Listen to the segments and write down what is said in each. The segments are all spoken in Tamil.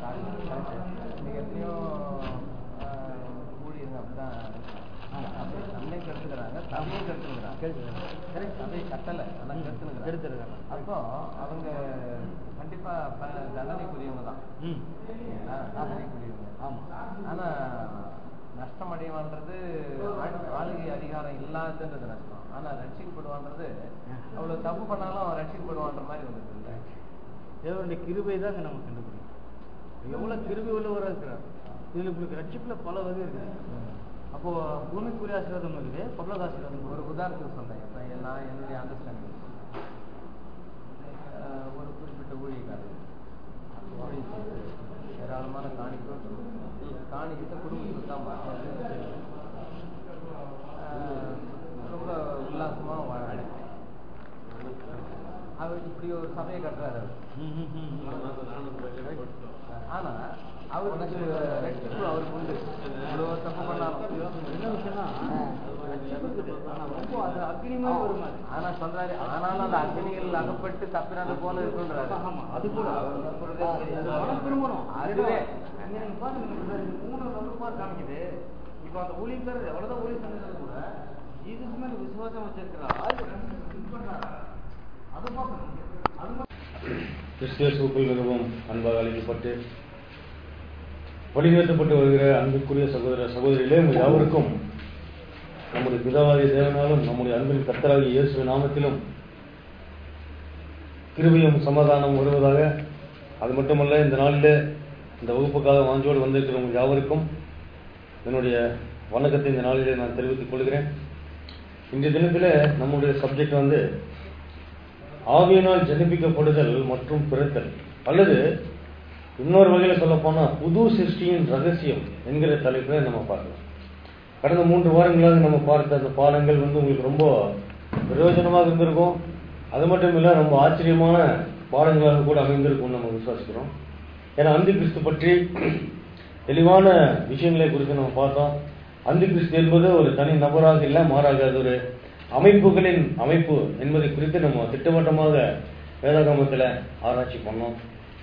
இன்னைக்கு எத்தனையோ ஆஹ், ஊழியர்கள் அப்படிதான் அப்படி நம்மளையும் கெடுத்துக்கிறாங்க சபையும் கெடுத்துக்கிறாங்க சரி சபையை கட்டலை ஆனா கெடுத்துக்கிறாங்க கெடுத்துருக்காங்க. அப்போ அவங்க கண்டிப்பா ப- தண்டனைக்குரியவங்க தான் ம் இல்லைங்களா? தண்டனைக்குரியவங்க ஆமா ஆனா நஷ்டம் அடைவான்றது ஆள்- ஆளுகை அதிகாரம் இல்லாததுன்றது நஷ்டம் ஆனா ரட்சிக்கப்படுவான்றது அவ்வளவு தப்பு பண்ணாலும் அவன் ரட்சிக்கப்படுவான்ற மாதிரி வந்துருக்கு இல்லை தேவனுடைய கிருபை தாங்க நம்ம கண்டுபிடிக்கும் எவ்வளவு கிருபை உள்ளவராக இருக்கிறார் இதுல உங்களுக்கு ரட்சிப்புல பல வகை இருக்குது அப்போ பூமிக்குரிய ஆசீர்வாதம் இருக்குது பரலோக ஆசீர்வாதம் ஒரு உதாரணத்துக்கு சொல்றேன் இப்ப நான் என்னுடைய அண்டர்ஸ்டாண்டிங் ஒரு குறிப்பிட்ட ஊழியக்காரர் ஊழியம் செய்து ஏராளமான காணிக்கை காணிக்கத்தை குடும்பத்துக்கு தான் பார்த்தாரு. ஆஹ் ரொம்ப உல்லாசமா வாழ அவர் இப்படி ஒரு சபையை கட்டுறாரு அவர். ம், ம், ம், ம். ஆனா அவருக்கு ரட்சிப்பு அவருக்கு உண்டு இவ்வளவு தப்பு பண்ணாலும் என்ன விஷயம்னா ரட்சிப்பு இருக்குது ஆனா ரொம்ப அது அக்னிமா வருமா அது? ஆனா சொல்றாரு ஆனாலும் அந்த அக்னியில் அகப்பட்டு தப்பினது போல இருக்குன்றாரு ஆமா அது கூட அது மனம் திரும்பணும் அதுவே. இங்க நீங்க பாருங்க இந்த இந்த மூணு வகுப்பா காமிக்குது இப்ப அந்த ஊழியக்காரர் எவ்வளவுதான் ஊழியம் செஞ்சது கூட ஜீசஸ் மேல விசுவாசம் வச்சிருக்கிற ஆள் இது பண்றாரா அது பார்க்கணும் அது மட்டும் கிறிஸ்துவுக்குள் மிகவும் அன்பாக அழைக்கப்பட்டு வழிநடத்தப்பட்டு வருகிற அன்புக்குரிய சகோதர சகோதரிகளே உங்கள் யாவருக்கும் நம்முடைய பிதாவாகிய தேவனாலும் நம்முடைய அன்பின் கர்த்தராகிய இயேசு நாமத்திலும் கிருபையும் சமாதானம் வருவதாக அது மட்டுமல்ல இந்த நாளிலே இந்த வகுப்புக்காக வாஞ்சோடு வந்திருக்கிற உங்கள் யாவருக்கும் என்னுடைய வணக்கத்தை இந்த நாளிலே நான் தெரிவித்துக் கொள்கிறேன் இன்றைய தினத்தில் நம்முடைய சப்ஜெக்ட் வந்து ஆவியினால் ஜனிப்பிக்கப்படுதல் மற்றும் பிறத்தல் அல்லது இன்னொரு வகையில் சொல்ல போனா புது சிருஷ்டியின் ரகசியம் என்கிற தலைப்பில் நம்ம பார்க்கலாம் கடந்த மூன்று வாரங்களாக நம்ம பார்த்த அந்த பாடங்கள் வந்து உங்களுக்கு ரொம்ப பிரயோஜனமாக இருந்திருக்கும் அது மட்டும் இல்லை ரொம்ப ஆச்சரியமான பாடங்களாக கூட அமைந்திருக்கும் நம்ம விசுவாசிக்கிறோம் ஏன்னா அந்தி கிறிஸ்து பற்றி தெளிவான விஷயங்களை குறித்து நம்ம பார்த்தோம் அந்தி கிறிஸ்து என்பது ஒரு தனி நபராக இல்லை மாறாக அது ஒரு அமைப்புகளின் அமைப்பு என்பதை குறித்து நம்ம திட்டவட்டமாக வேதாகமத்தில் ஆராய்ச்சி பண்ணோம்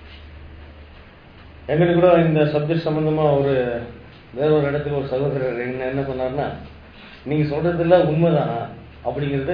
எங்களுக்கு கூட இந்த சப்ஜெக்ட் சம்பந்தமா ஒரு வேற ஒரு இடத்துல ஒரு சகோதரர் என்ன என்ன சொன்னார்னா நீங்க சொல்றதெல்லாம் உண்மைதானா அப்படிங்கிறது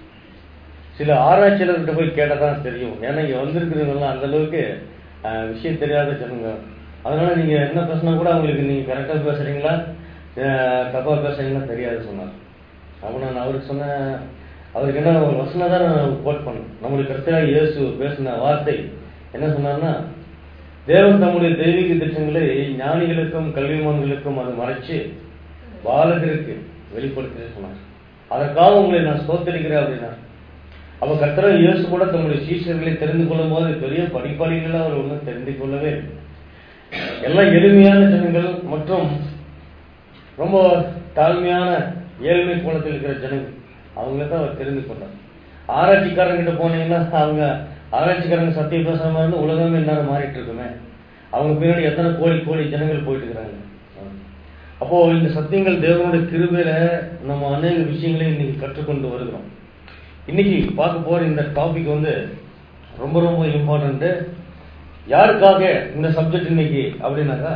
சில ஆராய்ச்சியாளர்கிட்ட போய் கேட்டால் தான் தெரியும் ஏன்னா இங்க வந்திருக்கிறவங்கலாம் அந்த அளவுக்கு அஹ், விஷயம் தெரியாத ஜனங்க அதனால நீங்க என்ன பேசினா கூட அவங்களுக்கு நீங்க கரெக்டா பேசுறீங்களா அஹ், தப்பா பேசுறீங்களா தெரியாது சொன்னார் அப்ப நான் அவருக்கு சொன்னேன் அவருக்கு என்ன ஒரு வசனம் தான் நான் கோட் பண்ணேன் நம்முடைய கருத்தாக இயேசு பேசின வார்த்தை என்ன சொன்னார்னா தேவன் தம்முடைய தெய்வீக திட்டங்களை ஞானிகளுக்கும் கல்விமான்களுக்கும் அதை மறைச்சு பாலகருக்கு வெளிப்படுத்தி சொன்னார் அதற்காக உங்களை நான் சோத்தரிக்கிறேன் அப்படின்னா அப்ப கர்த்தர் இயேசு கூட தம்முடைய சீஷர்களை தெரிந்து கொள்ளும் போது பெரிய படிப்பாளிகள் அவர் ஒன்றும் தெரிந்து கொள்ளவே இல்லை. எல்லாம் எளிமையான ஜனங்கள் மற்றும் ரொம்ப தாழ்மையான ஏழ்மை கோலத்தில் இருக்கிற ஜனங்கள் அவங்க தான் அவர் தெரிந்து கொண்டார் ஆராய்ச்சிக்காரங்கிட்ட போனீங்கன்னா அவங்க ஆராய்ச்சிக்காரங்க சத்தியம் பேசுற மாதிரி இருந்தா உலகமே எல்லாரும் மாறிட்டு இருக்குமே அவங்க பின்னாடி எத்தனை கோடி கோடி ஜனங்கள் போயிட்டு இருக்கிறாங்க அப்போ இந்த சத்தியங்கள் தேவனுடைய கிருபையில நம்ம அநேக விஷயங்களை இன்னைக்கு கற்றுக்கொண்டு வருகிறோம் இன்னைக்கு பார்க்க போற இந்த டாபிக் வந்து ரொம்ப ரொம்ப இம்பார்ட்டன்ட் யாருக்காக இந்த சப்ஜெக்ட் இன்னைக்கு அப்படின்னாக்கா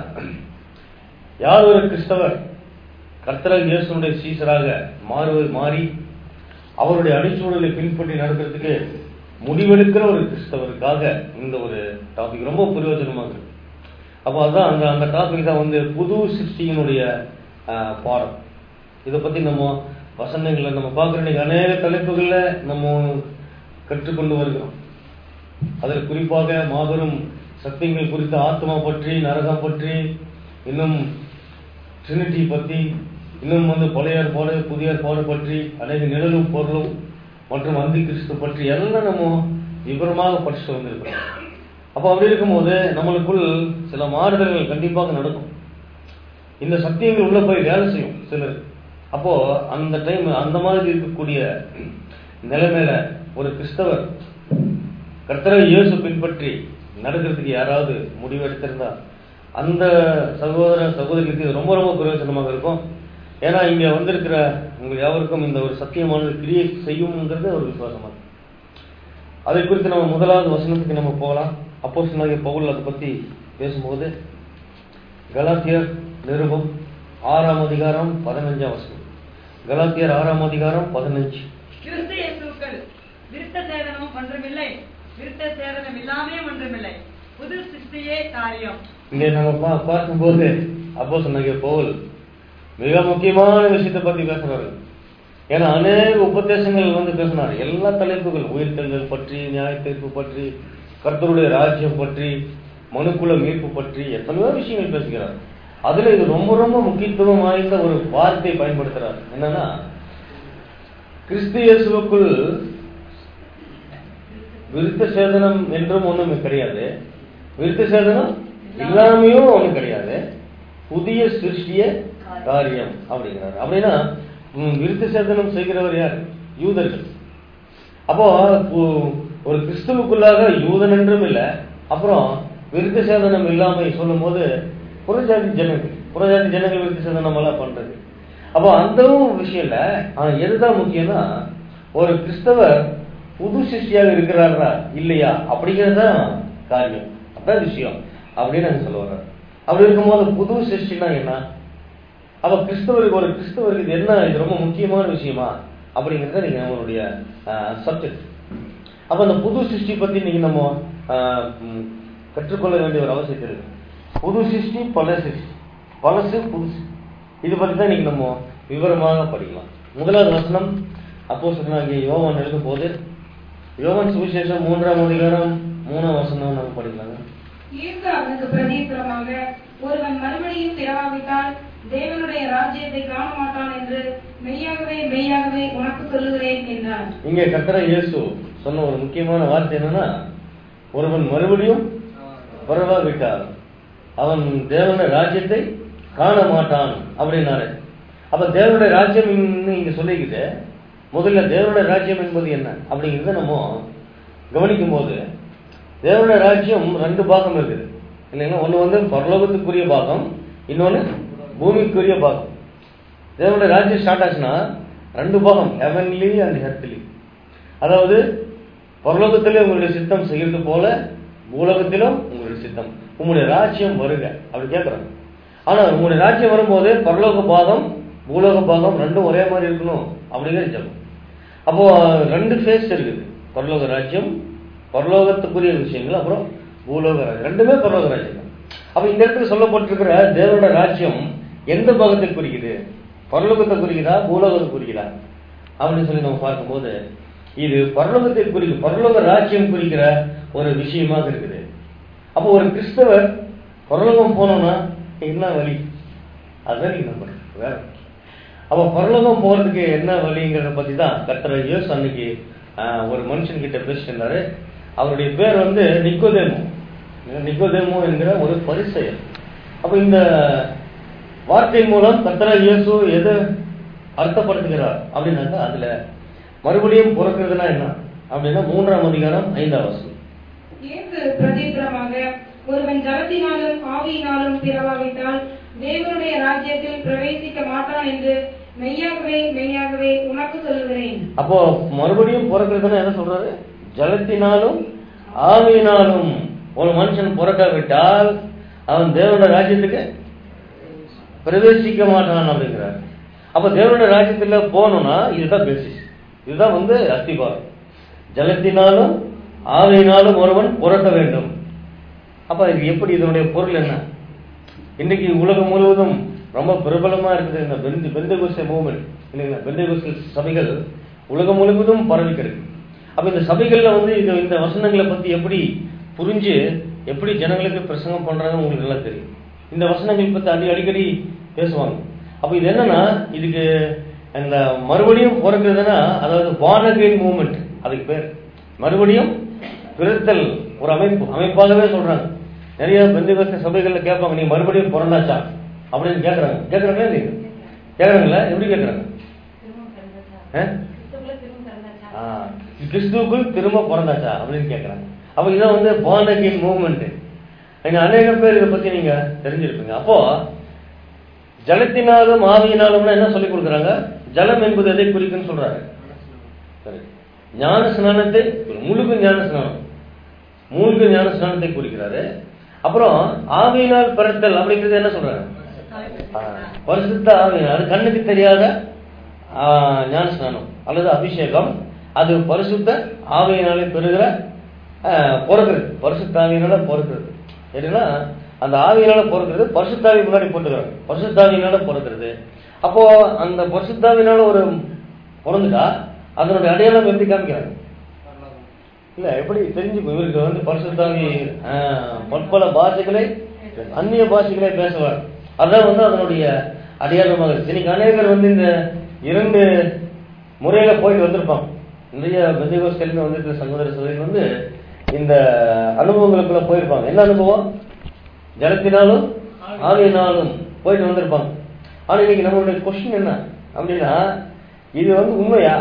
யார் ஒரு கிறிஸ்தவர் கர்த்தராக இயேசுனுடைய சீசராக மாறுவது மாறி அவருடைய அடிச்சூழலை பின்பற்றி நடக்கிறதுக்கு முடிவெடுக்கிற ஒரு கிறிஸ்தவருக்காக இந்த ஒரு டாபிக் ரொம்ப பிரயோஜனமாக இருக்கு அப்போ அதான் அந்த அந்த டாபிக் தான் வந்து புது சிருஷ்டியினுடைய ஆஹ், பாடம் இதை பத்தி நம்ம வசனங்களை நம்ம பார்க்குற இன்னைக்கு அநேக தலைப்புகள்ல நம்ம கற்றுக்கொண்டு வருகிறோம் அதில் குறிப்பாக மாபெரும் சத்தியங்கள் குறித்த ஆத்மா பற்றி நரகம் பற்றி இன்னும் ட்ரினிட்டி பற்றி இன்னும் வந்து பழைய ஏற்பாடு புதிய ஏற்பாடு பற்றி அநேக நிழலும் பொருளும் மற்றும் அந்தி கிறிஸ்து பற்றி எல்லாம் நம்ம விவரமாக படிச்சுட்டு வந்திருக்கிறோம் அப்போ அப்படி இருக்கும்போது நம்மளுக்குள் சில மாறுதல்கள் கண்டிப்பாக நடக்கும் இந்த சத்தியங்கள் உள்ள போய் வேலை செய்யும் சிலர் அப்போ அந்த டைம் அந்த மாதிரி இருக்கக்கூடிய நிலைமையில ஒரு கிறிஸ்தவர் கர்த்தரை இயேசு பின்பற்றி நடக்கிறதுக்கு யாராவது முடிவெடுத்திருந்தா அந்த சகோதர சகோதரிகளுக்கு இது ரொம்ப ரொம்ப பிரயோஜனமாக இருக்கும் ஏன்னா இங்க வந்திருக்கிற உங்கள் யாவருக்கும் இந்த ஒரு சத்தியமானது கிரியேட் செய்யும்ங்கிறது ஒரு விசுவாசமா இருக்கு. அதை குறித்து நம்ம முதலாவது வசனத்துக்கு நம்ம போகலாம் அப்போஸ்தலனாகிய பவுல் அதை பத்தி பேசும்போது கலாத்தியர் நிருபம் ஆறாம் அதிகாரம் பதினஞ்சாம் வசனம் கலாத்தியர் ஆறாம் அதிகாரம் பதினஞ்சு கிறிஸ்து இயேசுவுக்குள் விருத்த சேதனம் ஒன்றுமில்லை விருத்த சேதனம் இல்லாமே ஒன்றுமில்லை புது சிருஷ்டியே காரியம் இங்கே நம்ம பா- பார்க்கும்போது அப்போ சொன்னாங்க பவுல் மிக முக்கியமான விஷயத்தை பத்தி பேசுறாரு ஏன்னா அநேக உபதேசங்கள் வந்து பேசினார் எல்லா தலைப்புகள் உயிர்த்தல்கள் பற்றி நியாய தீர்ப்பு பற்றி கர்த்தருடைய ராஜ்யம் பற்றி மனுக்குல மீட்பு பற்றி எத்தனையோ விஷயங்கள் பேசுகிறார் அதுல இது ரொம்ப ரொம்ப முக்கியத்துவம் வாய்ந்த ஒரு வார்த்தை பயன்படுத்துறார் என்னன்னா கிறிஸ்து இயேசுவுக்குள் விருத்த சேதனம் என்றும் ஒண்ணும் கிடையாது விருத்த சேதனம் இல்லாமையும் ஒண்ணும் கிடையாது புதிய சிருஷ்டிய காரியம் அப்படிங்கிறார் அப்படின்னா ம், விருத்த சேதனம் செய்கிறவர் யார் யூதர்கள் அப்போ பு- ஒரு கிறிஸ்துவுக்குள்ளாக யூதன் என்றும் இல்லை அப்புறம் விருத்த சேதனம் இல்லாமை சொல்லும்போது புறஜாதி ஜனங்கள் புறஜாதி ஜனங்கள் விருத்த சேதனம் எல்லாம் பண்றது அப்போ அந்த விஷயம் இல்ல ஆனா எதுதான் முக்கியம்னா ஒரு கிறிஸ்தவர் புது சிருஷ்டியாக இருக்கிறாரா இல்லையா அப்படிங்கிறது தான் காரியம் அதான் விஷயம் அப்படின்னு நாங்க சொல்ல வர்றோம் அப்படி இருக்கும்போது புது சிருஷ்டினா என்ன அப்ப கிறிஸ்தவருக்கு ஒரு கிறிஸ்தவருக்கு இது என்ன இது ரொம்ப முக்கியமான விஷயமா அப்படிங்கறத நீங்க நம்மளுடைய சப்ஜெக்ட் அப்ப அந்த புது சிருஷ்டி பத்தி நீங்க நம்ம ஆஹ், ம், கற்றுக்கொள்ள வேண்டிய ஒரு அவசியம் இருக்கு புது சிருஷ்டி பல சிருஷ்டி பழசு புதுசு இது பத்தி தான் நீங்க நம்ம விவரமாக படிக்கலாம் முதலாவது வசனம் அப்போ சொன்னாங்க யோவான் எழுதும் போது யோவான் சுவிசேஷம் மூன்றாம் அதிகாரம் மூணாம் வசனம் நம்ம படிக்கலாங்க இயேசு அவனுக்கு பிரதித்திரமாக ஒருவன் மறுபடியும் பிறவாவிட்டால் தேவனுடைய ராஜ்யத்தை காண மாட்டான் என்று மெய்யாகவே மெய்யாகவே உனக்கு சொல்லுகிறேன் என்றார் இங்கே கர்த்தர இயேசு சொன்ன ஒரு முக்கியமான வார்த்தை என்னன்னா ஒருவன் மறுபடியும் வரவாவிட்டார் அவன் தேவனுடைய ராஜ்யத்தை காண மாட்டான் அப்படின்னாரு அப்ப தேவனுடைய ராஜ்யம் இன்னும் இங்க சொல்லிக்கிட்டு முதல்ல தேவனுடைய ராஜ்யம் என்பது என்ன அப்படிங்கிறத நம்ம கவனிக்கும் போது தேவனுடைய ராஜ்யம் ரெண்டு பாகம் இருக்குது இல்லைங்களா ஒண்ணு வந்து பரலோகத்துக்குரிய பாகம் இன்னொன்னு பூமிக்குரிய பாகம் தேவனுடைய ராஜ்யம் ஸ்டார்ட் ஆச்சுன்னா ரெண்டு பாகம் ஹெவன்லி அண்ட் ஹெர்த்லி அதாவது பரலோகத்திலே உங்களுடைய சித்தம் செய்யறது போல பூலோகத்திலும் உங்களுடைய சித்தம் உங்களுடைய ராஜ்யம் வருக அப்படி கேட்கறாங்க ஆனா உங்களுடைய ராஜ்யம் வரும்போது பரலோக பாகம் பூலோக பாகம் ரெண்டும் ஒரே மாதிரி இருக்கணும் அப்படிங்கிற ஜபம் அப்போ ரெண்டு ஃபேஸ் இருக்குது பரலோக ராஜ்யம் பரலோகத்துக்குரிய விஷயங்கள் அப்புறம் பூலோக ராஜ்யம் ரெண்டுமே பரலோக ராஜ்யம் தான் அப்ப இந்த இடத்துல சொல்லப்பட்டிருக்கிற தேவனோட ராஜ்யம் எந்த பாகத்தை குறிக்குது பரலோகத்தை குறிக்குதா பூலோகத்தை குறிக்குதா அப்படின்னு சொல்லி நம்ம பார்க்கும்போது இது பரலோகத்தை குறிக்கும் பரலோக ராஜ்யம் குறிக்கிற ஒரு விஷயமாக இருக்குது அப்போ ஒரு கிறிஸ்தவர் பரலோகம் போனோம்னா என்ன வழி அதுதான் நீங்க நம்பணும் வேற அப்ப பரலோகம் போறதுக்கு என்ன வழிங்கிறத பத்தி தான் கர்த்தர் இயேசு அன்னைக்கு ஆஹ், ஒரு மனுஷன் கிட்ட பேசிட்டு இருந்தாரு அவருடைய பேர் வந்து நிக்கோதேமு நிக்கோதேமு என்கிற ஒரு பரிசெயர் அப்ப இந்த வார்த்தை மூலம் கர்த்தர இயேசு எதை அர்த்தப்படுத்துகிறார் அப்படின்னாக்கா அதுல மறுபடியும் பிறக்கிறதுனா என்ன அப்படின்னா மூன்றாம் அதிகாரம் ஐந்தாம் வசனம் இயேசு பிரதித்திரமாக ஒருவன் ஜலத்தினாலும் ஆவியினாலும் பிறவாவிட்டால் தேவனுடைய ராஜ்யத்தில் பிரவேசிக்க மாட்டான் என்று மெய்யாகவே மெய்யாகவே உனக்கு சொல்லுகிறேன் அப்போ மறுபடியும் பிறக்கிறதுனா என்ன சொல்றாரு ஜலத்தினாலும் ஆவியினாலும் ஒரு மனுஷன் பிறக்காவிட்டால் அவன் தேவனோட ராஜ்யத்துக்கு பிரவேசிக்க மாட்டான் அப்படிங்கிறார் அப்ப தேவனோட ராஜ்யத்துல போகணும்னா இதுதான் பேசிஸ் இதுதான் வந்து அஸ்திபாரம் ஜலத்தினாலும் ஆவியினாலும் ஒருவன் பிறக்க வேண்டும் அப்ப இது எப்படி இதனுடைய பொருள் என்ன இன்னைக்கு உலகம் முழுவதும் ரொம்ப பிரபலமா இருக்குது இந்த பெந்து பெந்தகுஸ்த மூவ்மெண்ட் இல்லைங்களா பெந்தகுஸ்த சபைகள் உலகம் முழுவதும் பரவி கிடக்கு அப்ப இந்த சபைகள்ல வந்து இந்த இந்த வசனங்களை பத்தி எப்படி புரிஞ்சு எப்படி ஜனங்களுக்கு பிரசங்கம் பண்றாங்க உங்களுக்கு நல்லா தெரியும் இந்த வசனங்கள் பத்தி அடி அடிக்கடி பேசுவாங்க அப்ப இது என்னன்னா இதுக்கு இந்த மறுபடியும் பிறக்கிறதுனா அதாவது வானகைன் மூவ்மெண்ட் அதுக்கு பேர் மறுபடியும் பிறத்தல் ஒரு அமைப்பு அமைப்பாகவே சொல்றாங்க நிறைய பெந்தகோஸ்த சபைகள்ல கேட்பாங்க நீ மறுபடியும் பிறந்தாச்சா அப்படின்னு கேக்குறாங்க கேக்குறாங்களா இல்லையா கேக்குறாங்களா எப்படி கேக்குறாங்க ஆ? ஆ, கிறிஸ்துவுக்குள் திரும்ப பிறந்தாச்சா அப்படின்னு கேக்குறாங்க அப்ப இதான் வந்து born again மூவ்மெண்ட் நீங்க அநேக பேர் இதை பத்தி நீங்க தெரிஞ்சிருப்பீங்க அப்போ ஜலத்தினாலும் ஆவியினாலும் என்ன சொல்லி கொடுக்குறாங்க ஜலம் என்பது எதை குறிக்குன்னு சொல்றாங்க சரி ஞான ஸ்நானத்தை முழுக்க ஞான ஸ்நானம் மூன்று ஞானஸ்நானத்தை குறிக்கிறாரு அப்புறம் ஆவியினால் பிறத்தல் அப்படிங்கிறது என்ன சொல்றாரு ஆ, பரிசுத்த ஆவியினால் அது கண்ணுக்கு தெரியாத ஆ, ஞானஸ்நானம் அல்லது அபிஷேகம் அது பரிசுத்த ஆவியினாலே பெறுகிற ஆ, பிறக்கிறது பரிசுத்த ஆவியினால பிறக்கிறது எப்படின்னா அந்த ஆவியினால பிறக்கிறது பரிசுத்தாவி முன்னாடி போட்டுக்கிறாங்க பரிசுத்தாவியினால பிறக்கிறது அப்போ அந்த பரிசுத்தாவினால ஒரு பிறந்துட்டா அதனுடைய அடையாளம் எப்படி காமிக்கிறாங்க இல்ல எப்படி தெரிஞ்சுக்கும் இவருக்கு வந்து பரிசுத்தாவி ஆஹ், பற்பல பாஷைகளை அந்நிய பாஷைகளை பேசுவார் அதான் வந்து அதனுடைய அடையாளமாக இருக்கு இன்னைக்கு அநேகர் வந்து இந்த இரண்டு முறையில போயிட்டு வந்திருப்பாங்க நிறைய பெந்தகோஸ் கல்வி வந்திருக்கிற சகோதர சகோதரிகள் வந்து இந்த அனுபவங்களுக்குள்ள போயிருப்பாங்க என்ன அனுபவம் ஜலத்தினாலும் ஆவியினாலும் போயிட்டு வந்திருப்பாங்க ஆனா இன்னைக்கு நம்மளுடைய கொஸ்டின் என்ன அப்படின்னா இது வந்து உண்மையா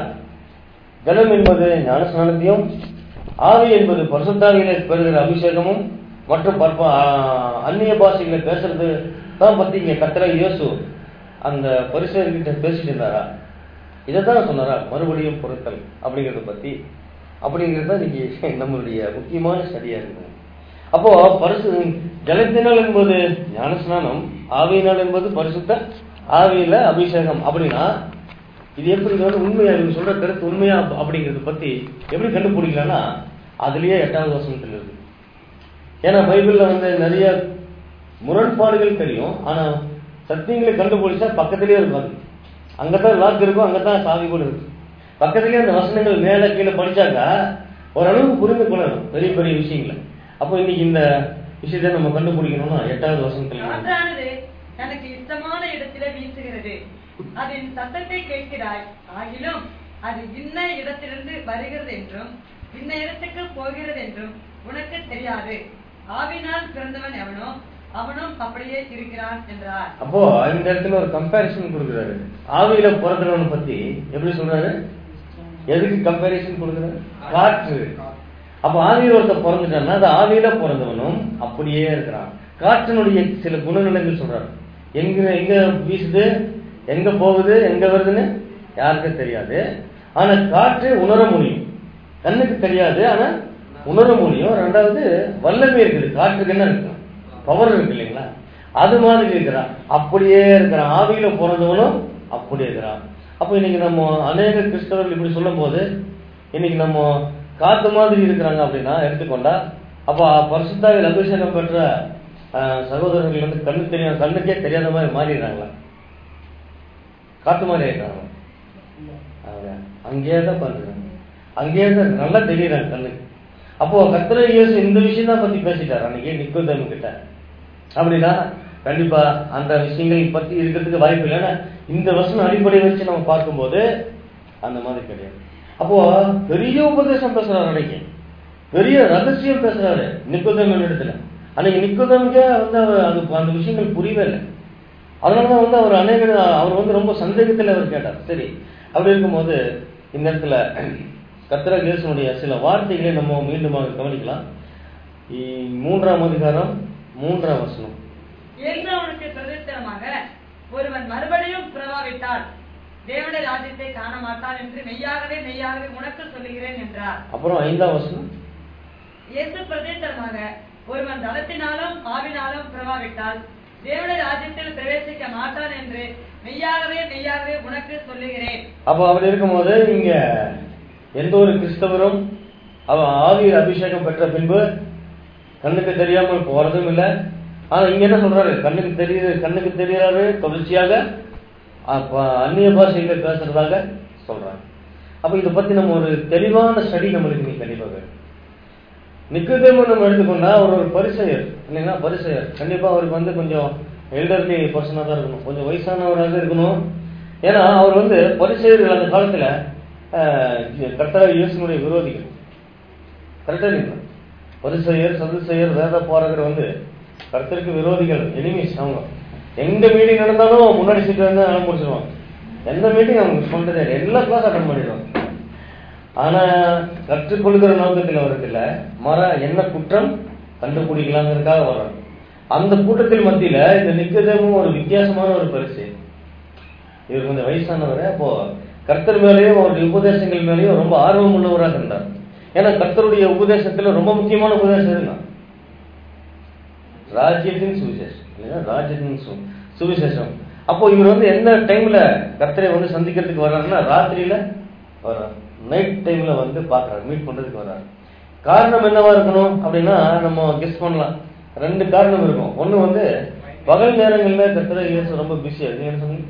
ஜலம் என்பது ஞானஸ்நானத்தையும் ஆவி என்பது பரிசுத்தாவியில பெறுகிற அபிஷேகமும் மற்றும் பற்ப ஆ- அந்நிய பாஷைகளை பேசுறது தான் பத்தி இங்க கத்திர இயேசு அந்த பரிசுகிட்ட பேசிட்டு இருந்தாரா இதைத்தான் சொன்னாரா மறுபடியும் பொருத்தல் அப்படிங்கறத பத்தி அப்படிங்கிறது தான் இன்னைக்கு நம்மளுடைய முக்கியமான ஸ்டடியா இருக்குது அப்போ பரிசு ஜலத்தினால் என்பது ஞானஸ்நானம் ஆவியினால் என்பது பரிசுத்த ஆவியில அபிஷேகம் அப்படின்னா இது எப்படி இது வந்து உண்மையா இவங்க சொல்ற கருத்து உண்மையா அப்~ அப்படிங்கறத பத்தி எப்படி கண்டுபிடிக்கலாம்னா அதுலயே எட்டாவது வசனத்துல இருக்கு ஏன்னா பைபிள்ல வந்து நிறைய முரண்பாடுகள் தெரியும் ஆனா சத்தியங்களை கண்டுபிடிச்சா பக்கத்திலேயே இருப்பாங்க அங்கதான் லாக் இருக்கும் அங்கதான் சாவி கூட இருக்கு பக்கத்திலேயே அந்த வசனங்கள் மேல கீழே படிச்சாக்கா ஓரளவுக்கு புரிந்து கொள்ளணும் பெரிய பெரிய விஷயங்களை அப்போ இன்னைக்கு இந்த விஷயத்தை நம்ம கண்டுபிடிக்கணும்னா எட்டாவது வசனத்துல இருக்கு. காற்றானது தனக்கு இஷ்டமான இடத்திலே வீசுகிறது அதன் சத்தத்தை கேட்கிறாய் ஆகிலும் அது இன்ன இடத்திலிருந்து வருகிறது என்றும் இன்ன இடத்துக்கு போகிறது என்றும் உனக்கு தெரியாது ஆவினால் பிறந்தவன் எவனோ அவனும் அப்படியே இருக்கிறான் என்றார் அப்போ இந்த இடத்துல ஒரு கம்பேரிசன் கொடுக்குறாரு ஆவியில பிறந்தவனை பத்தி எப்படி சொல்றாரு எதுக்கு கம்பேரிசன் கொடுக்குறாரு காற்று அப்ப ஆவியில ஒருத்தர் பிறந்துட்டான்னா அது ஆவியில பிறந்தவனும் அப்படியே இருக்கிறான் காற்றினுடைய சில குணநலங்கள் சொல்றாரு எங்க எங்க வீசுது எங்க போகுது எங்க வருதுன்னு யாருக்கும் தெரியாது ஆனா காற்று உணர முடியும் கண்ணுக்கு தெரியாது ஆனா உணர முடியும் ரெண்டாவது வல்லமை இருக்குது காற்றுக்கு என்ன இருக்கு பவர் இருக்கு இல்லைங்களா அது மாதிரி இருக்கிறான் அப்படியே இருக்கிறான் ஆவியில பிறந்தவனும் அப்படியே இருக்கிறான் அப்போ இன்னைக்கு நம்ம அநேக கிறிஸ்தவர்கள் இப்படி சொல்லும் போது இன்னைக்கு நம்ம காத்து மாதிரி இருக்கிறாங்க அப்படின்னா எடுத்துக்கொண்டா அப்போ பரிசுத்தாவில் அபிஷேகம் பெற்ற ஆஹ், சகோதரர்கள் வந்து கண்ணு தெரியும் கண்ணுக்கே தெரியாத மாதிரி மாறிடுறாங்களா காத்து மாதிரி ஆயிடுறாங்க அவங்க அங்கேயே தான் பண்றாங்க அங்கேயே தான் நல்லா தெரியுறாங்க கண்ணுக்கு அப்போ கத்திர இயேசு இந்த விஷயம் தான் பத்தி பேசிட்டார் அன்னைக்கு நிக்கோதேமு கிட்ட அப்படின்னா கண்டிப்பா அந்த விஷயங்கள் பத்தி இருக்கிறதுக்கு வாய்ப்பு இல்லை ஏன்னா இந்த வசனம் அடிப்படை வச்சு நம்ம பார்க்கும்போது அந்த மாதிரி கிடையாது அப்போ பெரிய உபதேசம் பேசுறாரு அன்னைக்கு பெரிய ரகசியம் பேசுறாரு நிக்கோதேமன் இடத்துல அன்னைக்கு நிக்கோதேமுக்கே வந்து அவர் அது அந்த விஷயங்கள் புரியவே இல்லை அதனாலதான் வந்து அவர் அநேக அவர் வந்து ரொம்ப சந்தேகத்தில் அவர் கேட்டார் சரி அப்படி இருக்கும்போது இந்த இடத்துல கத்திர இயேசுனுடைய சில வார்த்தைகளை நம்ம மீண்டுமாக கவனிக்கலாம் இ- மூன்றாம் அதிகாரம் மூன்றாம் வசனம் என்று அவனுக்கு பிரதித்தனமாக ஒருவன் மறுபடியும் பிறவாவிட்டால் தேவனுடைய ராஜ்யத்தை காண மாட்டான் என்று மெய்யாகவே மெய்யாகவே உனக்கு சொல்லுகிறேன் என்றார் அப்புறம் ஐந்தாம் வசனம் இயேசு பிரதித்தனமாக ஒருவன் தளத்தினாலும் ஆவினாலும் பிறவாவிட்டால் தேவனுடைய ராஜ்யத்தில் பிரவேசிக்க மாட்டான் என்று மெய்யாகவே மெய்யாகவே உனக்கு சொல்லுகிறேன் அப்போ அப்படி இருக்கும்போது இங்க எந்த ஒரு கிறிஸ்தவரும் அவன் ஆவியில் அபிஷேகம் பெற்ற பின்பு கண்ணுக்கு தெரியாமல் போறதும் இல்லை ஆனா இங்க என்ன சொல்றாரு கண்ணுக்கு தெரியுது கண்ணுக்கு தெரியாரு தொடர்ச்சியாக அப்ப அந்நிய பாஷையில பேசுறதாக சொல்றாங்க அப்ப இதை பத்தி நம்ம ஒரு தெளிவான ஸ்டடி நம்மளுக்கு நீ கண்டிப்பாக வேணும். நிக்கதேமு நம்ம எடுத்துக்கொண்டா அவர் ஒரு பரிசெயர் இல்லைங்களா பரிசெயர் கண்டிப்பா அவருக்கு வந்து கொஞ்சம் எல்டர்லி பர்சனாக தான் இருக்கணும் கொஞ்சம் வயசானவராக இருக்கணும் ஏன்னா அவர் வந்து பரிசெயர்கள் அந்த காலத்துல கர்த்தரா இயேசுனுடைய விரோதிகள் கரெக்டா இல்லைங்களா பரிசெயர் சதுசெயர் வேத போறவர் வந்து கர்த்தருக்கு விரோதிகள் எனிமீஸ் அவங்க எந்த மீட்டிங் நடந்தாலும் முன்னாடி சீட்டு வந்து அனுப்பிச்சிருவாங்க எந்த மீட்டிங் அவங்க சொல்றதே இல்லை எல்லா கிளாஸ் அட்டன் பண்ணிடுவாங்க ஆனா கற்றுக்கொள்கிற நோக்கத்தில் வரதில்ல மர என்ன குற்றம் கண்டுபிடிக்கலாங்கிறதுக்காக வர்றாங்க அந்த கூட்டத்தில் மத்தியில இந்த நிக்கதமும் ஒரு வித்தியாசமான ஒரு பரிசு இவர் கொஞ்சம் வயசானவர் அப்போ கர்த்தர் மேலேயும் அவருடைய உபதேசங்கள் மேலேயும் ரொம்ப ஆர்வம் உள்ளவராக இருந்தார் ஏன்னா கர்த்தருடைய உபதேசத்துல ரொம்ப முக்கியமான உபதேசம் இதுதான் ராஜ்யத்தின் சுவிசேஷம் இல்லையா ராஜ்யத்தின் சு- சுவிசேஷம் அப்போ இவர் வந்து எந்த டைம்ல கர்த்தரை வந்து சந்திக்கிறதுக்கு வர்றாருன்னா ராத்திரியில வர்றாரு நைட் டைம்ல வந்து பாக்குறாரு மீட் பண்றதுக்கு வர்றாரு காரணம் என்னவா இருக்கணும் அப்படின்னா நம்ம கெஸ் பண்ணலாம் ரெண்டு காரணம் இருக்கும் ஒண்ணு வந்து பகல் நேரங்கள்ல கர்த்தரை இயேசு ரொம்ப பிஸியா இருக்கு என்ன சொன்னீங்க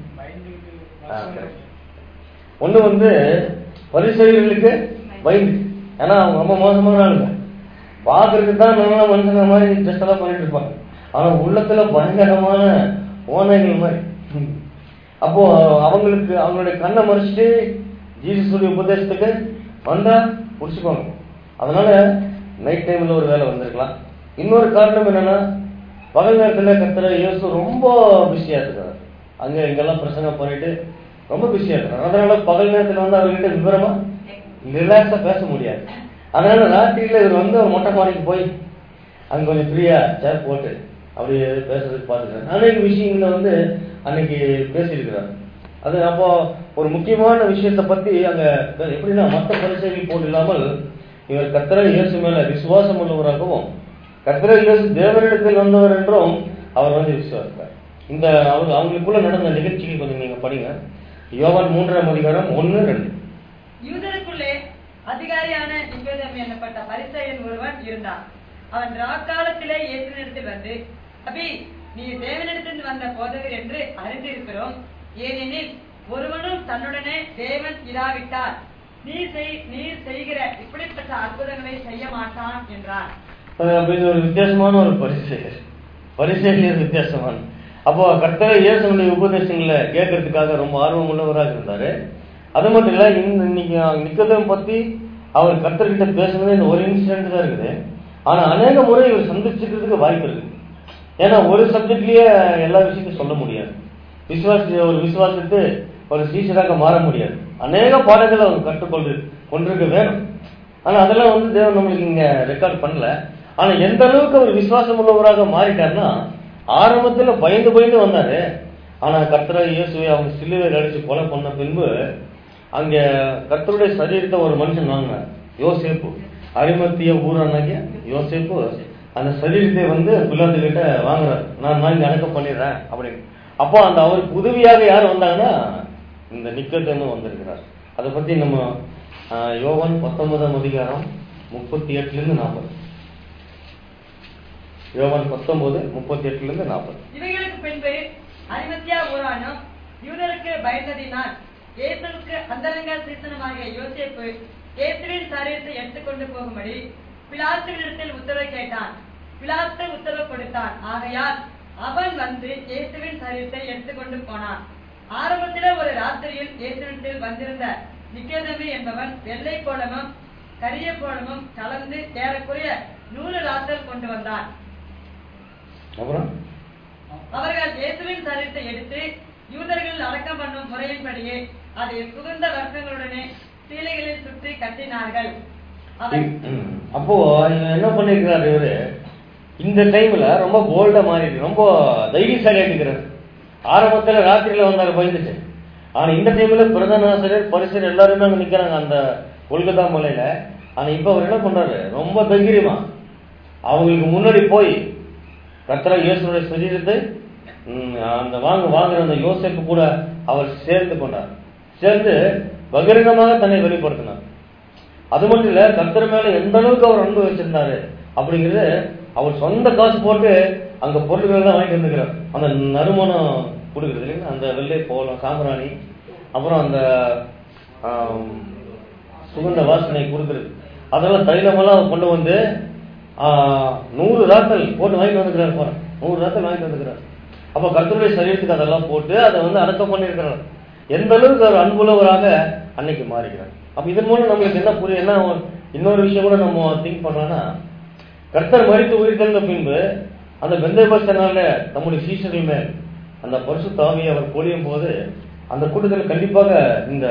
ஆ, correct. ஒண்ணு வந்து பரிசெயர்களுக்கு பயந்து ஏன்னா அவங்க ரொம்ப மோசமான ஆளுங்க பாக்குறதுக்கு தான் நல்லா மனுஷங்க மாதிரி ட்ரெஸ் எல்லாம் பண்ணிட்டு இருப்பாங்க ஆனா உள்ளத்துல பயங்கரமான ஓனைகள் மாதிரி அப்போ அவங்களுக்கு அவங்களுடைய கண்ணை மறைச்சிட்டு ஜீசஸுடைய உபதேசத்துக்கு வந்தா புடிச்சுக்கோங்க அதனால நைட் டைம்ல ஒரு வேலை வந்திருக்கலாம் இன்னொரு காரணம் என்னன்னா பகல் நேரத்துல கத்துற இயேசு ரொம்ப பிஸியா இருக்காரு அங்க இங்கெல்லாம் பிரசங்கம் பண்ணிட்டு ரொம்ப பிஸியா இருக்காரு அதனால பகல் நேரத்துல வந்து அவர்கிட்ட விவரமா ரிலாக்ஸா பேச முடியாது அதனால ராத்திரியில இவர் வந்து ஒரு மொட்டை மாடிக்கு போய் அங்க கொஞ்சம் ஃப்ரீயா சேர் போட்டு அப்படி பேசுறதுக்கு பார்த்துக்கிறாரு அநேக விஷயங்கள வந்து அன்னைக்கு பேசியிருக்கிறார் அது அப்போ ஒரு முக்கியமான விஷயத்தை பத்தி அங்க எப்படின்னா மற்ற பரிசைகள் போல் இல்லாமல் இவர் கர்த்தரை இயேசு மேல விசுவாசம் உள்ளவராகவும் கர்த்தரை இயேசு தேவனிடத்தில் வந்தவர் என்றும் அவர் வந்து விசுவாசித்தார் இந்த அவங்க அவங்களுக்குள்ள நடந்த நிகழ்ச்சிகள் கொஞ்சம் நீங்க படிங்க யோவான் மூன்றாம் அதிகாரம் ஒன்னு ரெண்டு யூதருக்குள்ளே அதிகாரியான நிக்கோதேம் என்னப்பட்ட பரிசேயன் ஒருவன் இருந்தான் அவன் ராக்காலத்திலே இயேசுவினிடத்தில் வந்து அபி நீ தேவனிடத்தில் வந்த போதகர் என்று அறிந்திருக்கிறோம் ஏனெனில் ஒருவனும் தன்னுடனே தேவன் இராவிட்டால் நீ செய் நீர் செய்கிற இப்படிப்பட்ட அற்புதங்களை செய்ய மாட்டான் என்றான் அஹ் அப்ப இது ஒரு வித்தியாசமான ஒரு பரிசெயர் பரிசெயர் வித்தியாசமான அப்போ கர்த்தரை இயேசுனுடைய உபதேசங்களை கேட்கறதுக்காக ரொம்ப ஆர்வம் உள்ளவராக இருந்தாரு அது மட்டும் இல்ல இந்த இன்னைக்கு நிக்கதம் பத்தி அவர் கர்த்தர்கிட்ட பேசுனது இந்த ஒரு இன்சிடென்ட் தான் இருக்குது ஆனா அநேக முறை இவர் சந்திச்சுக்கிறதுக்கு வாய்ப்பு இருக்கு ஏன்னா ஒரு சப்ஜெக்ட்லயே எல்லா விஷயத்தையும் சொல்ல முடியாது விசுவாசி ஒரு விசுவாசித்து ஒரு சீசராக மாற முடியாது அநேக பாடங்களை அவர் கற்றுக்கொண்டு கொண்டிருக்க வேணும் ஆனா அதெல்லாம் வந்து தேவன் நம்மளுக்கு இங்க ரெக்கார்ட் பண்ணல ஆனா எந்த அளவுக்கு அவர் விசுவாசம் உள்ளவராக மாறிட்டார்னா ஆரம்பத்துல பயந்து பயந்து வந்தாரு ஆனா கர்த்தராக இயேசுவை அவங்க சிலுவையில் அடிச்சு கொலை பண்ண பின்பு அங்க கர்த்தருடைய சரீரத்தை ஒரு மனுஷன் வாங்கினார் யோசேப்பு அரிமத்திய ஊரானாகிய யோசேப்பு அந்த சரீரத்தை வந்து பிள்ளாத்து கிட்ட வாங்குறாரு நான் வாங்கி அடக்கம் பண்ணிடுறேன் அப்படின்னு அப்போ அந்த அவருக்கு உதவியாக யார் வந்தாங்கன்னா இந்த நிக்கத்தேமும் வந்திருக்கிறார் அதை பத்தி நம்ம ஆஹ், யோவான் பத்தொன்பதாம் அதிகாரம் முப்பத்தி எட்டுல இருந்து நாற்பது யோவான் பத்தொன்பது முப்பத்தி எட்டுல இருந்து நாற்பது இவைகளுக்கு பின்பு அரிமத்தியா ஊரானும் யூதருக்கு பயந்ததினால் இயேசுவுக்கு அந்தரங்க சீசனமாகிய யோசேப்பு இயேசுவின் சரீரத்தை எடுத்துக்கொண்டு போகும்படி பிலாத்துவினிடத்தில் உத்தரவு கேட்டான் பிலாத்து உத்தரவு கொடுத்தான் ஆகையால் அவன் வந்து இயேசுவின் சரீரத்தை எடுத்துக்கொண்டு போனான் ஆரம்பத்திலே ஒரு ராத்திரியில் இயேசுவினிடத்தில் வந்திருந்த நிக்கேதமி என்பவன் வெள்ளை கோலமும் கரிய கோலமும் கலந்து ஏறக்குறைய நூறு ராத்தல் கொண்டு வந்தான் அப்புறம் அவர்கள் இயேசுவின் சரீரத்தை எடுத்து யூதர்கள் அடக்கம் பண்ணும் முறையின்படியே அதை சுகந்த வர்க்கங்களுடனே சீலைகளில் சுற்றி கட்டினார்கள் அவர் ம். அப்போ இவன் என்ன பண்ணிருக்கிறாரு இவரு இந்த டைம்ல ரொம்ப போல்டா மாறிட்டு ரொம்ப தைரியசாலி ஆயிட்டுக்கிறாரு ஆரம்பத்துல ராத்திரியில வந்தாரு பயந்துட்டு ஆனா இந்த டைம்ல பிரதான ஆசிரியர் பரிசர் எல்லாருமே அங்க நிக்கிறாங்க அந்த கொல்கத்தா மலையில ஆனா இப்ப அவர் என்ன பண்றாரு ரொம்ப தைரியமா அவங்களுக்கு முன்னாடி போய் கர்த்தரா இயேசுடைய சரீரத்தை ம், அந்த வாங்க வாங்குற அந்த யோசேப்பு கூட அவர் சேர்த்து கொண்டார் சேர்ந்து பகிரங்கமாக தன்னை வெளிப்படுத்தினார் அது மட்டும் இல்ல கர்த்தர் மேல எந்த அளவுக்கு அவர் அன்பு வச்சிருந்தாரு அப்படிங்கிறது அவர் சொந்த காசு போட்டு அங்க பொருட்கள் தான் வாங்கிட்டு வந்துக்கிறார் அந்த நறுமணம் கொடுக்குறது இல்லைங்களா அந்த வெள்ளை போலம் சாம்பிராணி அப்புறம் அந்த ஆம், சுகந்த வாசனை கொடுக்குறது அதெல்லாம் தைலமெல்லாம் கொண்டு வந்து ஆ, நூறு ராத்தல் போட்டு வாங்கிட்டு வந்துக்கிறார் பாரு நூறு ராத்தல் வாங்கிட்டு வந்துக்கிறார் அப்ப கர்த்தருடைய சரீரத்துக்கு அதெல்லாம் போட்டு அதை வந்து அடக்கம் பண்ணியிருக்கிறார் எந்த அளவுக்கு அவர் அன்புள்ளவராக அன்னைக்கு மாறுகிறார் அப்ப இதன் மூலம் நம்மளுக்கு என்ன புரியும் என்ன இன்னொரு விஷயம் கூட நம்ம திங்க் பண்ணலாம்னா கர்த்தர் மறித்து உயிர்த்தெழுந்த பின்பு அந்த பெந்தேபஸ்த நாள்ல தம்முடைய சீசர்கள் மேல் அந்த பரிசு தாவியை அவர் பொழியும் போது அந்த கூட்டத்தில் கண்டிப்பாக இந்த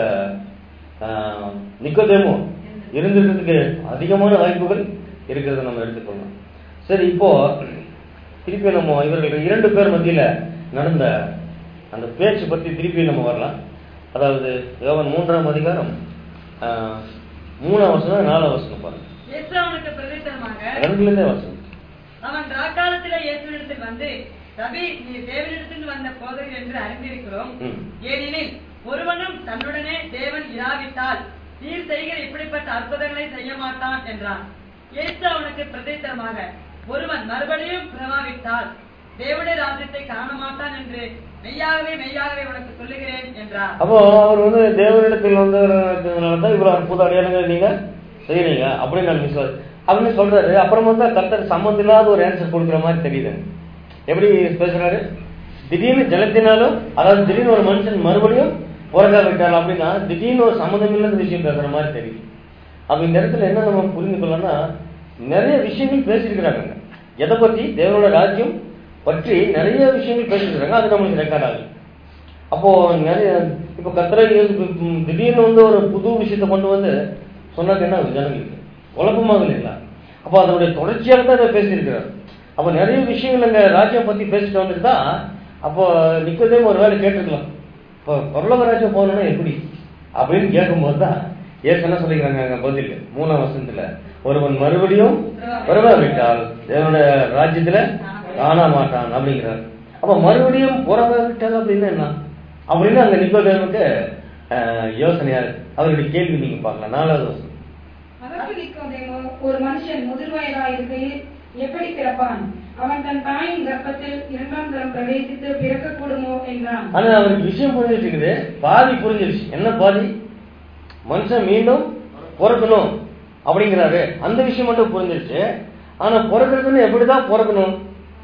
ஆஹ், நிக்கோதேமு இருந்திருக்கிறதுக்கு அதிகமான வாய்ப்புகள் இருக்கிறத நம்ம எடுத்துக்கொள்ளலாம் சரி இப்போ திருப்பி நம்ம இவர்கள் இரண்டு பேர் மத்தியில நடந்த அந்த பேச்சு பத்தி திருப்பி நம்ம வரலாம் அதாவது யோவான் மூன்றாம் அதிகாரம் ஆஹ், மூணாம் வருஷம் நாலாம் வருஷம் பாருங்க இயேசு அவனுக்கு பிரதித்தனமாக ரெண்டுல இருந்தே வருஷம் அவன் ராக்காலத்திலே இயேசுவிடத்தில் வந்து ரவி நீ தேவனிடத்தில் வந்த போதகர் என்று அறிந்திருக்கிறோம் ம். ஏனெனில் ஒருவனும் தன்னுடனே தேவன் இராவிட்டால் நீர் செய்கிற இப்படிப்பட்ட அற்புதங்களை செய்ய மாட்டான் என்றான் இயேசு அவனுக்கு பிரதித்தரமாக ஒருவன் மறுபடியும் பிறவாவிட்டால் தேவனுடைய ராஜ்யத்தை காண மாட்டான் என்று மெய்யாகவே மெய்யாகவே உனக்கு சொல்லுகிறேன் என்றார் அப்போ அவர் வந்து தேவனிடத்தில் வந்ததுனால தான் இவ்வளவு அற்புத அடையாளங்கள் நீங்க செய்யறீங்க அப்படின்னு நான் விசுவாசி அப்படின்னு சொல்றாரு அப்புறம் வந்து கர்த்தர் சம்மந்தம் இல்லாத ஒரு ஆன்சர் கொடுக்குற மாதிரி தெரியுது எப்படி பேசுறாரு திடீர்னு ஜலத்தினாலும் அதாவது திடீர்னு ஒரு மனுஷன் மறுபடியும் உறங்க விட்டார் அப்படின்னா திடீர்னு ஒரு சம்மந்தம் இல்லாத விஷயம் பேசுற மாதிரி தெரியுது அப்ப இந்த இடத்துல என்ன நம்ம புரிந்து கொள்ளலாம்னா நிறைய விஷயங்கள் பேசியிருக்கிறாங்க எதை பத்தி தேவனோட ராஜ்யம் பற்றி நிறைய விஷயங்கள் பேசியிருக்கிறாங்க அது நம்மளுக்கு ரெக்கார்ட் ஆகுது அப்போ நிறைய இப்ப கத்திரை திடீர்னு வந்து ஒரு புது விஷயத்தை கொண்டு வந்து சொன்னாக்க என்ன ஆகுது ஜனங்களுக்கு குழப்பமாக இல்லைங்களா அப்போ அதனுடைய தொடர்ச்சியாக தான் இதை பேசியிருக்கிறார் அப்போ நிறைய விஷயங்கள் அங்கே ராஜ்யம் பத்தி பேசிட்டு வந்துட்டு தான் அப்போ நிக்கதே ஒரு வேலை கேட்டிருக்கலாம் இப்போ பரலோக ராஜ்யம் போகணும்னா எப்படி அப்படின்னு கேட்கும்போது தான் ஏற்கனவே என்ன சொல்லிக்கிறாங்க அங்க பதில் மூணாம் வருஷத்துல ஒருவன் மறுபடியும் விட்டால் தேவனுடைய ராஜ்யத்துல காண மாட்டான் அப்படிங்கிறார் அப்ப மறுபடியும் விட்டால் அப்படின்னு என்ன அப்படின்னு அங்க நிக்கோதேமுக்கு அஹ், யோசனையா இருக்கு அவருடைய கேள்வி நீங்க பார்க்கலாம் நாலாவது வருஷம் அதற்கு நிக்கோதேமு ஒரு மனுஷன் முதிர்வயதா இருக்கையில் எப்படி பிறப்பான் அவன் தன் தாயின் கர்ப்பத்தில் இரண்டாம் தரம் பிரவேசித்து பிறக்கக்கூடுமோ என்றான் ஆனா அவருக்கு விஷயம் புரிஞ்சிட்டு இருக்குது பாதி புரிஞ்சிருச்சு என்ன பாதி மனுஷன் மீண்டும் பிறக்கணும் அப்படிங்கிறாரு அந்த விஷயம் மட்டும் புரிஞ்சிருச்சு ஆனா பிறக்கிறதுன்னு எப்படிதான் பிறக்கணும்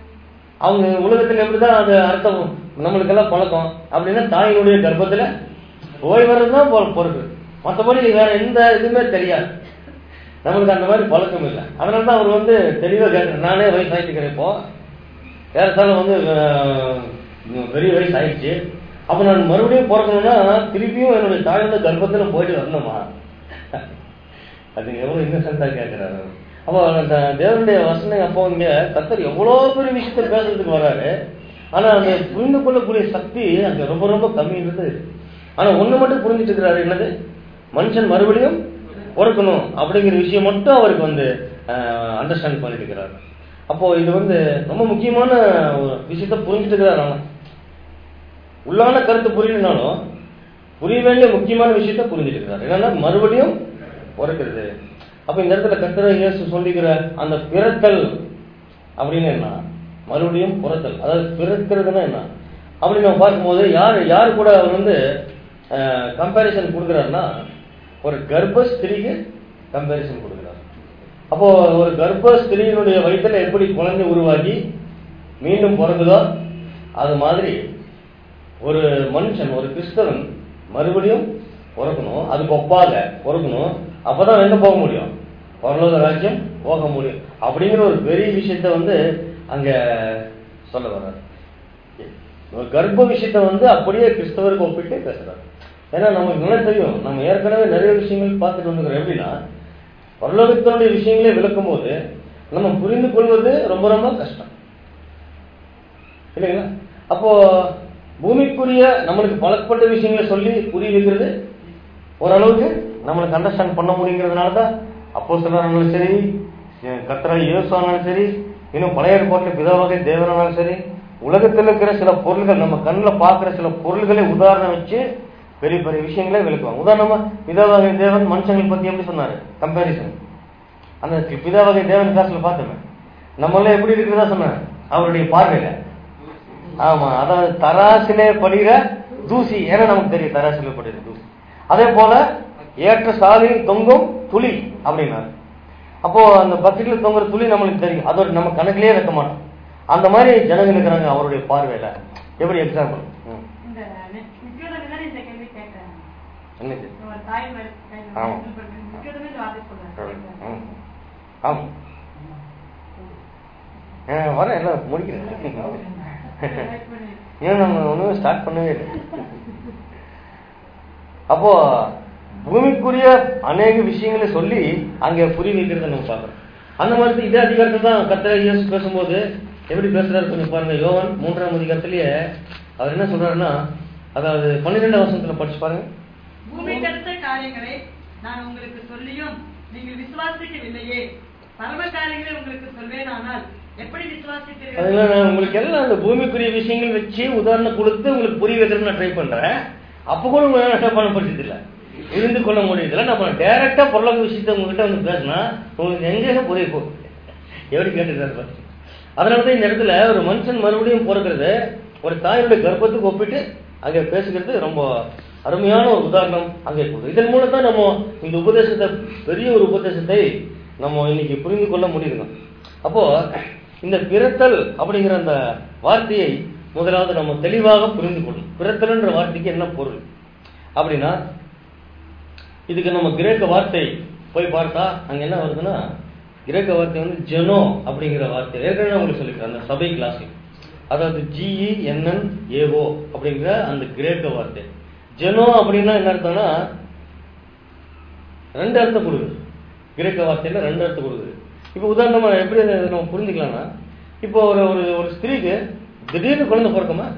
அவங்க உலகத்துல எப்படிதான் அது அர்த்தம் நம்மளுக்கெல்லாம் பழக்கம் அப்படின்னா தாயினுடைய கர்ப்பத்துல போய் வர்றதுதான் பொ- பொறுப்பு மற்றபடி வேற எந்த இதுவுமே தெரியாது நம்மளுக்கு அந்த மாதிரி பழக்கம் இல்லை அதனால தான் அவர் வந்து தெளிவா கேட்கிறேன் நானே வயசாயிட்டுக்கிறேன் இப்போ ஏறத்தாலும் வந்து அஹ், பெரிய வயசு ஆயிடுச்சு அப்ப நான் மறுபடியும் பிறக்கணும்னா திருப்பியும் என்னுடைய தாயோட கர்ப்பத்துல போயிட்டு வரணுமா அது எவ்வளவு இன்னசென்டா கேட்கிறாரு அப்போ அந்த தேவனுடைய வசனம் அப்போ இங்க கத்தர் எவ்வளவு பெரிய விஷயத்த பேசுறதுக்கு வராரு ஆனா அந்த புரிந்து கொள்ளக்கூடிய சக்தி அங்க ரொம்ப ரொம்ப கம்மின்றது ஆனா ஒண்ணு மட்டும் புரிஞ்சுட்டு இருக்கிறாரு என்னது மனுஷன் மறுபடியும் பிறக்கணும் அப்படிங்கிற விஷயம் மட்டும் அவருக்கு வந்து அண்டர்ஸ்டாண்ட் பண்ணிட்டு இருக்கிறாரு அப்போ இது வந்து ரொம்ப முக்கியமான ஒரு விஷயத்த புரிஞ்சுட்டு இருக்கிறாரு ஆனா உள்ளான கருத்து புரியலனாலும் புரிய வேண்டிய முக்கியமான விஷயத்த புரிஞ்சுட்டு இருக்கிறார் என்னன்னா மறுபடியும் பிறக்கிறது அப்ப இந்த இடத்துல கத்திர இயேசு சொல்லிக்கிற அந்த பிறத்தல் அப்படின்னு என்ன மறுபடியும் பிறத்தல் அதாவது பிறக்கிறதுனா என்ன அப்படி நம்ம பார்க்கும்போது யார் யார் கூட அவர் வந்து கம்பேரிசன் கொடுக்குறாருன்னா ஒரு கர்ப்ப ஸ்திரீக்கு கம்பேரிசன் கொடுக்குறாரு அப்போ ஒரு கர்ப்ப ஸ்திரீயினுடைய வயிற்றுல எப்படி குழந்தை உருவாகி மீண்டும் பிறகுதோ அது மாதிரி ஒரு மனுஷன் ஒரு கிறிஸ்தவன் மறுபடியும் பிறக்கணும் அதுக்கு ஒப்பாக பிறக்கணும் அப்பதான் எங்க போக முடியும் பரலோக ராஜ்யம் போக முடியும் அப்படிங்கிற ஒரு பெரிய விஷயத்த வந்து அங்க சொல்ல வர்றாரு ஒரு கர்ப்ப விஷயத்த வந்து அப்படியே கிறிஸ்தவருக்கு ஒப்பிட்டு பேசுறாரு ஏன்னா நமக்கு நல்லா தெரியும் நம்ம ஏற்கனவே நிறைய விஷயங்கள் பார்த்துட்டு வந்துக்கிறோம் எப்படின்னா பரலோகத்தினுடைய விஷயங்களே விளக்கும் போது நம்ம புரிந்து கொள்வது ரொம்ப ரொம்ப கஷ்டம் இல்லைங்களா அப்போ பூமிக்குரிய நம்மளுக்கு பழக்கப்பட்ட விஷயங்களை சொல்லி புரிய வைக்கிறது ஓரளவுக்கு நம்மளுக்கு அண்டர்ஸ்டாண்ட் பண்ண முடியுங்கிறதுனால தான் அப்போ இருந்தாலும் சரி கத்தரால் இயேசுவானாலும் சரி இன்னும் பழைய ஏற்பாட்டில் பிதாவகை தேவனாலும் சரி உலகத்தில் இருக்கிற சில பொருள்கள் நம்ம கண்ணில் பார்க்குற சில பொருள்களை உதாரணம் வச்சு பெரிய பெரிய விஷயங்களே விளக்குவாங்க உதாரணமா பிதாவகை தேவன் மனுஷங்களை பத்தி எப்படி சொன்னாரு கம்பேரிசன் அந்த பிதாவகை தேவன் கிளாஸ்ல பார்த்தோமே நம்மளாம் எப்படி இருக்கிறதா சொன்னார் அவருடைய பார்வையில ஆமா அதாவது தராசிலே படுகிற தூசி ஏன்னா நமக்கு தெரியும் தராசிலே படுகிற தூசி அதே போல ஏற்ற சாலையில் தொங்கும் துளி அப்படின்னாரு அப்போ அந்த பக்கெட்ல தொங்குற துளி நம்மளுக்கு தெரியும் அதோட நம்ம கணக்கிலேயே வைக்க மாட்டோம் அந்த மாதிரி ஜனங்கள் இருக்கிறாங்க அவருடைய பார்வையில எப்படி எக்ஸாம்பிள் இந்த நிச்சயதானே தான் இந்த கேள்வி கேட்டேன் என்னது ஒரு தாய் மறு- ஆமா. நிச்சயதானே இந்த வார்த்தை சொல்றேன் ம். ஆமா ஆ, வரேன் எல்லாம் முடிக்கிறேன் ஏன் நம்ம ஒன்றும் ஸ்டார்ட் பண்ணவே இல்லை அப்போ பூமிக்குரிய அநேக விஷயங்களை சொல்லி அங்க புரிய வைக்கிறத நம்ம பார்க்கறோம் அந்த மாதிரி இதே அதிகாரத்தை தான் கத்திர இயேசு பேசும்போது எப்படி பேசுறாரு கொஞ்சம் பாருங்க யோவான் மூன்றாம் அதிகாரத்திலேயே அவர் என்ன சொல்றாருன்னா அதாவது பன்னிரெண்டாம் வருஷத்துல படிச்சு பாருங்க பூமிக்கு அடுத்த காரியங்களை நான் உங்களுக்கு சொல்லியும் நீங்கள் விசுவாசிக்கவில்லையே பரம காரியங்களை உங்களுக்கு சொல்வேனானால் எப்படி விசுவாசிப்பீர்கள் அதனால நான் உங்களுக்கு எல்லாம் அந்த பூமிக்குரிய விஷயங்கள் வச்சு உதாரணம் கொடுத்து உங்களுக்கு புரிய வைக்கிறதுக்கு நான் ட்ரை பண்றேன் அப்ப கூட உங்களால என்ன பண்ண முடியுது இல்ல இருந்து கொள்ள முடியுதுல நம்ம டைரக்டா பொருளாதார விஷயத்தை உங்ககிட்ட வந்து பேசினா உங்களுக்கு எங்க புரிய போகுது எப்படி கேட்டுக்கிறாரு பாரு. அதனாலதான் இந்த இடத்துல ஒரு மனுஷன் மறுபடியும் பிறக்கிறது ஒரு தாயினுடைய கர்ப்பத்துக்கு ஒப்பிட்டு அங்க பேசுகிறது ரொம்ப அருமையான ஒரு உதாரணம் அங்கே போகுது இதன் மூலம் தான் நம்ம இந்த உபதேசத்தை பெரிய ஒரு உபதேசத்தை நம்ம இன்னைக்கு புரிந்து கொள்ள முடியுதுங்க அப்போ இந்த பிறத்தல் அப்படிங்கிற அந்த வார்த்தையை முதலாவது நம்ம தெளிவாக புரிந்து கொள்ளணும் பிறத்தல்ன்ற வார்த்தைக்கு என்ன பொருள் அப்படின்னா இதுக்கு நம்ம கிரேக்க வார்த்தை போய் பார்த்தா அங்க என்ன வருதுன்னா கிரேக்க வார்த்தை வந்து ஜெனோ அப்படிங்கிற வார்த்தை ஏற்கனவே நான் உங்களுக்கு சொல்லிக்கிறேன் அந்த சபை கிளாஸில் அதாவது ஜிஇ என்என் ஏஓ அப்படிங்கிற அந்த கிரேக்க வார்த்தை ஜெனோ அப்படின்னா என்ன அர்த்தம்னா ரெண்டு அர்த்தம் கொடுக்குது கிரேக்க வார்த்தையில ரெண்டு அர்த்தம் கொடுக்குது இப்போ உதாரணமா எப்படி அதை நம்ம புரிஞ்சுக்கலாம்னா இப்போ ஒரு ஒரு ஒரு ஸ்திரீக்கு திடீர்னு குழந்தை பிறக்குமா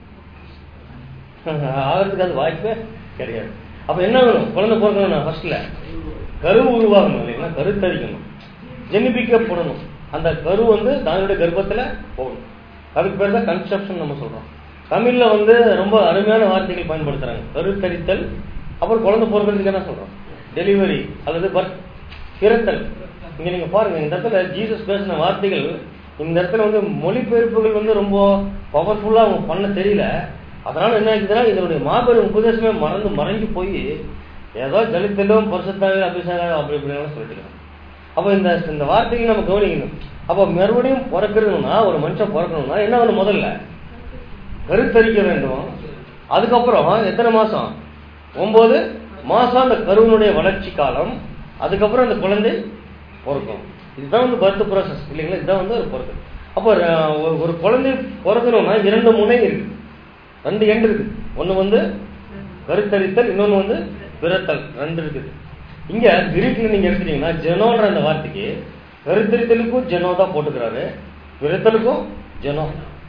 ஆகிறதுக்கு அது வாய்ப்பே கிடையாது அப்ப என்ன வேணும் குழந்தை பிறக்கணும்னா ஃபர்ஸ்ட்ல கரு உருவாகணும் இல்லைங்களா கருத்தரிக்கணும் ஜெனிபிக்கப்படணும் அந்த கரு வந்து தானுடைய கர்ப்பத்துல போகணும் அதுக்கு பேர் தான் கன்செப்ஷன் நம்ம சொல்றோம் தமிழ்ல வந்து ரொம்ப அருமையான வார்த்தைகள் பயன்படுத்துறாங்க கருத்தரித்தல் அப்புறம் குழந்தை பிறக்கிறதுக்கு என்ன சொல்றோம் டெலிவரி அல்லது பர்த் பிறத்தல் இங்க நீங்க பாருங்க இந்த இடத்துல ஜீசஸ் பேசின வார்த்தைகள் இந்த இடத்துல வந்து மொழிபெயர்ப்புகள் வந்து ரொம்ப பவர்ஃபுல்லா அவங்க பண்ண தெரியல அதனால என்ன ஆகுதுன்னா இதனுடைய மாபெரும் உபதேசமே மறந்து மறைஞ்சு போய் ஏதோ ஜலித்தலும் பரிசுத்தாக அபிஷேகம் அப்படி இப்படின்னு சொல்லிட்டு அப்போ இந்த இந்த வார்த்தைகளை நம்ம கவனிக்கணும் அப்போ மறுபடியும் பிறக்கணும்னா ஒரு மனுஷன் பிறக்கணும்னா என்ன வேணும் முதல்ல கருத்தரிக்க வேண்டும் அதுக்கப்புறம் எத்தனை மாசம் ஒன்பது மாசம் அந்த கருவினுடைய வளர்ச்சி காலம் அதுக்கப்புறம் அந்த குழந்தை பிறக்கும் இதுதான் வந்து பர்த் ப்ராசஸ் இல்லைங்களா இதுதான் வந்து ஒரு பிறகு அப்போ அஹ், ஒரு- ஒரு குழந்தை பிறக்கணும்னா இரண்டு முனை இருக்கு ரெண்டு எண்டு இருக்கு ஒண்ணு வந்து கருத்தரித்தல் இன்னொன்னு வந்து பிறத்தல் ரெண்டு இருக்குது இங்க கிரீக்ல நீங்க எடுத்துட்டீங்கன்னா ஜெனோன்ற அந்த வார்த்தைக்கு கருத்தரித்தலுக்கும் ஜெனோ தான் போட்டுக்கிறாரு பிறத்தலுக்கும் ஜெனோ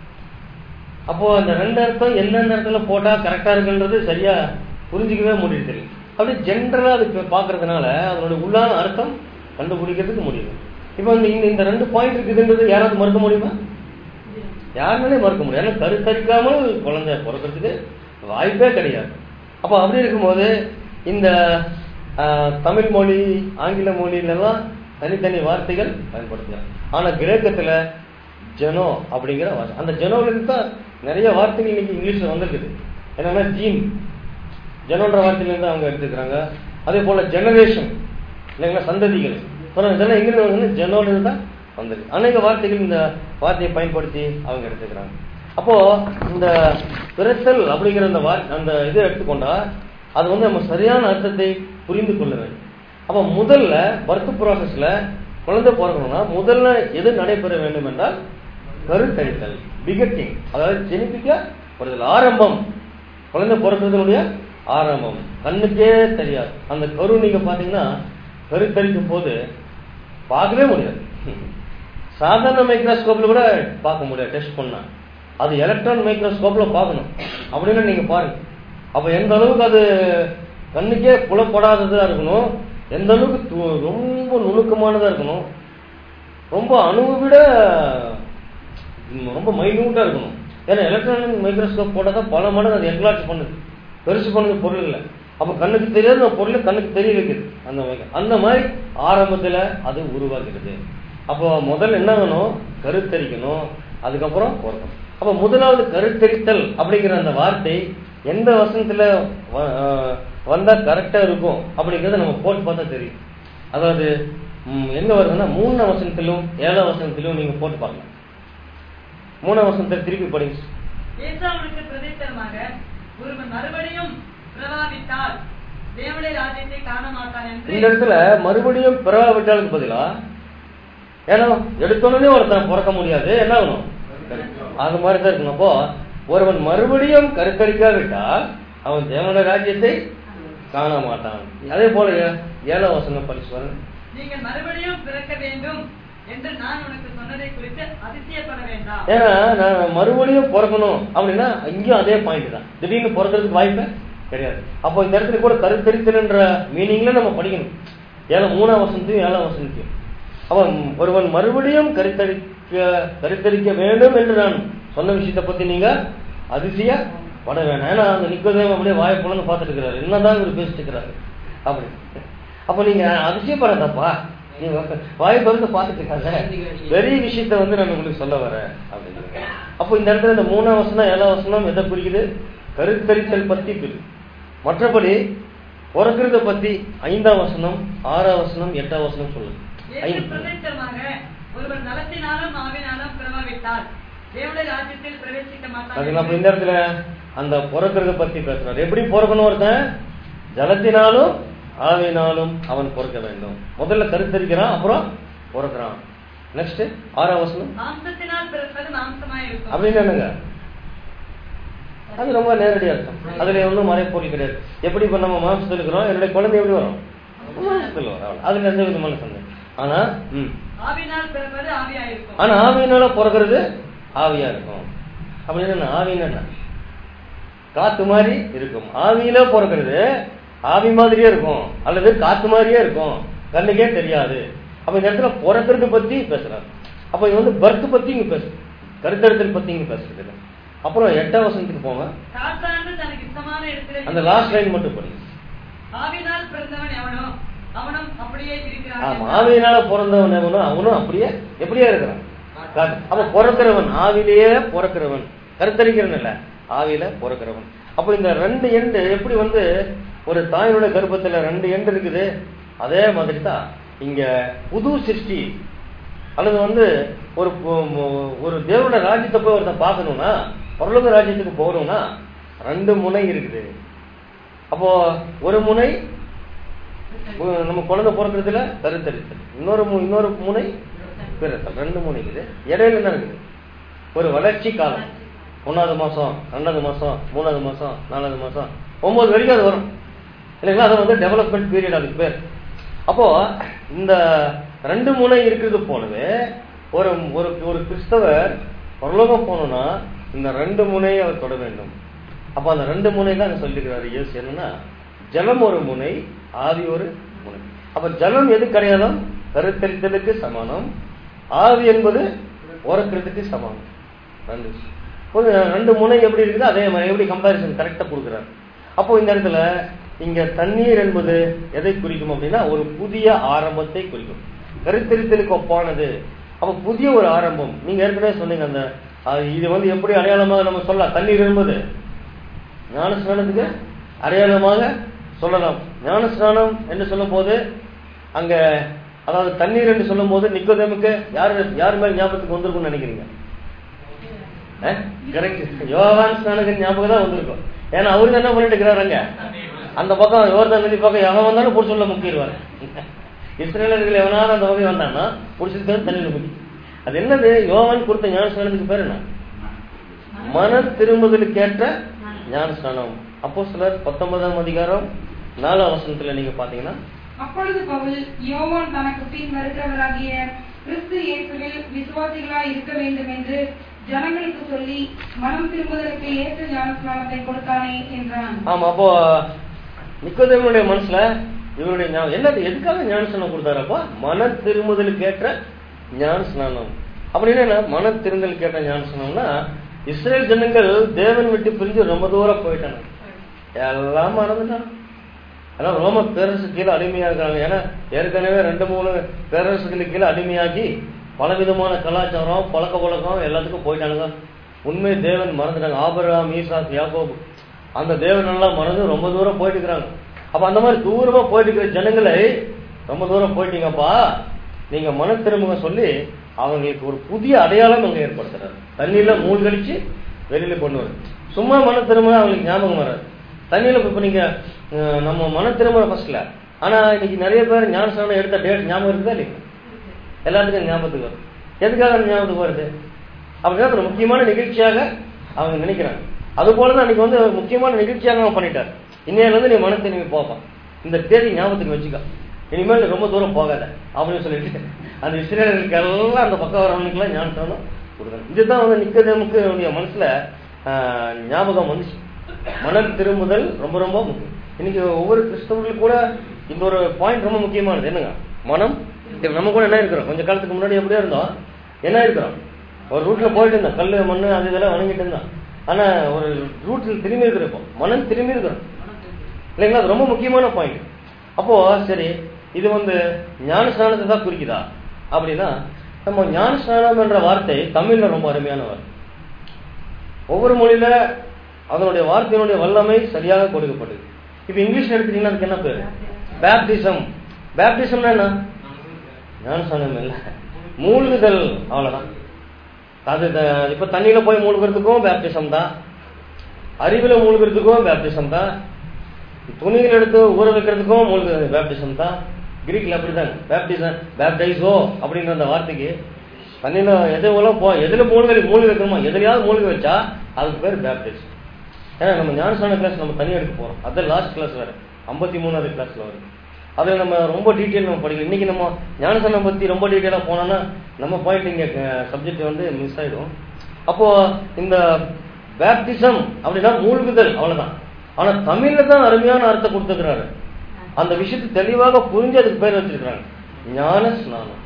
அப்போ அந்த ரெண்டு அர்த்தம் எந்தெந்த இடத்துல போட்டா கரெக்டா இருக்குன்றது சரியா புரிஞ்சுக்கவே முடியுது அப்படி ஜென்ரலா அது இப்ப பாக்குறதுனால அதனுடைய உள்ளான அர்த்தம் கண்டுபிடிக்கிறதுக்கு முடியுது இப்போ இந்த இந்த- இந்த ரெண்டு பாயிண்ட் இருக்குதுன்றது யாராவது மறுக்க முடியுமா யாருனாலே மறுக்க முடியாது ஏன்னா கருத்தரிக்காமல் குழந்தை பிறக்கிறதுக்கு வாய்ப்பே கிடையாது அப்போ அப்படி இருக்கும்போது இந்த ஆஹ், தமிழ் மொழி ஆங்கில மொழியிலெல்லாம் தனித்தனி வார்த்தைகள் பயன்படுத்துகிறாங்க ஆனா கிரேக்கத்துல ஜெனோ அப்படிங்கிற வார்த்தை அந்த ஜெனோல இருந்து தான் நிறைய வார்த்தைகள் இன்னைக்கு இங்கிலீஷ்ல வந்திருக்குது என்னன்னா ஜீன் ஜெனோன்ற வார்த்தையிலிருந்து அவங்க எடுத்துக்கிறாங்க அதே போல ஜெனரேஷன் இல்லைங்களா சந்ததிகள் அப்புறம் இதெல்லாம் எங்கிருந்து வந்து ஜெனோல இருந்து தான் வந்தது அநேக வார்த்தைகள் இந்த வார்த்தையை பயன்படுத்தி அவங்க எடுத்துக்கிறாங்க அப்போ இந்த பிறத்தல் அப்படிங்கிற அந்த வார் அந்த இதை எடுத்துக்கொண்டா அது வந்து நம்ம சரியான அர்த்தத்தை புரிந்து கொள்ள வேண்டும் அப்போ முதல்ல பர்த் ப்ராசஸ்ல குழந்தை பிறக்கணும்னா முதல்ல எது நடைபெற வேண்டும் என்றால் கருத்தரித்தல் பிகட்டிங் அதாவது ஜெனிபிக்க வருதல் ஆரம்பம் குழந்தை பிறக்கிறதுனுடைய ஆரம்பம் கண்ணுக்கே தெரியாது அந்த கரு நீங்க பாத்தீங்கன்னா கருத்தரிக்கும் போது பார்க்கவே முடியாது சாதாரண மைக்ரோஸ்கோப்ல கூட பார்க்க முடியாது டெஸ்ட் பண்ணா அது எலக்ட்ரான் மைக்ரோஸ்கோப்ல பார்க்கணும் அப்படின்னு நீங்க பாருங்க அப்ப எந்த அளவுக்கு அது கண்ணுக்கே புலப்படாததா இருக்கணும் எந்த அளவுக்கு து- ரொம்ப நுணுக்கமானதா இருக்கணும் ரொம்ப அணுவை விட ம், ரொம்ப மைன்யூட்டா இருக்கணும் ஏன்னா எலக்ட்ரானிக் மைக்ரோஸ்கோப் போட்டால் தான் பல மடங்கு அது என்லார்ஜ் பண்ணுது பெருசு பண்ணுது பொருள் இல்லை அப்போ கண்ணுக்கு தெரியாத அந்த பொருள் கண்ணுக்கு தெரிய வைக்குது அந்த micro- அந்த மாதிரி ஆரம்பத்துல அது உருவாகிறது அப்போ முதல்ல என்ன வேணும் கருத்தரிக்கணும் அதுக்கப்புறம் பிறக்கணும் அப்போ முதலாவது கருத்தரித்தல் அப்படிங்கிற அந்த வார்த்தை எந்த வசனத்துல வ- ஆஹ் வந்தா கரெக்டா இருக்கும் அப்படிங்கறத நம்ம போட்டு பார்த்தா தெரியும் அதாவது ம், எங்க வருதுன்னா மூணாம் வசனத்திலும் ஏழாம் வசனத்திலும் நீங்க போட்டு பாருங்க மூணாம் வசனத்தை திருப்பி படிங்க இயேசு அவனுக்கு பிரதித்தரமாக ஒருவன் மறுபடியும் பிரவாவித்தால் தேவனுடைய ராஜ்யத்தை காண மாட்டான் என்று இந்த இடத்துல மறுபடியும் பிறவா விட்டாலுக்கு பதிலா ஏன்னா எடுத்தோடனே ஒருத்தன் பிறக்க முடியாது என்ன ஆகணும் அது மாதிரி தான் இருக்கணும் அப்போ ஒருவன் மறுபடியும் கருத்தரிக்காவிட்டால் அவன் தேவனுடைய ராஜ்யத்தை காண மாட்டான் அதே போல ஏ- ஏழாம் வசனம் படிச்சு நீங்கள் மறுபடியும் பிறக்க வேண்டும் என்று நான் உனக்கு சொன்னதை குறித்து அதிசயப்பட வேண்டாம் ஏன்னா நான் மறுபடியும் பிறக்கணும் அப்படின்னா இங்கேயும் அதே பாயிண்ட் தான் திடீர்னு பிறக்கிறதுக்கு வாய்ப்பே கிடையாது அப்போ இந்த இடத்துல கூட கருத்தரித்தல்ன்ற மீனிங்ல நம்ம படிக்கணும் ஏழை மூணாம் வசனத்தையும் ஏழாம் வசனத்தையும் அவன் ஒருவன் மறுபடியும் கருத்தரிக்க கருத்தரிக்க வேண்டும் என்று நான் சொன்ன விஷயத்தை பத்தி நீங்க அதிசயப்பட வேணாம் ஏன்னா அந்த நிக்கோதேவம் அப்படியே வாயை புலன்னு பார்த்துட்டு இருக்கிறாரு என்னதான் இவர் பேசிட்டு இருக்கிறாரு அப்படி அப்ப நீங்க அதிசயப்படாதப்பா நீங்க வாயை திறந்து பார்த்துட்டு இருக்காங்க பெரிய விஷயத்த வந்து நான் உங்களுக்கு சொல்ல வரேன் அப்படின்னு அப்போ இந்த இடத்துல இந்த மூணாம் வசனம் ஏழாம் வசனம் எதை குறிக்குது கருத்தரித்தல் பத்தி குறிக்குது மற்றபடி பிறக்கிறத பத்தி ஐந்தாம் வசனம் ஆறாம் வசனம் எட்டாம் வசனம் சொல்லுது இயேசு ஐந்து. பிரதித்திரமாக ஒருவர் நலத்தினாலும் ஆவினாலும் பிறவாவிட்டால் தேவனுடைய ராஜ்யத்தில் பிரவேசிக்க அதுல அப்ப மாட்டார் இந்த இடத்துல அந்த பிறக்கிறத பத்தி பேசுறாரு எப்படி பிறக்கணும் ஒருத்தன் ஜலத்தினாலும் ஆவினாலும் அவன் பிறக்க வேண்டும் முதல்ல கருத்தரிக்கிறான் அப்புறம் பிறக்கிறான் நெக்ஸ்ட் ஆறாம் வசனம் மாம்சத்தினால் பிறப்பது மாம்சமாய் இருக்கும் அப்படின்னு என்னங்க அது ரொம்ப நேரடி அர்த்தம் அதுல ஒன்றும் மறைப்பொருள் கிடையாது எப்படி இப்ப நம்ம மாம்சத்தில் இருக்கிறோம் என்னுடைய குழந்தை எப்படி வரும் மாம்சத்தில் வரும் அவ்வளவு. அதுல எந்த விதமான சந்தேகம் ஆனா ம் ஆவினால் பிறப்பது ஆவியாய் இருக்கும் ஆனா ஆவியினால பிறக்கிறது ஆவியா இருக்கும் அப்படின்னு என்ன ஆவின்னு என்ன காத்து மாதிரி இருக்கும் ஆவியில பிறக்கிறது ஆவி மாதிரியே இருக்கும் அல்லது காத்து மாதிரியே இருக்கும் கண்ணுக்கே தெரியாது அப்ப இந்த இடத்துல பிறக்கிறது பத்தி பேசுறாரு அப்ப இது வந்து பர்த் பத்தி இங்க பேசு கருத்தெடுத்தல் பத்தி இங்க பேசுறது இல்ல. அப்புறம் எட்டாம் வசனத்துக்கு போங்க சாத்தாண்டு தனக்கு இஷ்டமான இடத்திலே அந்த லாஸ்ட் லைன் மட்டும் படிங்க ஆவினால் பிறந்தவன் எவனோ அவனும் அப்படியே இருக்கிறான் ஆமா ஆவியினால பிறந்தவன் எவனோ அவனும் அப்படியே எப்படியே இருக்கிறான் காட்டு. அப்ப பிறக்கிறவன் ஆவிலேயே பிறக்கிறவன் கருத்தரிக்கிறவன் இல்ல ஆவியில பிறக்கிறவன் அப்ப இந்த ரெண்டு எண்டு எப்படி வந்து ஒரு தாயினுடைய கர்ப்பத்துல ரெண்டு எண்டு இருக்குது அதே மாதிரி தான் இங்க புது சிருஷ்டி அல்லது வந்து ஒரு பு- ஒரு தேவனுடைய ராஜ்யத்தை போய் ஒருத்தன் பார்க்கணும்னா பரலோக ராஜ்யத்துக்கு போகணும்னா ரெண்டு முனை இருக்குது அப்போ ஒரு முனை உ- நம்ம குழந்தை பிறக்கிறதுல கருத்தரித்தல் இன்னொரு மு- இன்னொரு முனை பிறத்தல் ரெண்டு முனை இருக்குது இடையில என்ன இருக்குது ஒரு வளர்ச்சி காலம் ஒன்னாவது மாசம் ரெண்டாவது மாசம் மூணாவது மாசம் நாலாவது மாசம் ஒன்பது வரைக்கும் அது வரும் இல்லைங்களா அது வந்து டெவலப்மெண்ட் பீரியட் அதுக்கு பேர் அப்போ இந்த ரெண்டு முனை இருக்கிறது போலவே ஒரு ஒரு ஒரு கிறிஸ்தவர் பரலோகம் போகணும்னா இந்த ரெண்டு முனையை அவர் தொட வேண்டும் அப்ப அந்த ரெண்டு முனை தான் அங்க சொல்லியிருக்கிறாரு இயேசு என்னன்னா ஜலம் ஒரு முனை ஆவி ஒரு முனை அப்ப ஜலம் எது கிடையாதோ கருத்தரித்தலுக்கு சமானம் ஆவி என்பது உறக்கிறதுக்கு சமானம் ரெண்டு விஷயம். ஒரு ரெண்டு முனை எப்படி இருக்குதோ அதே மாதிரி எப்படி கம்பாரிசன் கரெக்டா கொடுக்குறாரு அப்போ இந்த இடத்துல இங்க தண்ணீர் என்பது எதை குறிக்கும் அப்படின்னா ஒரு புதிய ஆரம்பத்தை குறிக்கும் கருத்தரித்தலுக்கு ஒப்பானது அப்ப புதிய ஒரு ஆரம்பம் நீங்க ஏற்கனவே சொன்னீங்க அந்த அது இது வந்து எப்படி அடையாளமாக நம்ம சொல்லலாம் தண்ணீர் என்பது ஞான ஸ்நானத்துக்கு அடையாளமாக சொல்லலாம் ஞான ஸ்நானம் என்று சொல்லும் போது அங்க அதாவது தண்ணீர் என்று சொல்லும் போது நிக்கோதேமுக்கு யார் யார் மேல் ஞாபகத்துக்கு வந்திருக்கும்னு நினைக்கிறீங்க கரெக்ட் யோகான் ஸ்நானகன் ஞாபகம் தான் வந்திருக்கும் ஏன்னா அவரு என்ன பண்ணிட்டு இருக்கிறாருங்க அந்த பக்கம் யோர்தான் நதி பக்கம் எவன் வந்தாலும் புடிச்சுள்ள முக்கிடுவார் இஸ்ரேலர்கள் எவனாவது அந்த வகை வந்தான்னா புடிச்சிட்டு தண்ணியில முக்கி அது என்னது யோவான் கொடுத்த ஞான ஸ்நானத்துக்கு பேர் என்ன மன திரும்புதலுக்கேற்ற ஞான ஸ்நானம் அப்போ சிலர் பத்தொன்பதாம் அதிகாரம் நாலாம் வசனத்துல நீங்க பாத்தீங்கன்னா அப்பொழுது பவுல் யோவான் தனக்கு பின் வருகிறவராகிய கிறிஸ்து இயேசுவில் விசுவாசிகளாய் இருக்க வேண்டும் என்று ஜனங்களுக்கு சொல்லி மனம் திரும்புதலுக்கு ஏற்ற ஞானஸ்நானத்தை கொடுத்தானே என்றான் ஆமா அப்போ நிக்கோதேவனுடைய மனசுல இவருடைய ஞானம் என்னது எதுக்காக ஞான ஸ்நானம் கொடுத்தாரப்பா மன திரும்புதலுக்கு ஏற்ற ஞான ஸ்நானம் அப்படின்னு என்ன மன திருந்தலுக்கு ஏற்ற ஞான ஸ்நானம்னா இஸ்ரேல் ஜனங்கள் தேவன் விட்டு பிரிஞ்சு ரொம்ப தூரம் போயிட்டாங்க எல்லாம் மறந்துட்டாங்க அதான் ரோம பேரரசு கீழே அடிமையா இருக்காங்க ஏன்னா ஏற்கனவே ரெண்டு மூணு பேரரசுகளுக்கு கீழே அடிமையாகி பலவிதமான கலாச்சாரம் பழக்க வழக்கம் எல்லாத்துக்கும் போயிட்டானுங்க உண்மை தேவன் மறந்துட்டாங்க ஆபராம் ஈசாக் யாக்கோபு அந்த தேவன் எல்லாம் மறந்து ரொம்ப தூரம் போயிட்டு இருக்கிறாங்க அப்ப அந்த மாதிரி தூரமா போயிட்டு இருக்கிற ஜனங்களை ரொம்ப தூரம் போயிட்டீங்கப்பா நீங்க மன திருமுக சொல்லி அவங்களுக்கு ஒரு புதிய அடையாளம் அங்க ஏற்படுத்துறாரு தண்ணியில மூழ்கடிச்சு வெளியில கொண்டு வரும் சும்மா மன திருமுக அவங்களுக்கு ஞாபகம் வராது தண்ணியில இப்ப நீங்க அஹ், நம்ம மன திருமுக ஃபர்ஸ்ட்ல ஆனா இன்னைக்கு நிறைய பேர் ஞானஸ்தானம் எடுத்த டேட் ஞாபகம் இருக்குதா இல்லையா எல்லாத்துக்கும் ஞாபகத்துக்கு வரும் எதுக்காக அந்த ஞாபகத்துக்கு வருது அப்படின்னா ஒரு முக்கியமான நிகழ்ச்சியாக அவங்க நினைக்கிறாங்க அது போலதான் அன்னைக்கு வந்து ஒரு முக்கியமான நிகழ்ச்சியாக அவன் பண்ணிட்டார் இன்னையில இருந்து நீ மனத்தை நீங்க போப்பான் இந்த தேதி ஞாபகத்துக்கு வச்சுக்க இனிமேல் நீ ரொம்ப தூரம் போகாத அப்படின்னு சொல்லிட்டு அந்த இஸ்ரேலர்களுக்கு எல்லாம் அந்த பக்கம் வரவனுக்கு எல்லாம் ஞானஸ்தானம் கொடுக்கணும் இதுதான் வந்து நிக்கதேமுக்கு அவனுடைய மனசுல ஆஹ், ஞாபகம் வந்துச்சு மனம் திரும்புதல் ரொம்ப ரொம்ப முக்கியம் இன்னைக்கு ஒவ்வொரு கிறிஸ்தவர்களுக்கும் கூட இந்த ஒரு பாயிண்ட் ரொம்ப முக்கியமானது என்னங்க மனம் திரு- நம்ம கூட என்ன இருக்கிறோம் கொஞ்ச காலத்துக்கு முன்னாடி எப்படியா இருந்தோம் என்ன இருக்கிறோம் ஒரு ரூட்ல போயிட்டு இருந்தோம் கல்லு மண்ணு அது இதெல்லாம் வணங்கிட்டு இருந்தோம் ஆனா ஒரு ரூட்டில் திரும்பி இருக்கிறோம் இப்போ மனம் திரும்பி இருக்கிறோம் இல்லைங்களா அது ரொம்ப முக்கியமான பாயிண்ட் அப்போ சரி இது வந்து ஞான ஸ்நானத்தை தான் குறிக்குதா அப்படின்னா நம்ம ஞான ஸ்நானம் என்ற வார்த்தை தமிழ்ல ரொம்ப அருமையான வார்த்தை ஒவ்வொரு மொழியில அதனுடைய வார்த்தையினுடைய வல்லமை சரியாக கொடுக்கப்பட்டது இப்ப இங்கிலீஷ்ல எடுத்தீங்கன்னா அதுக்கு என்ன பேரு பேப்டிசம் பேப்டிசம்னா என்ன ஞானஸ்நானம் இல்ல மூழ்குதல் அவ்வளவுதான் அது த- இப்ப தண்ணியில போய் மூழ்கிறதுக்கும் பேப்டிசம் தான் அறிவுல மூழ்கிறதுக்கும் பேப்டிசம் தான் துணிகள் எடுத்து ஊற வைக்கிறதுக்கும் மூழ்கு பேப்டிசம் தான் கிரீக்ல அப்படிதான் பேப்டிசம் பேப்டைஸோ அப்படின்ற அந்த வார்த்தைக்கு தண்ணியில எதுவெல்லாம் போ எதுல மூழ்கி மூழ்கி வைக்கணுமோ எதுலையாவது மூழ்கி வச்சா அதுக்கு பேர் பேப்டிசம் ஏன்னா நம்ம ஞானஸ்தான கிளாஸ் நம்ம தனி எடுக்க போறோம் அது லாஸ்ட் கிளாஸ் வேற ஐம்பத்தி மூணாவது கிளாஸ்ல வரும் அதுல நம்ம ரொம்ப டீட்டெயில் நம்ம படிக்கணும் இன்னைக்கு நம்ம ஞானஸ்தானம் பத்தி ரொம்ப டீட்டெயிலா போனோம்னா நம்ம பாயிண்ட் இங்க சப்ஜெக்ட் வந்து மிஸ் ஆயிடும் அப்போ இந்த பேப்டிசம் அப்படின்னா மூழ்குதல் அவ்வளவுதான் ஆனா தமிழ்ல தான் அருமையான அர்த்தம் கொடுத்துக்கிறாரு அந்த விஷயத்தை தெளிவாக புரிஞ்சு அதுக்கு பேர் வச்சிருக்கிறாங்க ஞான ஸ்நானம்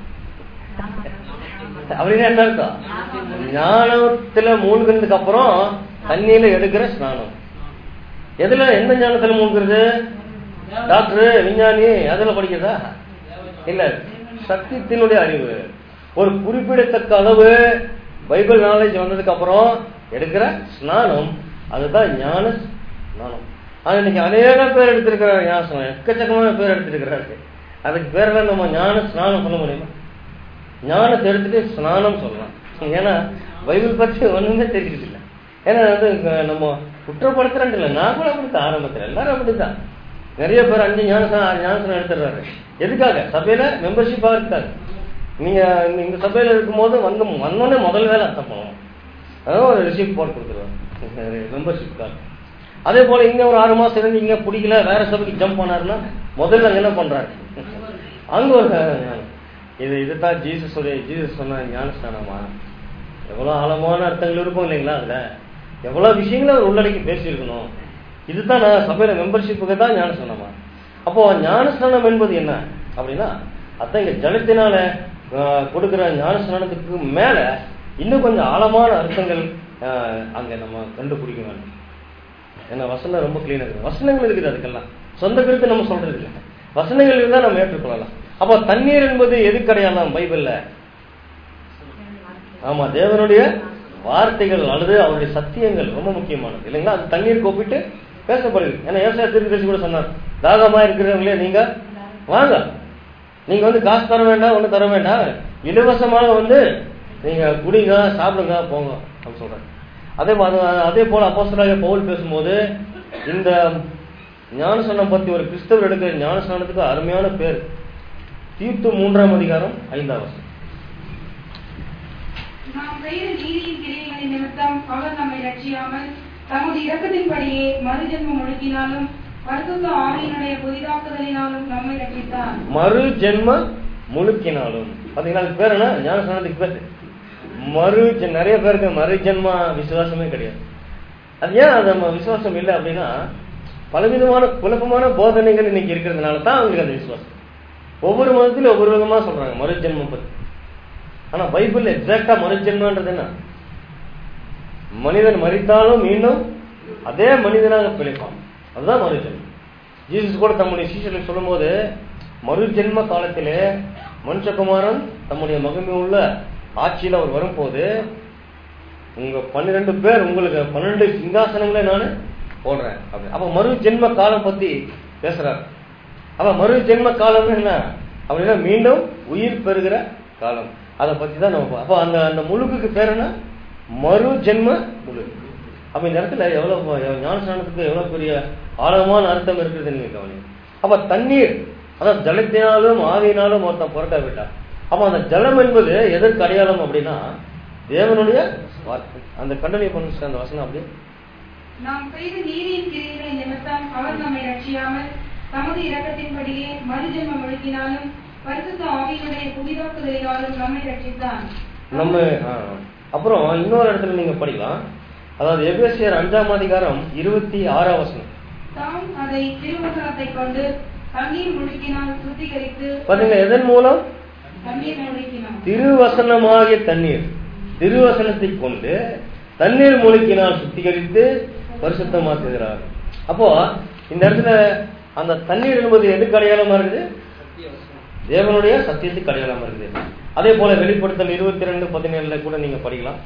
அப்படின்னு என்ன அர்த்தம் ஞானத்துல மூழ்கினதுக்கு அப்புறம் தண்ணியில எடுக்கிற ஸ்நானம் எதுல எந்த ஞானத்துல மூழ்கிறது டாக்டர் விஞ்ஞானி அதுல படிக்கிறதா இல்ல சத்தியத்தினுடைய அறிவு ஒரு குறிப்பிடத்தக்க அளவு பைபிள் நாலேஜ் வந்ததுக்கு அப்புறம் எடுக்கிற ஸ்நானம் அதுதான் ஞான ஸ்நானம் ஆனா இன்னைக்கு அநேக பேர் எடுத்திருக்கிறாரு ஞான ஸ்நானம் எக்கச்சக்கமான பேர் எடுத்திருக்கிறாரு அதுக்கு பேரெல்லாம் நம்ம ஞான ஸ்நானம் சொல்ல முடியுமா ஞானத்தை எடுத்துட்டு ஸ்நானம் சொல்லலாம் ஏன்னா பைபிள் பற்றி ஒண்ணுமே தெரியுது இல்லை ஏன்னா வந்து இங்க நம்ம குற்றப்படுத்துறேன் இல்லை நான் கூட அப்படித்தான் ஆரம்பத்தில் எல்லாரும் அப்படித்தான் நிறைய பேர் அஞ்சு ஞானசனம் ஆறு ஞானசனம் எடுத்துடுறாரு எதுக்காக சபையில மெம்பர்ஷிப் இருக்காது நீங்க இந்த- இந்த சபையில இருக்கும்போது வந்து வந்தோடனே முதல் வேலை அர்த்தம் பண்ணணும் அதான் ஒரு ரிசீப்ட் போட்டு கொடுத்துருவாங்க மெம்பர்ஷிப் கார்டு அதே போல இங்க ஒரு ஆறு மாசம் இருந்து இங்க பிடிக்கல வேற சபைக்கு ஜம்ப் பண்ணாருன்னா முதல்ல அங்க என்ன பண்றாரு அங்க ஒரு ஞானம். இது இதுதான் ஜீசஸ் உடைய ஜீசஸ் சொன்ன ஞானஸ்தானமா எவ்வளவு ஆழமான அர்த்தங்கள் இருக்கும் இல்லைங்களா அதுல எவ்வளவு விஷயங்களை அவர் உள்ளடக்கி பேசியிருக்கணும் இதுதான் நான் சபையில மெம்பர்ஷிப்புக்கு தான் ஞானஸ்தானமா அப்போ ஞானஸ்தானம் என்பது என்ன அப்படின்னா அதான் இங்க ஜலத்தினால ஆஹ், கொடுக்கிற ஞானஸ்தானத்துக்கு மேல இன்னும் கொஞ்சம் ஆழமான அர்த்தங்கள் ஆஹ், அங்க நம்ம கண்டுபிடிக்க வேண்டும் ஏன்னா வசனம் ரொம்ப கிளீனா இருக்கு வசனங்கள் இருக்குது அதுக்கெல்லாம் சொந்த கருத்து நம்ம சொல்றது இல்லை வசனங்கள் இருந்தா நம்ம ஏற்றுக்கொள்ளலாம் அப்ப தண்ணீர் என்பது எதுக்கு அடையாளம் பைபிள்ல ஆமா தேவனுடைய வார்த்தைகள் அல்லது அவருடைய சத்தியங்கள் ரொம்ப முக்கியமானது இல்லைங்களா அது தண்ணீருக்கு ஒப்பிட்டு பேசப்படுது ஏன்னா ஏசா திருக்கதர்சி கூட சொன்னார் தாகமா இருக்கிறவங்களே நீங்க வாங்க நீங்க வந்து காசு தர வேண்டாம் ஒண்ணு தர வேண்டாம் இலவசமாக வந்து நீங்க குடிங்க சாப்பிடுங்க போங்க அப்படின்னு சொல்றாரு அதே மாதிரி அதே போல அப்போஸ்தலராகிய பவுல் பேசும்போது இந்த ஞானசனம் பத்தி ஒரு கிறிஸ்தவர் எடுக்கிற ஞானசனத்துக்கு அருமையான பேர் தீர்த்து மூன்றாம் அதிகாரம் ஐந்தாம் வசனம் நாம் செய்த நீதியின் கிரியைகளின் நிமித்தம் அவர் நம்மை ரட்சியாமல் தமது இரக்கத்தின்படியே மறுஜென்மம் ஒழுக்கினாலும் பரிசுத்த ஆவியினுடைய புதிதாக்குதலினாலும் நம்மை ரட்சித்தார் மறு ஜென்ம முழுக்கினாலும் பாத்தீங்களா அதுக்கு பேர் என்ன ஞானஸ்நானத்துக்கு பேர் மறு ஜெ- நிறைய பேருக்கு மறு ஜென்ம விசுவாசமே கிடையாது அது ஏன் அது நம்ம விசுவாசம் இல்லை அப்படின்னா பலவிதமான குழப்பமான போதனைகள் இன்னைக்கு இருக்கிறதுனால தான் அவங்களுக்கு அந்த விசுவாசம் ஒவ்வொரு மதத்திலும் ஒவ்வொரு விதமா சொல்றாங்க மறு ஜென்மம் பத்தி ஆனா பைபிள் எக்ஸாக்டா மறு ஜென்மன்றது என்ன மனிதன் மறித்தாலும் மீண்டும் அதே மனிதனாக பிழைப்பான் அதுதான் மறு ஜென்மம் ஜீசஸ் கூட தம்முடைய சீசர்களுக்கு சொல்லும்போது மறு ஜென்ம காலத்திலே மனுஷகுமாரன் தம்முடைய மகிமை உள்ள ஆட்சியில் அவர் வரும்போது உங்க பன்னிரெண்டு பேர் உங்களுக்கு பன்னெண்டு சிங்காசனங்களே நான் போடுறேன் அப்படி அப்ப மறு ஜென்ம காலம் பத்தி பேசுறாரு அப்ப மறு ஜென்ம காலம் என்ன அப்படின்னா மீண்டும் உயிர் பெறுகிற காலம் அதை பத்தி தான் நம்ம பா- அப்ப அந்த அந்த முழுக்குக்கு பேர் என்ன மறு ஜென்ம முழுக்கு அப்ப இந்த இடத்துல எவ்வளவு எவ்வளவு ஞானஸ்நானத்துக்கு எவ்வளவு பெரிய ஆழமான அர்த்தம் இருக்குது நீங்க கவனிங்க அப்ப தண்ணீர் அதான் ஜலத்தினாலும் ஆவியினாலும் ஒருத்தன் புரட்ட விட்டார் அப்ப அந்த ஜலம் என்பது எதற்கு அடையாளம் அப்படின்னா தேவனுடைய வார்த்தை அந்த கண்டனை பண்ணு அந்த வசனம் அப்படி நாம் செய்த நீதியின் கிரியைகளின் நிமித்தம் அவர் நம்மை ரட்சியாமல் தமது இரக்கத்தின்படியே மறுஜென்மம் ஒழுக்கினாலும் பரிசுத்த ஆவியினுடைய புதிதாக்குதலினாலும் நம்மை ரட்சித்தார் நம்ம ஆ, அப்புறம் இன்னொரு இடத்துல நீங்க படிக்கலாம் அதாவது எபேசியர் அஞ்சாம் அதிகாரம் இருபத்தி ஆறாம் வசனம் தாம் அதை திருவசனத்தை கொண்டு தண்ணீர் முழுக்கினால் சுத்திகரித்து பாருங்க எதன் மூலம் தண்ணீர் முழுக்கினால் திருவசனமாகிய தண்ணீர் திருவசனத்தை கொண்டு தண்ணீர் மூழ்கினால் சுத்திகரித்து பரிசுத்தமாக்குகிறார் அப்போ இந்த இடத்துல அந்த தண்ணீர் என்பது எதுக்கு அடையாளமா இருக்குது தேவனுடைய சத்தியத்துக்கு அடையாளமா இருக்குது அதே போல வெளிப்படுத்தல் இருபத்தி ரெண்டு பதினேழுல கூட நீங்க படிக்கலாம்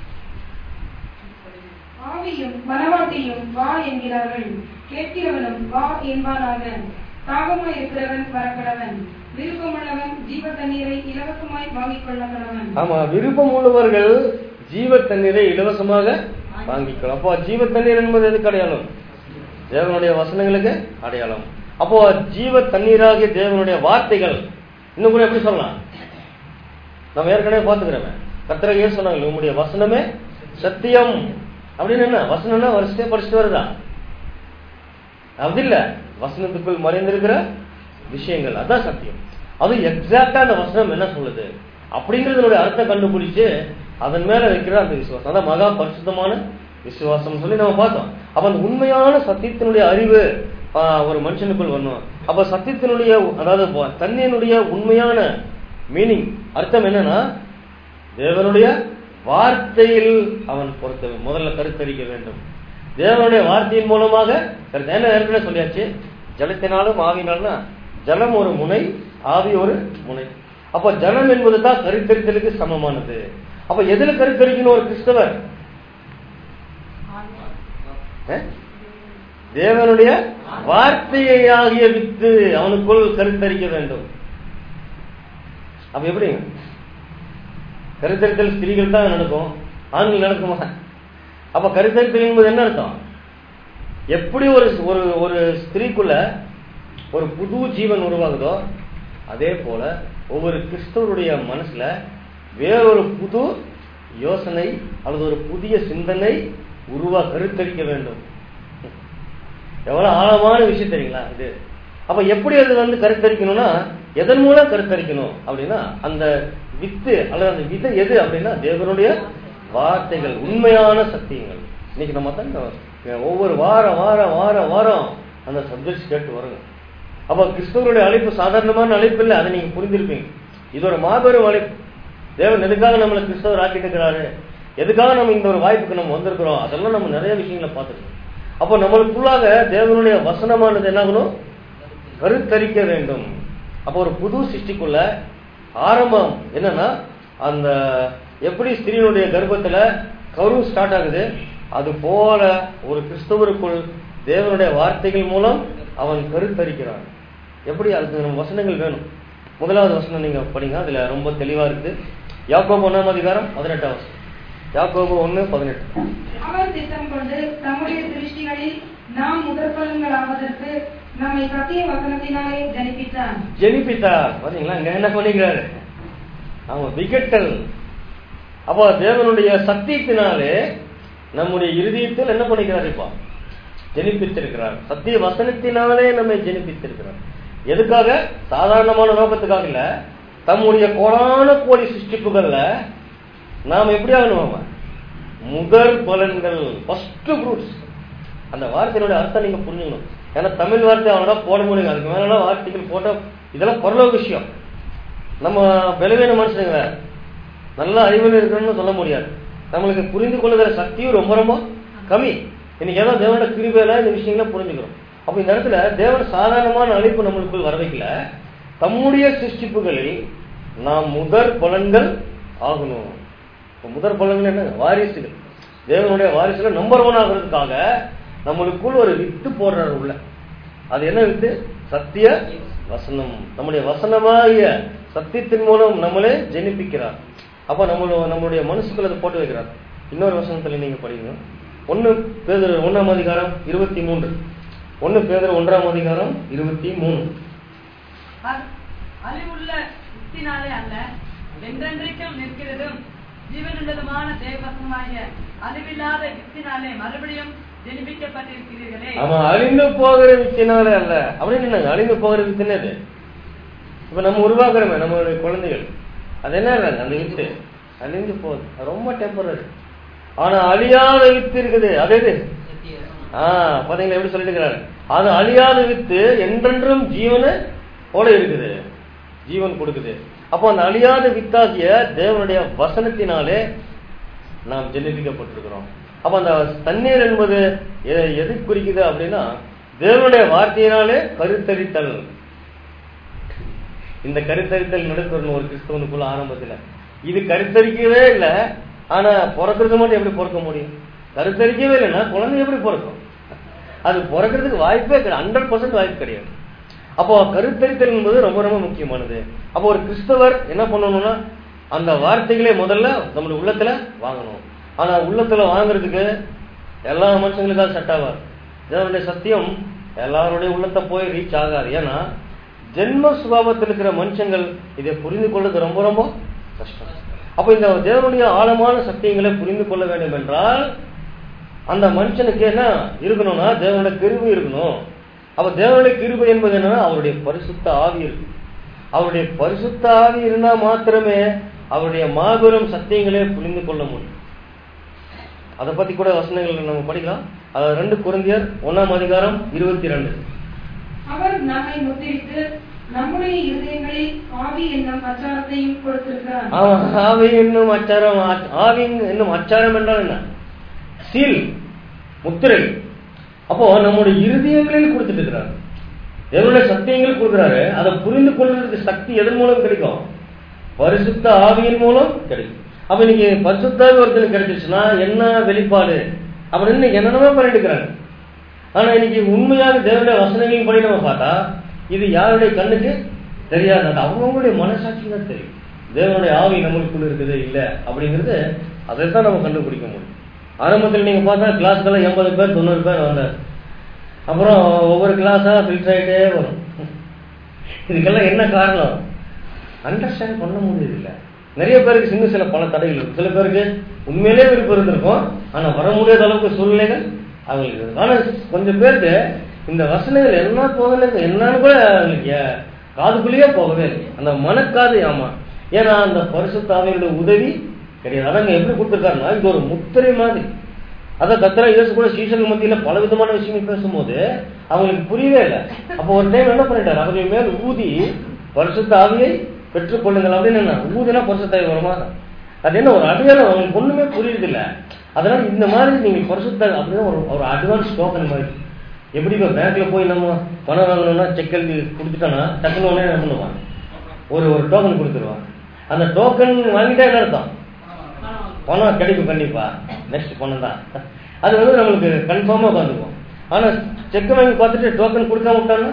ஆவியும் மனவாட்டியும் வா என்கிறார்கள் கேட்கிறவனும் வா என்பானாக தாகமாய் இருக்கிறவன் வரக்கடவன் விருப்பமுள்ளவன் ஜீவ தண்ணீரை இலவசமாய் வாங்கிக் கொள்ள கடவன் ஆமா விருப்பம் உள்ளவர்கள் ஜீவ தண்ணீரை இலவசமாக வாங்கிக்கலாம் அப்போ ஜீவ தண்ணீர் என்பது எதுக்கு அடையாளம் தேவனுடைய வசனங்களுக்கு அடையாளம் அப்போ ஜீவ தண்ணீராகிய தேவனுடைய வார்த்தைகள் இன்னும் கூட எப்படி சொல்லலாம் நம்ம ஏற்கனவே பார்த்துக்கிறோமே கத்திர ஏன் சொன்னாங்க உங்களுடைய வசனமே சத்தியம் அப்படின்னு என்ன வசனம்னா வருஷத்தையே படிச்சுட்டு வருதா அப்படி இல்ல வசனத்துக்குள் மறைந்திருக்கிற விஷயங்கள் அதான் சத்தியம் அது எக்ஸாக்டா அந்த வசனம் என்ன சொல்லுது அப்படிங்கறதனுடைய அர்த்தம் கண்டுபிடிச்சு அதன் மேல வைக்கிற அந்த விசுவாசம் அதான் மகா பரிசுத்தமான விசுவாசம் சொல்லி நம்ம பார்த்தோம் அப்ப அந்த உண்மையான சத்தியத்தினுடைய அறிவு ஆஹ், ஒரு மனுஷனுக்குள் வரணும் அப்ப சத்தியத்தினுடைய அதாவது வ- தண்ணியினுடைய உண்மையான மீனிங் அர்த்தம் என்னன்னா தேவனுடைய வார்த்தையில் அவன் பொறுத்த முதல்ல கருத்தரிக்க வேண்டும் தேவனுடைய வார்த்தையின் மூலமாக கருத்து என்ன ஏற்கனவே சொல்லியாச்சு ஜலத்தினாலும் ஆவினால்னா ஜலம் ஒரு முனை ஆவி ஒரு முனை அப்ப ஜலம் என்பது தான் கருத்தரித்தலுக்கு சமமானது அப்ப எதுல கருத்தரிக்கணும் ஒரு கிறிஸ்தவர் அஹ்? தேவனுடைய வார்த்தையை ஆகிய வித்து அவனுக்குள் கருத்தரிக்க வேண்டும் அப்ப எப்படி கருத்தரித்தல் ஸ்திரீகள் தான் நடக்கும் ஆண்கள் நடக்குமா அப்ப கருத்தரித்தல் என்பது என்ன அர்த்தம் எப்படி ஒரு ஒரு ஒரு ஸ்திரீக்குள்ள ஒரு புது ஜீவன் உருவாகுதோ அதே போல ஒவ்வொரு கிறிஸ்தவருடைய மனசுல வேறொரு புது யோசனை அல்லது ஒரு புதிய சிந்தனை உருவா கருத்தரிக்க வேண்டும் எவ்வளவு ஆழமான விஷயம் தெரியுங்களா இது அப்ப எப்படி அது வந்து கருத்தரிக்கணும்னா எதன் மூலம் கருத்தரிக்கணும் அப்படின்னா அந்த வித்து அல்லது அந்த விதை எது அப்படின்னா தேவனுடைய வார்த்தைகள் உண்மையான சத்தியங்கள் இன்னைக்கு நம்ம தான் இந்த ஒவ்வொரு வாரம் வாரம் வாரம் வாரம் அந்த சப்ஜெக்ட்ஸ் கேட்டு வருங்க அப்ப கிறிஸ்தவருடைய அழைப்பு சாதாரணமான அழைப்பு இல்லை அதை நீங்க புரிந்திருப்பீங்க இது ஒரு மாபெரும் அழைப்பு தேவன் எதுக்காக நம்மளை கிறிஸ்தவர் ஆக்கிட்டு இருக்கிறாரு எதுக்காக நம்ம இந்த ஒரு வாய்ப்புக்கு நம்ம வந்திருக்கிறோம் அதெல்லாம் நம்ம நிறைய விஷயங்களை பார்த்துருக்கோம் அப்போ நம்மளுக்குள்ளாக தேவனுடைய வசனமானது என்னாகணும் கருத்தரிக்க வேண்டும் அப்போ ஒரு புது சிருஷ்டிக்குள்ள ஆரம்பம் என்னன்னா அந்த எப்படி ஸ்திரீனுடைய கர்ப்பத்துல கரு ஸ்டார்ட் ஆகுது அது போல ஒரு கிறிஸ்தவருக்குள் தேவனுடைய வார்த்தைகள் மூலம் அவன் கருத்தரிக்கிறான் எப்படி அதுக்கு நம்ம வசனங்கள் வேணும் முதலாவது வசனம் நீங்க படிங்க அதுல ரொம்ப தெளிவா இருக்கு யாக்கோபு ஒன்னாம் அதிகாரம் பதினெட்டாம் வசனம் யாக்கோபு ஒன்னு பதினெட்டு அவர் திட்டம் கொண்டு தம்முடைய சிருஷ்டிகளில் நாம் முதற்பலன்களாவதற்கு நம்மை சத்திய வசனத்தினாலே ஜனிப்பித்தார் ஜெனிப்பித்தார் பாத்தீங்களா இங்க என்ன பண்ணிக்கிறாரு அவன் விகட்டல் அப்போ தேவனுடைய சத்தியத்தினாலே நம்முடைய இருதயத்தில் என்ன பண்ணிக்கிறார் இப்போ ஜெனிப்பித்திருக்கிறார் சத்திய வசனத்தினாலே நம்மை ஜெனிப்பித்திருக்கிறார் எதுக்காக சாதாரணமான நோக்கத்துக்காக இல்ல தம்முடைய கோடான கோடி சிருஷ்டிப்புகள்ல நாம் எப்படி ஆகணும் அவன் முதல் பலன்கள் ஃபர்ஸ்ட் ஃப்ரூட்ஸ் அந்த வார்த்தையினுடைய அர்த்தம் நீங்க புரிஞ்சுக்கணும் ஏன்னா தமிழ் வார்த்தை அவனா போட முடியும் அதுக்கு மேலாம் வார்த்தைகள் போட்டா இதெல்லாம் பரலோக விஷயம் நம்ம பலவீன மனுஷனுங்க நல்ல அறிவில் இருக்கணும்னு சொல்ல முடியாது நம்மளுக்கு புரிந்து கொள்ளுகிற சக்தியும் ரொம்ப ரொம்ப கம்மி இன்னைக்கு ஏதோ தேவனோட கிருபையில இந்த விஷயங்களை புரிஞ்சுக்கிறோம் அப்ப இந்த இடத்துல தேவன் சாதாரணமான அழைப்பு நம்மளுக்குள் வர வைக்கல தம்முடைய சிருஷ்டிப்புகளில் நாம் முதற் பலன்கள் ஆகணும் இப்ப முதற் பலன்கள் என்ன வாரிசுகள் தேவனுடைய வாரிசுல நம்பர் ஒன் ஆகுறதுக்காக நம்மளுக்குள் ஒரு வித்து போடுறாரு உள்ள அது என்ன வித்து சத்திய வசனம் நம்முடைய வசனமாகிய சத்தியத்தின் மூலம் நம்மளே ஜெனிப்பிக்கிறார் அப்ப நம்மள நம்மளுடைய மனசுக்குள்ள அதை போட்டு வைக்கிறார் இன்னொரு வசனத்துல நீங்க படிங்க ஒன்னு பேதர் ஒன்னாம் அதிகாரம் இருபத்தி மூன்று ஒன்னு பேதர் ஒன்றாம் அதிகாரம் இருபத்தி மூணு அது அழிவுள்ள யுக்தினாலே அல்ல என்றென்றைக்கும் நிற்கிறதும் ஜீவனுள்ளதுமான தேவசனமாகிய அழிவில்லாத யுக்தினாலே மறுபடியும் ஜெனிப்பிக்கப்பட்டிருக்கிறீர்களே ஆமா அழிந்து போகிற வித்தினாலே அல்ல அப்படின்னு என்னங்க அழிந்து போகிற வித்தினே அது இப்ப நம்ம உருவாக்குறோமே நம்மளுடைய குழந்தைகள் அது என்ன இல்லைங்க அந்த வித்து அழிந்து போகுது அது ரொம்ப டெம்பரரி ஆனா அழியாத வித்து இருக்குது அது எது ஆ பாத்தீங்களா எப்படி சொல்லிட்டு அது அழியாத வித்து என்றென்றும் ஜீவனை போல இருக்குது ஜீவன் கொடுக்குது அப்போ அந்த அழியாத வித்தாகிய தேவனுடைய வசனத்தினாலே நாம் ஜெனிப்பிக்கப்பட்டிருக்கிறோம் அப்ப அந்த தண்ணீர் என்பது எ- எது குறிக்குது அப்படின்னா தேவனுடைய வார்த்தையினாலே கருத்தரித்தல் இந்த கருத்தரித்தல் நடக்கணும் ஒரு கிறிஸ்தவனுக்குள்ள ஆரம்பத்துல இது கருத்தரிக்கவே இல்லை ஆனா பிறக்கிறது மட்டும் எப்படி பிறக்க முடியும் கருத்தரிக்கவே இல்லைன்னா குழந்தை எப்படி பிறக்கும் அது பிறக்கிறதுக்கு வாய்ப்பே கிடையாது ஹண்ட்ரட் பர்சன்ட் வாய்ப்பு கிடையாது அப்போ கருத்தரித்தல் என்பது ரொம்ப ரொம்ப முக்கியமானது அப்போ ஒரு கிறிஸ்தவர் என்ன பண்ணணும்னா அந்த வார்த்தைகளே முதல்ல நம்மளுடைய உள்ளத்துல வாங்கணும் ஆனா உள்ளத்துல வாங்குறதுக்கு எல்லா மனுஷங்களுக்காக செட் ஆகாது தேவனுடைய சத்தியம் எல்லாருடைய உள்ளத்தை போய் ரீச் ஆகாது ஏன்னா ஜென்ம சுபாவத்தில் இருக்கிற மனுஷங்கள் இதை புரிந்து கொள்வது ரொம்ப ரொம்ப கஷ்டம் அப்ப இந்த தேவனுடைய ஆழமான சத்தியங்களை புரிந்து கொள்ள வேண்டும் என்றால் அந்த மனுஷனுக்கு என்ன இருக்கணும்னா தேவனுடைய கிருபை இருக்கணும் அப்ப தேவனுடைய கிருபை என்பது என்னன்னா அவருடைய பரிசுத்த ஆவி இருக்கு அவருடைய பரிசுத்த ஆவி இருந்தா மாத்திரமே அவருடைய மாபெரும் சத்தியங்களே புரிந்து கொள்ள முடியும் அதை பத்தி கூட வசனங்கள் நம்ம படிக்கலாம் அதாவது ரெண்டு குருந்தியர் ஒன்னாம் அதிகாரம் இருபத்தி ரெண்டு அவர் நம்மை முத்திரித்து நம்முடைய இருதயங்களில் ஆவி என்னும் அச்சாரத்தையும் கொடுத்திருக்கிறார் ஆமா ஆவி என்னும் அச்சாரம் ஆ- ஆவி என்னும் அச்சாரம் என்றால் என்ன சீல் முத்திரை அப்போ நம்முடைய இருதயங்களில் கொடுத்துட்டு இருக்கிறார் தேவனுடைய சத்தியங்கள் கொடுக்குறாரு அதை புரிந்து கொள்வதற்கு சக்தி எதன் மூலம் கிடைக்கும் பரிசுத்த ஆவியின் மூலம் கிடைக்கும் அப்ப இன்னைக்கு பரிசுத்த ஆவி ஒருத்தனுக்கு கிடைச்சிச்சுன்னா என்ன வெளிப்பாடு அப்படின்னு என்னென்னமோ பண்ணிட்டு இருக்கிறாங்க ஆனா இன்னைக்கு உண்மையாக தேவனுடைய வசனங்களையும் படி நம்ம பார்த்தா இது யாருடைய கண்ணுக்கு தெரியாது அது அவங்கவுங்களுடைய மனசாட்சி தான் தெரியும் தேவனுடைய ஆவி நம்மளுக்குள்ள இருக்குது இல்ல அப்படிங்கிறது அதை தான் நம்ம கண்டுபிடிக்க முடியும் ஆரம்பத்தில் நீங்க பார்த்தா கிளாஸ்க்கெல்லாம் எண்பது பேர் தொண்ணூறு பேர் வந்தார் அப்புறம் ஒவ்வொரு கிளாஸா ஃபில்டர் ஆயிட்டே வரும் இதுக்கெல்லாம் என்ன காரணம் அண்டர்ஸ்டாண்ட் பண்ண முடியுது இல்ல நிறைய பேருக்கு சின்ன சில பல தடைகள் இருக்கு சில பேருக்கு உண்மையிலே விருப்பம் இருந்திருக்கும் ஆனா வர முடியாத அளவுக்கு சூழ்நிலைகள் அவங்களுக்கு இருக்கு. ஆனா கொஞ்சம் பேருக்கு இந்த வசனங்கள் என்ன போகல என்னன்னு கூட அவங்களுக்கு ஏ- காதுக்குள்ளேயே போகவே இல்லை அந்த மனக்காது ஆமா ஏன்னா அந்த பரிசுத்தாவியோட உதவி கிடையாது அதாங்க எப்படி கொடுத்துருக்காருன்னா இது ஒரு முத்திரை மாதிரி அதான் கத்திரா இயேசு கூட சீசர்கள் மத்தியில பல விதமான விஷயங்கள் பேசும்போது அவங்களுக்கு புரியவே இல்லை அப்போ ஒரு டைம் என்ன பண்ணிட்டாரு அவர்கள் மேல் ஊதி பரிசுத்த ஆவியை பெற்றுக்கொள்ளுங்கள் அப்படின்னு என்ன ஊதினா பரிசுத்த ஆவி வருமா அது என்ன ஒரு அடையாளம் அவங்களுக்கு ஒண்ணுமே புரியுது இல்ல அதனால இந்த மாதிரி நீங்க பரிசுத்த அப்படின்னா ஒரு ஒரு அட்வான்ஸ் டோக்கன் மாதிரி எப்படி இப்போ பேங்க்ல போய் நம்ம பணம் வாங்கணும்னா செக் எழுதி கொடுத்துட்டோம்னா டக்குன்னு உடனே என்ன பண்ணுவான் ஒரு ஒரு டோக்கன் கொடுத்துருவான் அந்த டோக்கன் வாங்கிட்டா என்ன அர்த்தம் பணம் கிடைக்கும் கண்டிப்பா நெக்ஸ்ட் பணம் தான் அது வந்து நம்மளுக்கு கன்ஃபார்மா உட்காந்துக்கும் ஆனா செக் வாங்கி பார்த்துட்டு டோக்கன் கொடுக்காம விட்டாங்கன்னா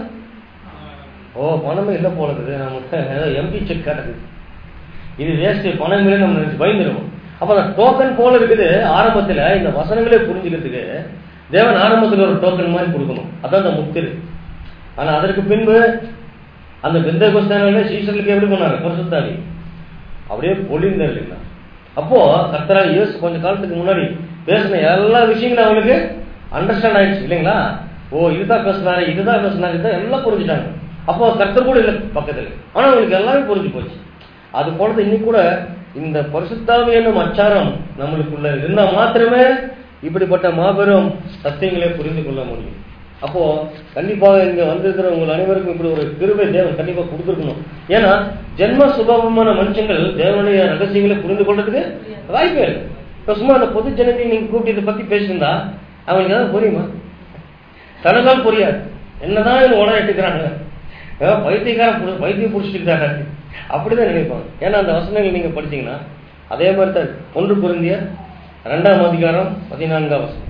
ஓ பணமே இல்லை போல இருக்குது நமக்கு ஏதோ எம்டி செக் கிடக்குது இது வேஸ்ட் பணம் இல்லை நம்ம நினைச்சு பயந்துருவோம் அப்ப அந்த டோக்கன் போல இருக்குது ஆரம்பத்துல இந்த வசனங்களே புரிஞ்சுக்கிறதுக்கு தேவன் ஆரம்பத்துல ஒரு டோக்கன் மாதிரி கொடுக்கணும் அதான் அந்த முத்திரு ஆனா அதற்கு பின்பு அந்த பெந்த கோஸ்தானில சீசர்களுக்கு எப்படி பண்ணாரு பரிசுத்தாவி அப்படியே பொழிந்தார் இல்லைங்களா அப்போ கர்த்தரா இயேசு கொஞ்ச காலத்துக்கு முன்னாடி பேசின எல்லா விஷயங்களும் அவங்களுக்கு அண்டர்ஸ்டாண்ட் ஆயிடுச்சு இல்லைங்களா ஓ இதுதான் பேசினாரு இதுதான் பேசினாரு இதுதான் எல்லாம் புரிஞ்சுட்டாங்க அப்போ கர்த்தர் கூட இல்லை பக்கத்துல ஆனா அவங்களுக்கு எல்லாமே புரிஞ்சு போச்சு அது போலது இன்னைக்கு கூட இந்த பரிசுத்தாவி என்னும் அச்சாரம் நம்மளுக்குள்ள இருந்தா மாத்திரமே இப்படிப்பட்ட மாபெரும் சத்தியங்களை புரிந்து கொள்ள முடியும் அப்போ கண்டிப்பாக இங்க வந்திருக்கிற உங்கள் அனைவருக்கும் இப்படி ஒரு கிருபை தேவன் கண்டிப்பா கொடுத்துருக்கணும் ஏன்னா ஜென்ம சுபாவமான மனுஷங்கள் தேவனுடைய ரகசியங்களை புரிந்து கொள்றதுக்கு வாய்ப்பே இல்லை இப்ப சும்மா அந்த பொது ஜனத்தையும் நீங்க கூப்பிட்டு இதை பத்தி பேசியிருந்தா அவங்களுக்கு ஏதாவது புரியுமா தனக்கால் புரியாது என்னதான் இவங்க உடனே எடுத்துக்கிறாங்க ஏதோ பைத்தியக்காரன் புடி- பைத்தியம் பிடிச்சிட்டு அப்படிதான் நினைப்பாங்க ஏன்னா அந்த வசனங்கள் நீங்க படிச்சீங்கன்னா அதே மாதிரி தான் இருக்கு. ஒன்று பொருந்திய ரெண்டாம் அதிகாரம் பதினான்காம் வசனம்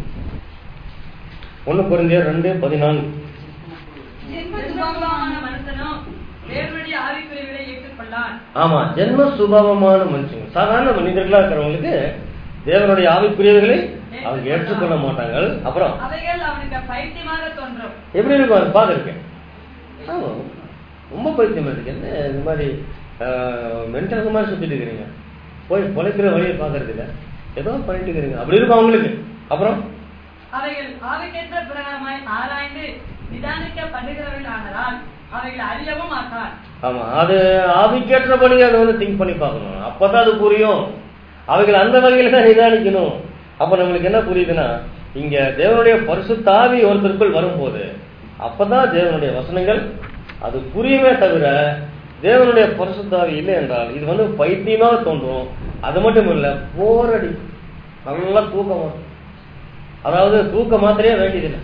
ஒன்று பொருந்திய ரெண்டு பதினான்கு ஜென்ம சுபாவமான மனுஷனும் தேவனுடைய ஆவிக்குரியவரை ஏற்றுக்கொள்ளான் ஆமா ஜென்ம சுபாவமான மனுஷங்க சாதாரண மனிதர்களா இருக்கிறவங்களுக்கு தேவனுடைய ஆவிக்குரியவர்களை அவங்க ஏற்றுக்கொள்ள மாட்டாங்க அப்புறம் அவைகள் அவனுக்கு பைத்தியமாக தோன்றும் எப்படி இருக்கும் அது பார்த்துருக்கேன் ஆமா ரொம்ப பைத்தியம் இருக்கு என்ன இந்த மாதிரி மென்டல் மாதிரி சுத்திட்டு இருக்கிறீங்க போய் பொழைக்கிற வழியை பார்க்கறது இல்ல ஏதோ பண்ணிட்டு இருக்கிறீங்க அப்படி இருக்கும் அவங்களுக்கு அப்புறம் அவைகள் ஆவிக்கேற்ற பிரகாரமாய் ஆராய்ந்து நிதானிக்கப்படுகிறவர்கள் ஆனதால் அவைகள் அறியவும் மாட்டான் ஆமா அது ஆவிக்கேற்றபடி அதை வந்து திங்க் பண்ணி பார்க்கணும் அப்பதான் அது புரியும் அவைகள் அந்த வகையில தான் நிதானிக்கணும் அப்ப நம்மளுக்கு என்ன புரியுதுன்னா இங்க தேவனுடைய பரிசுத்தாவி ஒருத்தருக்குள் வரும்போது அப்பதான் தேவனுடைய வசனங்கள் அது புரியுமே தவிர தேவனுடைய பரிசுத்தாவி இல்லை என்றால் இது வந்து பைத்தியமா தோன்றும் அது மட்டும் இல்ல போரடி நல்லா தூக்கம் வரும் அதாவது தூக்க மாத்திரையே வேண்டியதில்லை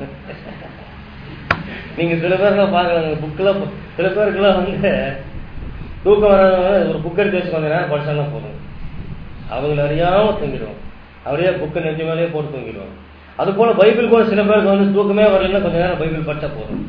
நீங்க சில பேர்லாம் பாக்கலாங்க புக்ல சில பேருக்குலாம் வந்து தூக்கம் வராதவங்க ஒரு புக் எடுத்து வச்சு கொஞ்ச நேரம் படிச்சாலும் போதும் அவங்கள அறியாம தூங்கிடுவோம் அப்படியே புக்கு நெஞ்சு மேலேயே போட்டு தூங்கிடுவாங்க அது போல பைபிள் கூட சில பேருக்கு வந்து தூக்கமே வரலன்னா கொஞ்ச நேரம் பைபிள் படிச்சா போதும்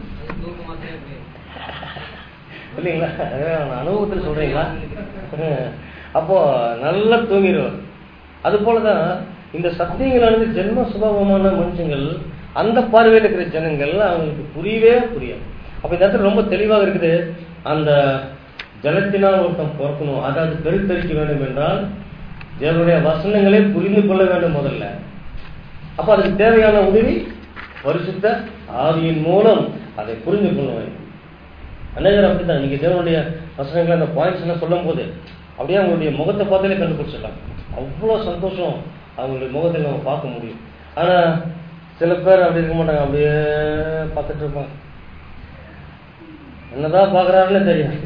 இல்லைங்களா அதான் அனுபவத்தில் சொல்றீங்களா அப்போ நல்லா தூங்கிடுவார் அது போலதான் இந்த சத்தியங்களானது ஜென்ம சுபாவமான மனுஷங்கள் அந்த பார்வையில் இருக்கிற ஜனங்கள் அவங்களுக்கு புரியவே புரியாது அப்ப இந்த இடத்துல ரொம்ப தெளிவாக இருக்குது அந்த ஜலத்தினால் ஒருத்தன் பிறக்கணும் அதாவது பெருத்தரிக்க வேண்டும் என்றால் தேவனுடைய வசனங்களை புரிந்து கொள்ள வேண்டும் முதல்ல அப்ப அதுக்கு தேவையான உதவி பரிசுத்த ஆவியின் மூலம் அதை புரிந்து கொள்ள வேண்டும் அநேகர் அப்படித்தான் நீங்க தேவனுடைய வசனங்களை அந்த பாயிண்ட்ஸ் எல்லாம் சொல்லும் போது அப்படியே அவங்களுடைய முகத்தை பார்த்தாலே கண்டுபிடிச்சிடலாம் அவ்வளோ சந்தோஷம் அவங்களுடைய முகத்தில் நம்ம பார்க்க முடியும் ஆனா சில பேர் அப்படி இருக்க மாட்டாங்க அப்படியே பார்த்துட்டு இருப்பாங்க என்னதான் பாக்குறாருன்னு தெரியாது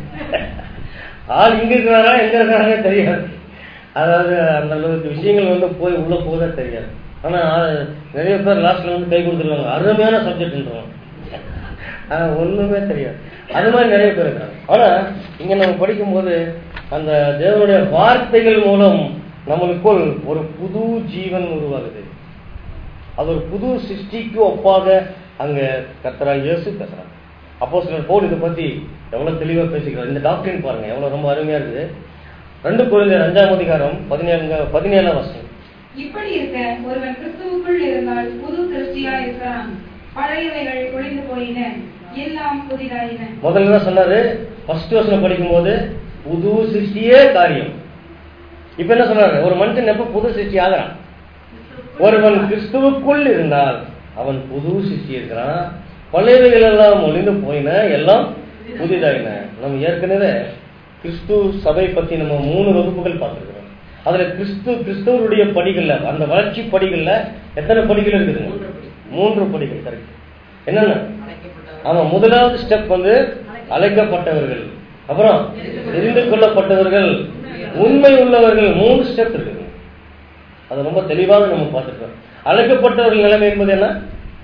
ஆள் இங்க இருக்கிறாரா எங்க இருக்கிறாரே தெரியாது அதாவது அந்த அளவுக்கு விஷயங்கள் வந்து போய் உள்ள போதே தெரியாது ஆனா ஆ- நிறைய பேர் லாஸ்ட்ல வந்து கை கொடுத்துருவாங்க அருமையான சப்ஜெக்ட்ன்றவாங்க ஆனா ஒண்ணுமே தெரியாது அது மாதிரி நிறைய பேர் இருக்காங்க ஆனா இங்க நம்ம படிக்கும்போது அந்த தேவனுடைய வார்த்தைகள் மூலம் நம்மளுக்குள் ஒரு புது ஜீவன் உருவாகுது அது ஒரு புது சிருஷ்டிக்கு ஒப்பாக அங்க கர்த்தரா இயேசு பேசுறாங்க அப்போ சிலர் போல் இதை பத்தி எவ்வளவு தெளிவா பேசிக்கிறார் இந்த டாக்டரின் பாருங்க எவ்வளவு ரொம்ப அருமையா இருக்குது ரெண்டு குழந்தையர் அஞ்சாம் அதிகாரம் பதினேழு பதினேழாம் வருஷம் இப்படி இருக்க ஒருவன் கிறிஸ்துவுக்குள் இருந்தால் புது சிருஷ்டியா இருக்கிறான் பழையவைகள் ஒளிந்து போயின எல்லாம் புதிதாயின முதல்ல என்ன சொன்னாரு ஃபர்ஸ்ட் வருஷம் படிக்கும்போது புது சிருஷ்டியே காரியம் இப்ப என்ன சொன்னாரு ஒரு மனுஷன் எப்ப புது சிருஷ்டி ஆகிறான் ஒருவன் கிறிஸ்துவுக்குள் இருந்தால் அவன் புது சிருஷ்டி இருக்கிறான் பழையவைகள் எல்லாம் ஒளிந்து போயின எல்லாம் புதிதாயின நம்ம ஏற்கனவே கிறிஸ்து சபை பத்தி நம்ம மூணு வகுப்புகள் பார்த்திருக்கிறோம் அதுல கிறிஸ்து கிறிஸ்துவருடைய படிகள்ல அந்த வளர்ச்சி படிகள்ல எத்தனை படிகள் இருக்குதுங்க மூன்று படிகள் கரெக்ட் என்னென்ன ஆமா முதலாவது ஸ்டெப் வந்து அழைக்கப்பட்டவர்கள் அப்புறம் தெரிந்து கொள்ளப்பட்டவர்கள் உண்மை உள்ளவர்கள் மூணு ஸ்டெப் இருக்குது அது ரொம்ப தெளிவாக நம்ம பார்த்துருக்கோம் அழைக்கப்பட்டவர்கள் நிலைமை என்பது என்ன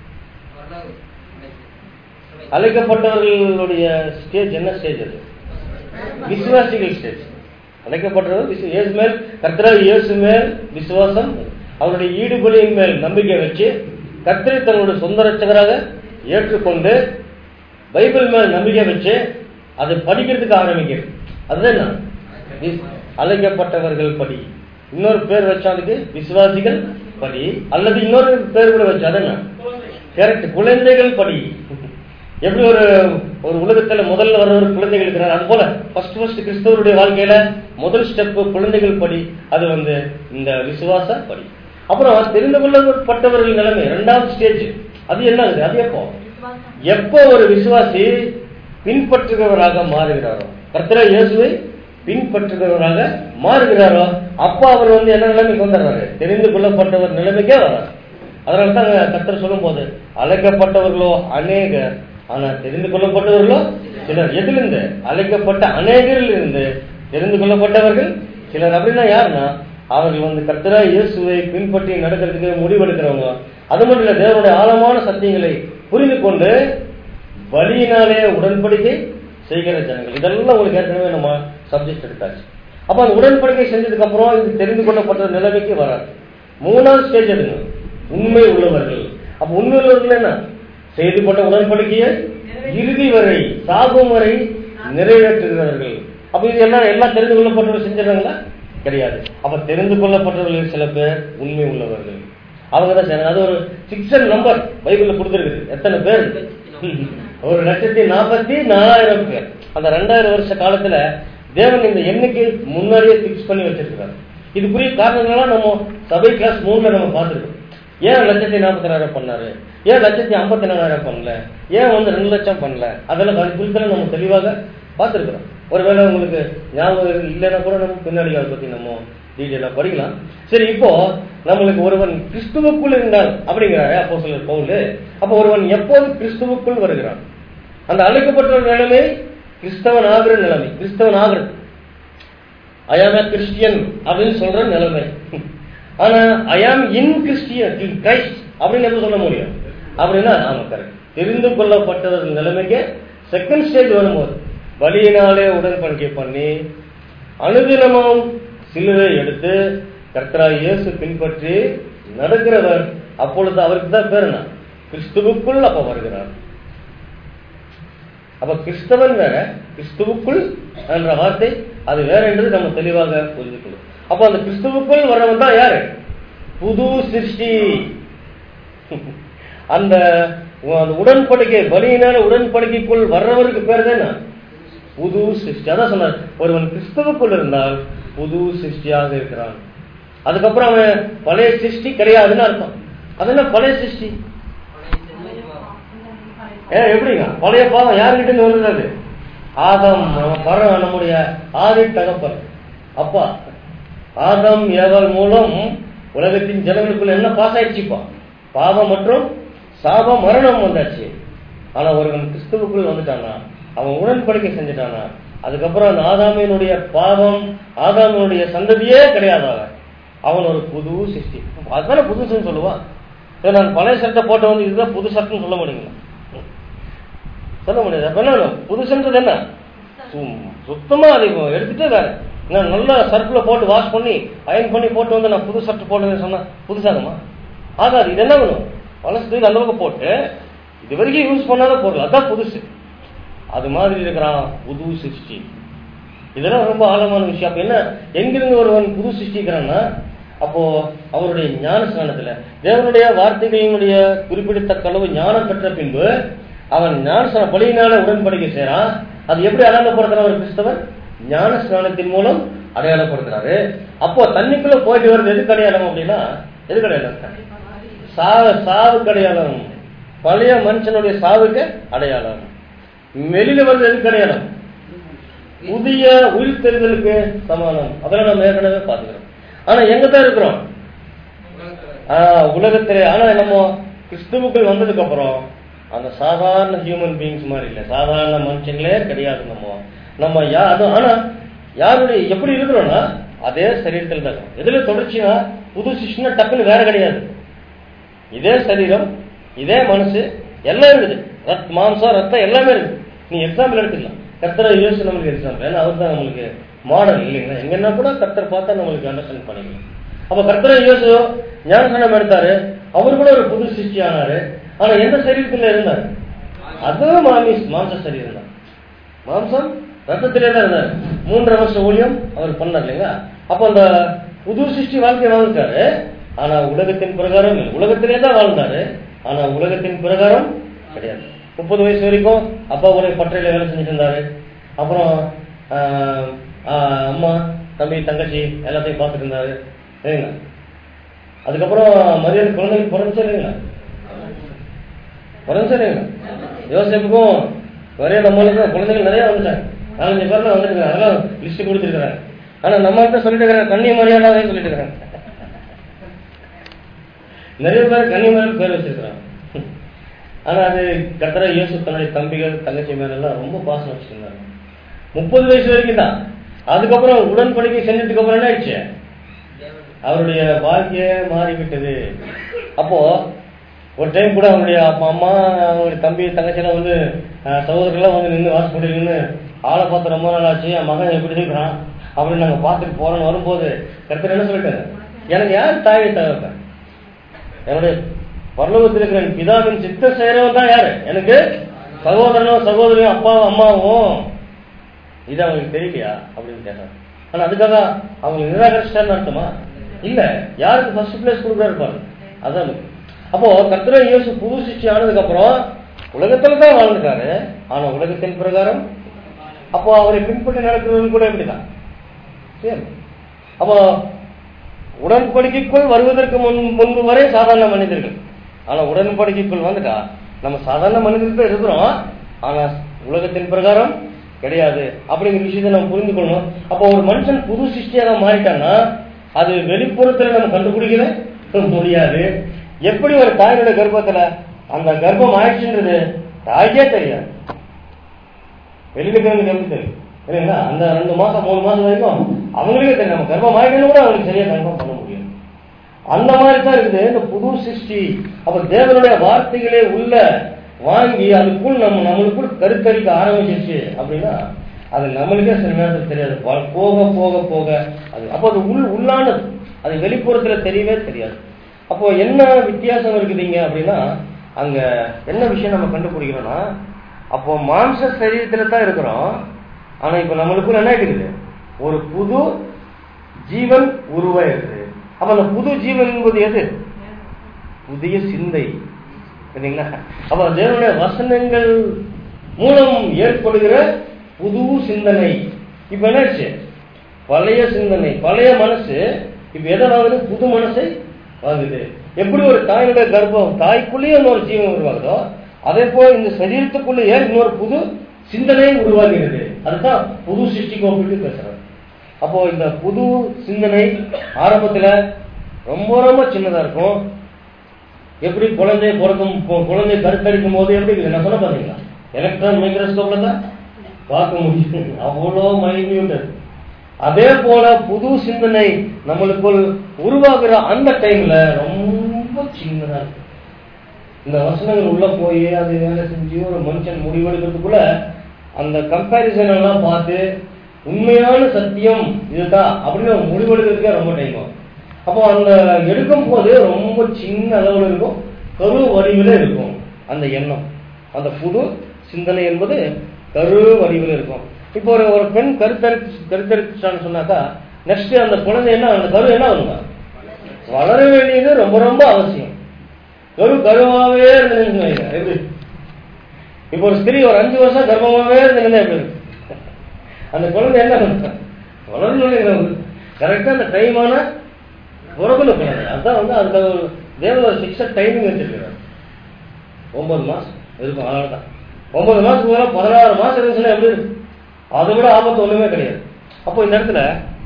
அழைக்கப்பட்டவர்களுடைய ஸ்டேஜ் என்ன ஸ்டேஜ் அது விசுவாசிகள் ஸ்டேஜ் அழைக்கப்பட்டவர் விசு- இயேசு மேல் கர்த்தரா இயேசு மேல் விசுவாசம் அவருடைய ஈடுபலியின் மேல் நம்பிக்கை வச்சு கர்த்தரை தன்னுடைய சொந்த ரட்சகராக ஏற்றுக்கொண்டு பைபிள் மேல் நம்பிக்கை வச்சு அதை படிக்கிறதுக்கு ஆரம்பிக்கிறது அதுதான் என்ன? வி- அழைக்கப்பட்டவர்கள் படி இன்னொரு பேர் வச்சா அதுக்கு விசுவாசிகள் படி அல்லது இன்னொரு பேர் கூட வச்சா அது என்ன கரெக்ட் குழந்தைகள் படி எப்படி ஒரு ஒரு உலகத்துல முதல்ல வர ஒரு குழந்தைகள் இருக்கிறார் அது போல ஃபர்ஸ்ட் ஃபர்ஸ்ட் கிறிஸ்தவருடைய வாழ்க்கையில முதல் ஸ்டெப் குழந்தைகள் படி அது வந்து இந்த விசுவாச படி அப்புறம் தெரிந்து கொள்ளப்பட்டவர்கள் நிலைமை இரண்டாவது ஸ்டேஜ் அது என்ன ஆகுது அது எப்போ எப்போ ஒரு விசுவாசி பின்பற்றுகிறவராக மாறுகிறாரோ கர்த்தரா இயேசுவை பின்பற்றுகிறவராக மாறுகிறாரோ அப்ப அவர் வந்து என்ன நிலைமைக்கு வந்துடுறாரு தெரிந்து கொள்ளப்பட்டவர் நிலைமைக்கே வர்றாரு அதனால தான் கர்த்தர் சொல்லும் போது அழைக்கப்பட்டவர்களோ அநேகர் ஆனா தெரிந்து கொள்ளப்பட்டவர்களோ சிலர் எதிலிருந்து அழைக்கப்பட்ட அநேகரில் இருந்து தெரிந்து கொள்ளப்பட்டவர்கள் சிலர் அப்படின்னா யாருன்னா அவர்கள் வந்து கர்த்தரா இயேசுவை பின்பற்றி நடக்கிறதுக்கு முடிவெடுக்கிறவங்க அது மட்டும் இல்ல தேவனுடைய ஆழமான சத்தியங்களை புரிந்து கொண்டு வழியினாலே உடன்படிக்கை செய்கிற ஜனங்கள் இதெல்லாம் உங்களுக்கு ஏற்கனவே நம்ம சப்ஜெக்ட் எடுத்தாச்சு அப்ப அந்த உடன்படிக்கை செஞ்சதுக்கு அப்புறம் இது தெரிந்து கொள்ளப்பட்ட நிலைமைக்கு வராது மூணாவது ஸ்டேஜ் எடுங்க உண்மை உள்ளவர்கள் அப்ப உண்மை உள்ளவர்கள் என்ன செய்து கொண்ட உடன்படிக்கையை இறுதி வரை சாகும் வரை நிறைவேற்றுகிறவர்கள் அப்ப இது எல்லாம் எல்லாம் தெரிந்து கொள்ளப்பட்டவர்கள் செஞ்சிடறாங்களா கிடையாது அப்ப தெரிந்து கொள்ளப்பட்டவர்கள் சில பேர் உண்மை உள்ளவர்கள் அவங்க தான் செய்றாங்க. அது ஒரு சிக்ஸன் நம்பர் பைபிள்ல கொடுத்துருக்குது எத்தனை பேர் ஒரு லட்சத்தி நாற்பத்தி நாலாயிரம் பேர் அந்த ரெண்டாயிரம் வருஷ காலத்துல தேவன் இந்த எண்ணிக்கை முன்னாடியே பிக்ஸ் பண்ணி வச்சிருக்கிறார் இதுக்குரிய காரணங்கள்லாம் நம்ம சபை கிளாஸ் மூணுல நம்ம பார்த்துருக்கோம் ஏன் லட்சத்தி நாற்பத்தி நாலாயிரம் பண்ணாரு ஏன் லட்சத்தி ஐம்பத்தி நாலாயிரம் பண்ணல ஏன் வந்து ரெண்டு லட்சம் பண்ணல அதெல்லாம் அது குறித்தெல்லாம் நம்ம தெளிவாக பார்த்துருக்கிறோம் ஒருவேளை உங்களுக்கு ஞாபகம் இருக்கு, இல்லைன்னா கூட நம்ம பின்னாடி அதை பத்தி நம்ம டீட்டெயிலாக படிக்கலாம் சரி இப்போ நம்மளுக்கு ஒருவன் கிறிஸ்துவுக்குள் இருந்தால் அப்படிங்கிறாரு அப்போ சிலர் பவுல் அப்போ ஒருவன் எப்போது கிறிஸ்துவுக்குள் வருகிறான் அந்த அழைக்கப்பட்ட ஒரு நிலைமை கிறிஸ்தவன் ஆகிற நிலைமை கிறிஸ்தவன் ஆகிறது ஐ ஆம் கிறிஸ்டியன் அப்படின்னு சொல்ற நிலைமை ஆனா ஐ ஆம் இன் கிறிஸ்டியன் இன் கிரைஸ்ட் அப்படின்னு எப்படி சொல்ல முடியும் அப்படின்னா ஆமா கரெக்ட் தெரிந்து கொள்ளப்பட்டது நிலைமைக்கு செகண்ட் ஸ்டேஜ் வரும்போது வழியினாலே உடன்படிக்கை பண்ணி அனுதினமும் சிலுவை எடுத்து கர்த்தராய் இயேசு பின்பற்றி நடக்கிறவர் அப்பொழுது அவருக்கு தான் பேர் என்ன கிறிஸ்துவுக்குள் அப்ப வருகிறார் அப்ப கிறிஸ்தவன் வேற கிறிஸ்துவுக்குள் என்ற வார்த்தை அது வேற என்றது நம்ம தெளிவாக புரிந்து கொள்ளும் அப்ப அந்த கிறிஸ்துவுக்குள் வர்றவன் தான் யாரு புது சிருஷ்டி அந்த அந்த உடன்படிக்கை பலியினால உடன்படிக்கைக்குள் வர்றவருக்கு பேர் தான் என்ன? புது சிருஷ்டி அதான் சொன்னார் ஒருவன் கிறிஸ்துவுக்குள் இருந்தால் புது சிருஷ்டியாக இருக்கிறான் அதுக்கப்புறம் அவன் பழைய சிருஷ்டி கிடையாதுன்னு அர்த்தம் அது என்ன பழைய சிருஷ்டி ஏ எப்படிங்க பழைய பாவம் யாருக்கிட்ட இருந்து வந்தது ஆதம் நம்ம பர நம்முடைய ஆதி தகப்பன் அப்பா ஆதம் ஏவல் மூலம் உலகத்தின் ஜனங்களுக்குள்ள என்ன பாஸ் ஆயிடுச்சுப்பா பாவம் மற்றும் சாபம் மரணம் வந்தாச்சு ஆனா ஒருவன் கிறிஸ்துவுக்குள் வந்துட்டானா அவன் உடன்படிக்கை செஞ்சுட்டானா அதுக்கப்புறம் அந்த ஆதாமியனுடைய பாவம் ஆதாமியனுடைய சந்ததியே கிடையாது அவன் அவன் ஒரு புது சிருஷ்டி அதுதானே புதுசுன்னு சொல்லுவான் சரி, நான் பழைய சட்டை போட்ட வந்து இதுதான் புது சட்டம்னு சொல்ல முடியுங்களா சொல்ல முடியாது அப்ப என்ன வேணும்? புதுசுன்றது என்ன சும்- சுத்தமா அதை எடுத்துட்டே வேற நான் நல்லா சர்ஃப்ல போட்டு வாஷ் பண்ணி அயன் பண்ணி போட்டு வந்து நான் புது சர்ட் போடுறேன்னு சொன்னா புதுசாகுமா ஆகாது இது என்ன வேணும் பழசு தூக்கி அந்த பக்கம் போட்டு இது வரைக்கும் யூஸ் பண்ணாத பொருள் அதான் புதுசு அது மாதிரி இருக்கிறான் புது சிருஷ்டி இதெல்லாம் ரொம்ப ஆழமான விஷயம் அப்ப என்ன எங்கிருந்து ஒருவன் புது சிருஷ்டிக்கிறான்னா அப்போ அவருடைய ஞான ஸ்நானத்துல தேவனுடைய வார்த்தைகளினுடைய குறிப்பிடத்தக்க அளவு ஞானம் பெற்ற பின்பு அவன் ஞான பலியினால உடன்படிக்கை செய்றான் அது எப்படி அடையாளப்படுத்துறான் ஒரு கிறிஸ்தவன் ஞான ஸ்நானத்தின் மூலம் அடையாளப்படுத்துறாரு அப்போ தண்ணிக்குள்ள போயிட்டு வருது எதுக்கு அடையாளம் அப்படின்னா எதுக்கு அடையாளம் சாவு சாவுக்கு அடையாளம் பழைய மனுஷனுடைய சாவுக்கு அடையாளம் வெளியில வருது எதுக்கு அடையாளம் புதிய உயிர் தெரிதலுக்கு சமானம் அதெல்லாம் நம்ம ஏற்கனவே பார்த்துக்கிறோம் ஆனா எங்க தான் இருக்கிறோம் ஆஹ் உலகத்திலே ஆனா நம்ம கிறிஸ்துவுக்குள் வந்ததுக்கு அப்புறம் அந்த சாதாரண ஹியூமன் பீயிங்ஸ் மாதிரி இல்ல சாதாரண மனுஷங்களே கிடையாது நம்ம நம்ம யா அது ஆனா யாருடைய எப்படி இருக்கிறோம்னா அதே சரீரத்தில் தான் இருக்கோம். எதுல தொடர்ச்சியா புது சிஷ்ண டக்குன்னு வேற கிடையாது இதே சரீரம் இதே மனசு எல்லாம் இருக்குது ரத் மாம்சம் ரத்தம் எல்லாமே இருக்கு நீ எக்ஸாம்பிள் எடுத்துக்கலாம் கர்த்தரை யூஸ் நம்மளுக்கு எக்ஸாம்பிள் ஏன்னா அவர் தான் நம்மளுக்கு மாடல் இல்லைங்களா எங்கன்னா கூட கர்த்தர் பார்த்தா நம்மளுக்கு அண்டர்ஸ்டாண்ட் பண்ணிக்கலாம் அப்ப கர்த்தரை யோசு ஞானசனம் எடுத்தாரு அவர் கூட ஒரு புது சிருஷ்டி ஆனாரு ஆனா எந்த சரீரத்துல இருந்தார் அதுவும் மாமிஸ் மாம்ச சரீரம் தான் மாம்சம் ரத்தத்திலே தான் இருந்தார் மூன்றரை வருஷம் ஊழியம் அவர் பண்ணார் இல்லைங்களா அப்ப அந்த புது சிருஷ்டி வாழ்க்கை வாழ்ந்தாரு ஆனா உலகத்தின் பிரகாரம் இல்லை. உலகத்திலே தான் வாழ்ந்தாரு ஆனா உலகத்தின் பிரகாரம் கிடையாது முப்பது வயசு வரைக்கும் அப்பாவுடைய பற்றையில வேலை செஞ்சுட்டு இருந்தாரு அப்புறம் ஆஹ், ஆஹ், அம்மா தம்பி தங்கச்சி எல்லாத்தையும் பார்த்துட்டு இருந்தாரு சரிங்களா அதுக்கப்புறம் மரியாதை குழந்தைங்க பிறந்துச்சு இல்லைங்களா பிறந்துச்சு இல்லைங்களா யோசிப்புக்கும் ஒரே நம்மளுக்கும் குழந்தைகள் நிறைய வந்துட்டாங்க நாலஞ்சு பேர்ல வந்துருக்காங்க அதெல்லாம் லிஸ்ட் கொடுத்துருக்காங்க ஆனா நம்ம கிட்ட சொல்லிட்டு இருக்கிறாங்க கண்ணி மரியாதை சொல்லிட்டு இருக்கிறாங்க நிறைய பேர் கன்னி மரியாதை பேர் வச்சிருக்கிறாங்க ஆனா அது கத்தர இயேசு தன்னுடைய தம்பிகள் தங்கச்சி மேல எல்லாம் ரொம்ப பாசம் வச்சிருந்தாங்க முப்பது வயசு வரைக்கும் தான் அதுக்கப்புறம் உடன்படிக்கை செஞ்சதுக்கு அப்புறம் என்ன ஆயிடுச்சு அவருடைய வாழ்க்கையே மாறிவிட்டது அப்போ ஒரு டைம் கூட அவனுடைய அப்பா அம்மா அவனுடைய தம்பி தங்கச்சியெல்லாம் வந்து அஹ், சகோதரர்கள்லாம் வந்து நின்று வாசப்படி நின்று ஆளை பார்த்து ரொம்ப நாள் ஆச்சு என் மகன் எப்படி இருக்கிறான் அப்படின்னு நாங்க பார்த்துட்டு போறோம்னு வரும்போது கருத்து என்ன சொல்லிட்டாங்க எனக்கு யார் தாயை தகவல் என்னுடைய பரலோகத்தில் இருக்கிற என் பிதாவின் சித்த செய்யறவன் தான் யாரு எனக்கு சகோதரனும் சகோதரியும் அப்பாவும் அம்மாவும் இது அவங்களுக்கு தெரியலையா அப்படின்னு கேட்டாங்க ஆனா அதுக்காக அவங்க நிராகரிச்சிட்டான்னு அர்த்தமா இல்ல யாருக்கு ஃபர்ஸ்ட் பிளேஸ் கொடுக்குறாரு பாருங்க அதான் முக்கியம். அப்போ கர்த்தரை இயேசு புது சிருஷ்டி ஆனதுக்கு அப்புறம் உலகத்துல தான் வாழ்ந்துட்டாரு ஆனா உலகத்தின் பிரகாரம் அப்போ அவரை பின்பற்றி நடக்கிறது கூட எப்படிதான் சரி அப்போ உடன்படிக்கைக்குள் வருவதற்கு முன் முன்பு வரை சாதாரண மனிதர்கள் ஆனா உடன்படிக்கைக்குள் வந்துட்டா நம்ம சாதாரண மனிதர்கள் தான் இருக்கிறோம் ஆனா உலகத்தின் பிரகாரம் கிடையாது அப்படிங்கிற விஷயத்தை நம்ம புரிந்து கொள்ளணும் அப்போ ஒரு மனுஷன் புது சிருஷ்டியாக மாறிட்டான்னா அது வெளிப்புறத்துல நம்ம கண்டுபிடிக்கவே முடியாது எப்படி ஒரு தாயோட கர்ப்பத்துல அந்த கர்ப்பம் ஆயிடுச்சுன்றது தாய்க்கே தெரியாது வெளியில இருக்கிறவங்களுக்கு எப்படி தெரியும் இல்லைங்களா அந்த ரெண்டு மாசம் மூணு மாசம் வரைக்கும் அவங்களுக்கே தெரியும் நம்ம கர்ப்பம் ஆயிட்டேன்னு கூட அவங்களுக்கு சரியா கன்ஃபார்ம் பண்ண முடியாது அந்த மாதிரி தான் இருக்குது இந்த புது சிருஷ்டி அப்ப தேவனுடைய வார்த்தைகளே உள்ள வாங்கி அதுக்குள் நம்ம நம்மளுக்குள் கருத்தரிக்க ஆரம்பிச்சிருச்சு அப்படின்னா அது நம்மளுக்கே சில நேரத்தில் தெரியாது ப- போக போக போக அது அப்போ அது உள் உள்ளானது அது வெளிப்புறத்துல தெரியவே தெரியாது அப்போ என்ன வித்தியாசம் இருக்குதுங்க அப்படின்னா அங்க என்ன விஷயம் நம்ம கண்டுபிடிக்கிறோம்னா அப்போ மாம்ச சரீரத்துல தான் இருக்கிறோம் ஆனா இப்ப நம்மளுக்குள்ள என்ன இருக்குது ஒரு புது ஜீவன் உருவாயிருது அப்ப அந்த புது ஜீவன் என்பது எது புதிய சிந்தை சரிங்களா அப்ப தேவனுடைய வசனங்கள் மூலம் ஏற்படுகிற புது சிந்தனை இப்ப என்னாச்சு பழைய சிந்தனை பழைய மனசு இப்ப எதை வாங்குது புது மனசை வாங்குது எப்படி ஒரு தாயினுடைய கர்ப்பம் தாய்க்குள்ளேயே இன்னொரு ஜீவன் உருவாகுதோ அதே போல இந்த சரீரத்துக்குள்ளேயே இன்னொரு புது சிந்தனை உருவாகிறது அதுதான் புது சிருஷ்டிக்கு ஒப்பிட்டு பேசுறாரு அப்போ இந்த புது சிந்தனை ஆரம்பத்துல ரொம்ப ரொம்ப சின்னதா இருக்கும் எப்படி குழந்தை பிறக்கும் கு- குழந்தை கருத்தரிக்கும் போது எப்படி இருக்குது நான் சொன்ன பாத்தீங்களா எலக்ட்ரான் மைக்ரோஸ்கோப்ல தான் பார்க்க முடியும் அவ்வளோ மைன்யூட் அது. அதே போல புது சிந்தனை நம்மளுக்குள் உருவாகிற அந்த டைம்ல ரொம்ப சின்னதா இருக்கு இந்த வசனங்கள் உள்ள போய் அது வேலை செஞ்சு ஒரு மனுஷன் முடிவெடுக்கிறதுக்குள்ள அந்த கம்பேரிசன் எல்லாம் பார்த்து உண்மையான சத்தியம் இதுதான் அப்படின்னு ஒரு முடிவெடுக்கிறதுக்கே ரொம்ப டைம் ஆகும் அப்போ அந்த எடுக்கும் போது ரொம்ப சின்ன அளவில் இருக்கும் கரு வடிவில் இருக்கும் அந்த எண்ணம் அந்த புது சிந்தனை என்பது கரு வடிவில் இருக்கும் இப்போ ஒரு ஒரு பெண் கருத்தரி கருத்தரிச்சான்னு சொன்னாக்கா நெக்ஸ்ட் அந்த குழந்தை என்ன அந்த கரு என்ன ஆகுங்க வளர வேண்டியது ரொம்ப ரொம்ப அவசியம் கரு கருவாவே இருந்ததுன்னு வைங்க. எப்படி இப்போ ஒரு ஸ்திரீ ஒரு அஞ்சு வருஷம் கர்ப்பமாவே இருந்ததுன்னா எப்படி இருக்கு அந்த குழந்தை என்ன பண்ணும்? வளரணும் கரெக்டா அந்த டைமான பிறகுல குழந்தை அதான் வந்து அதுக்கு ஒரு தேவன சிக்ஸர் டைமிங் வச்சிருக்கிறார் ஒன்பது மாசம் இருக்கும் அவ்வளவுதான் ஒன்பது மாசத்துக்கு மேல பதினாறு மாசம் இருந்துச்சுன்னா எப்படி இருக்கும் அதை விட ஆபத்து ஒண்ணுமே கிடையாது அப்போ இந்த இடத்துல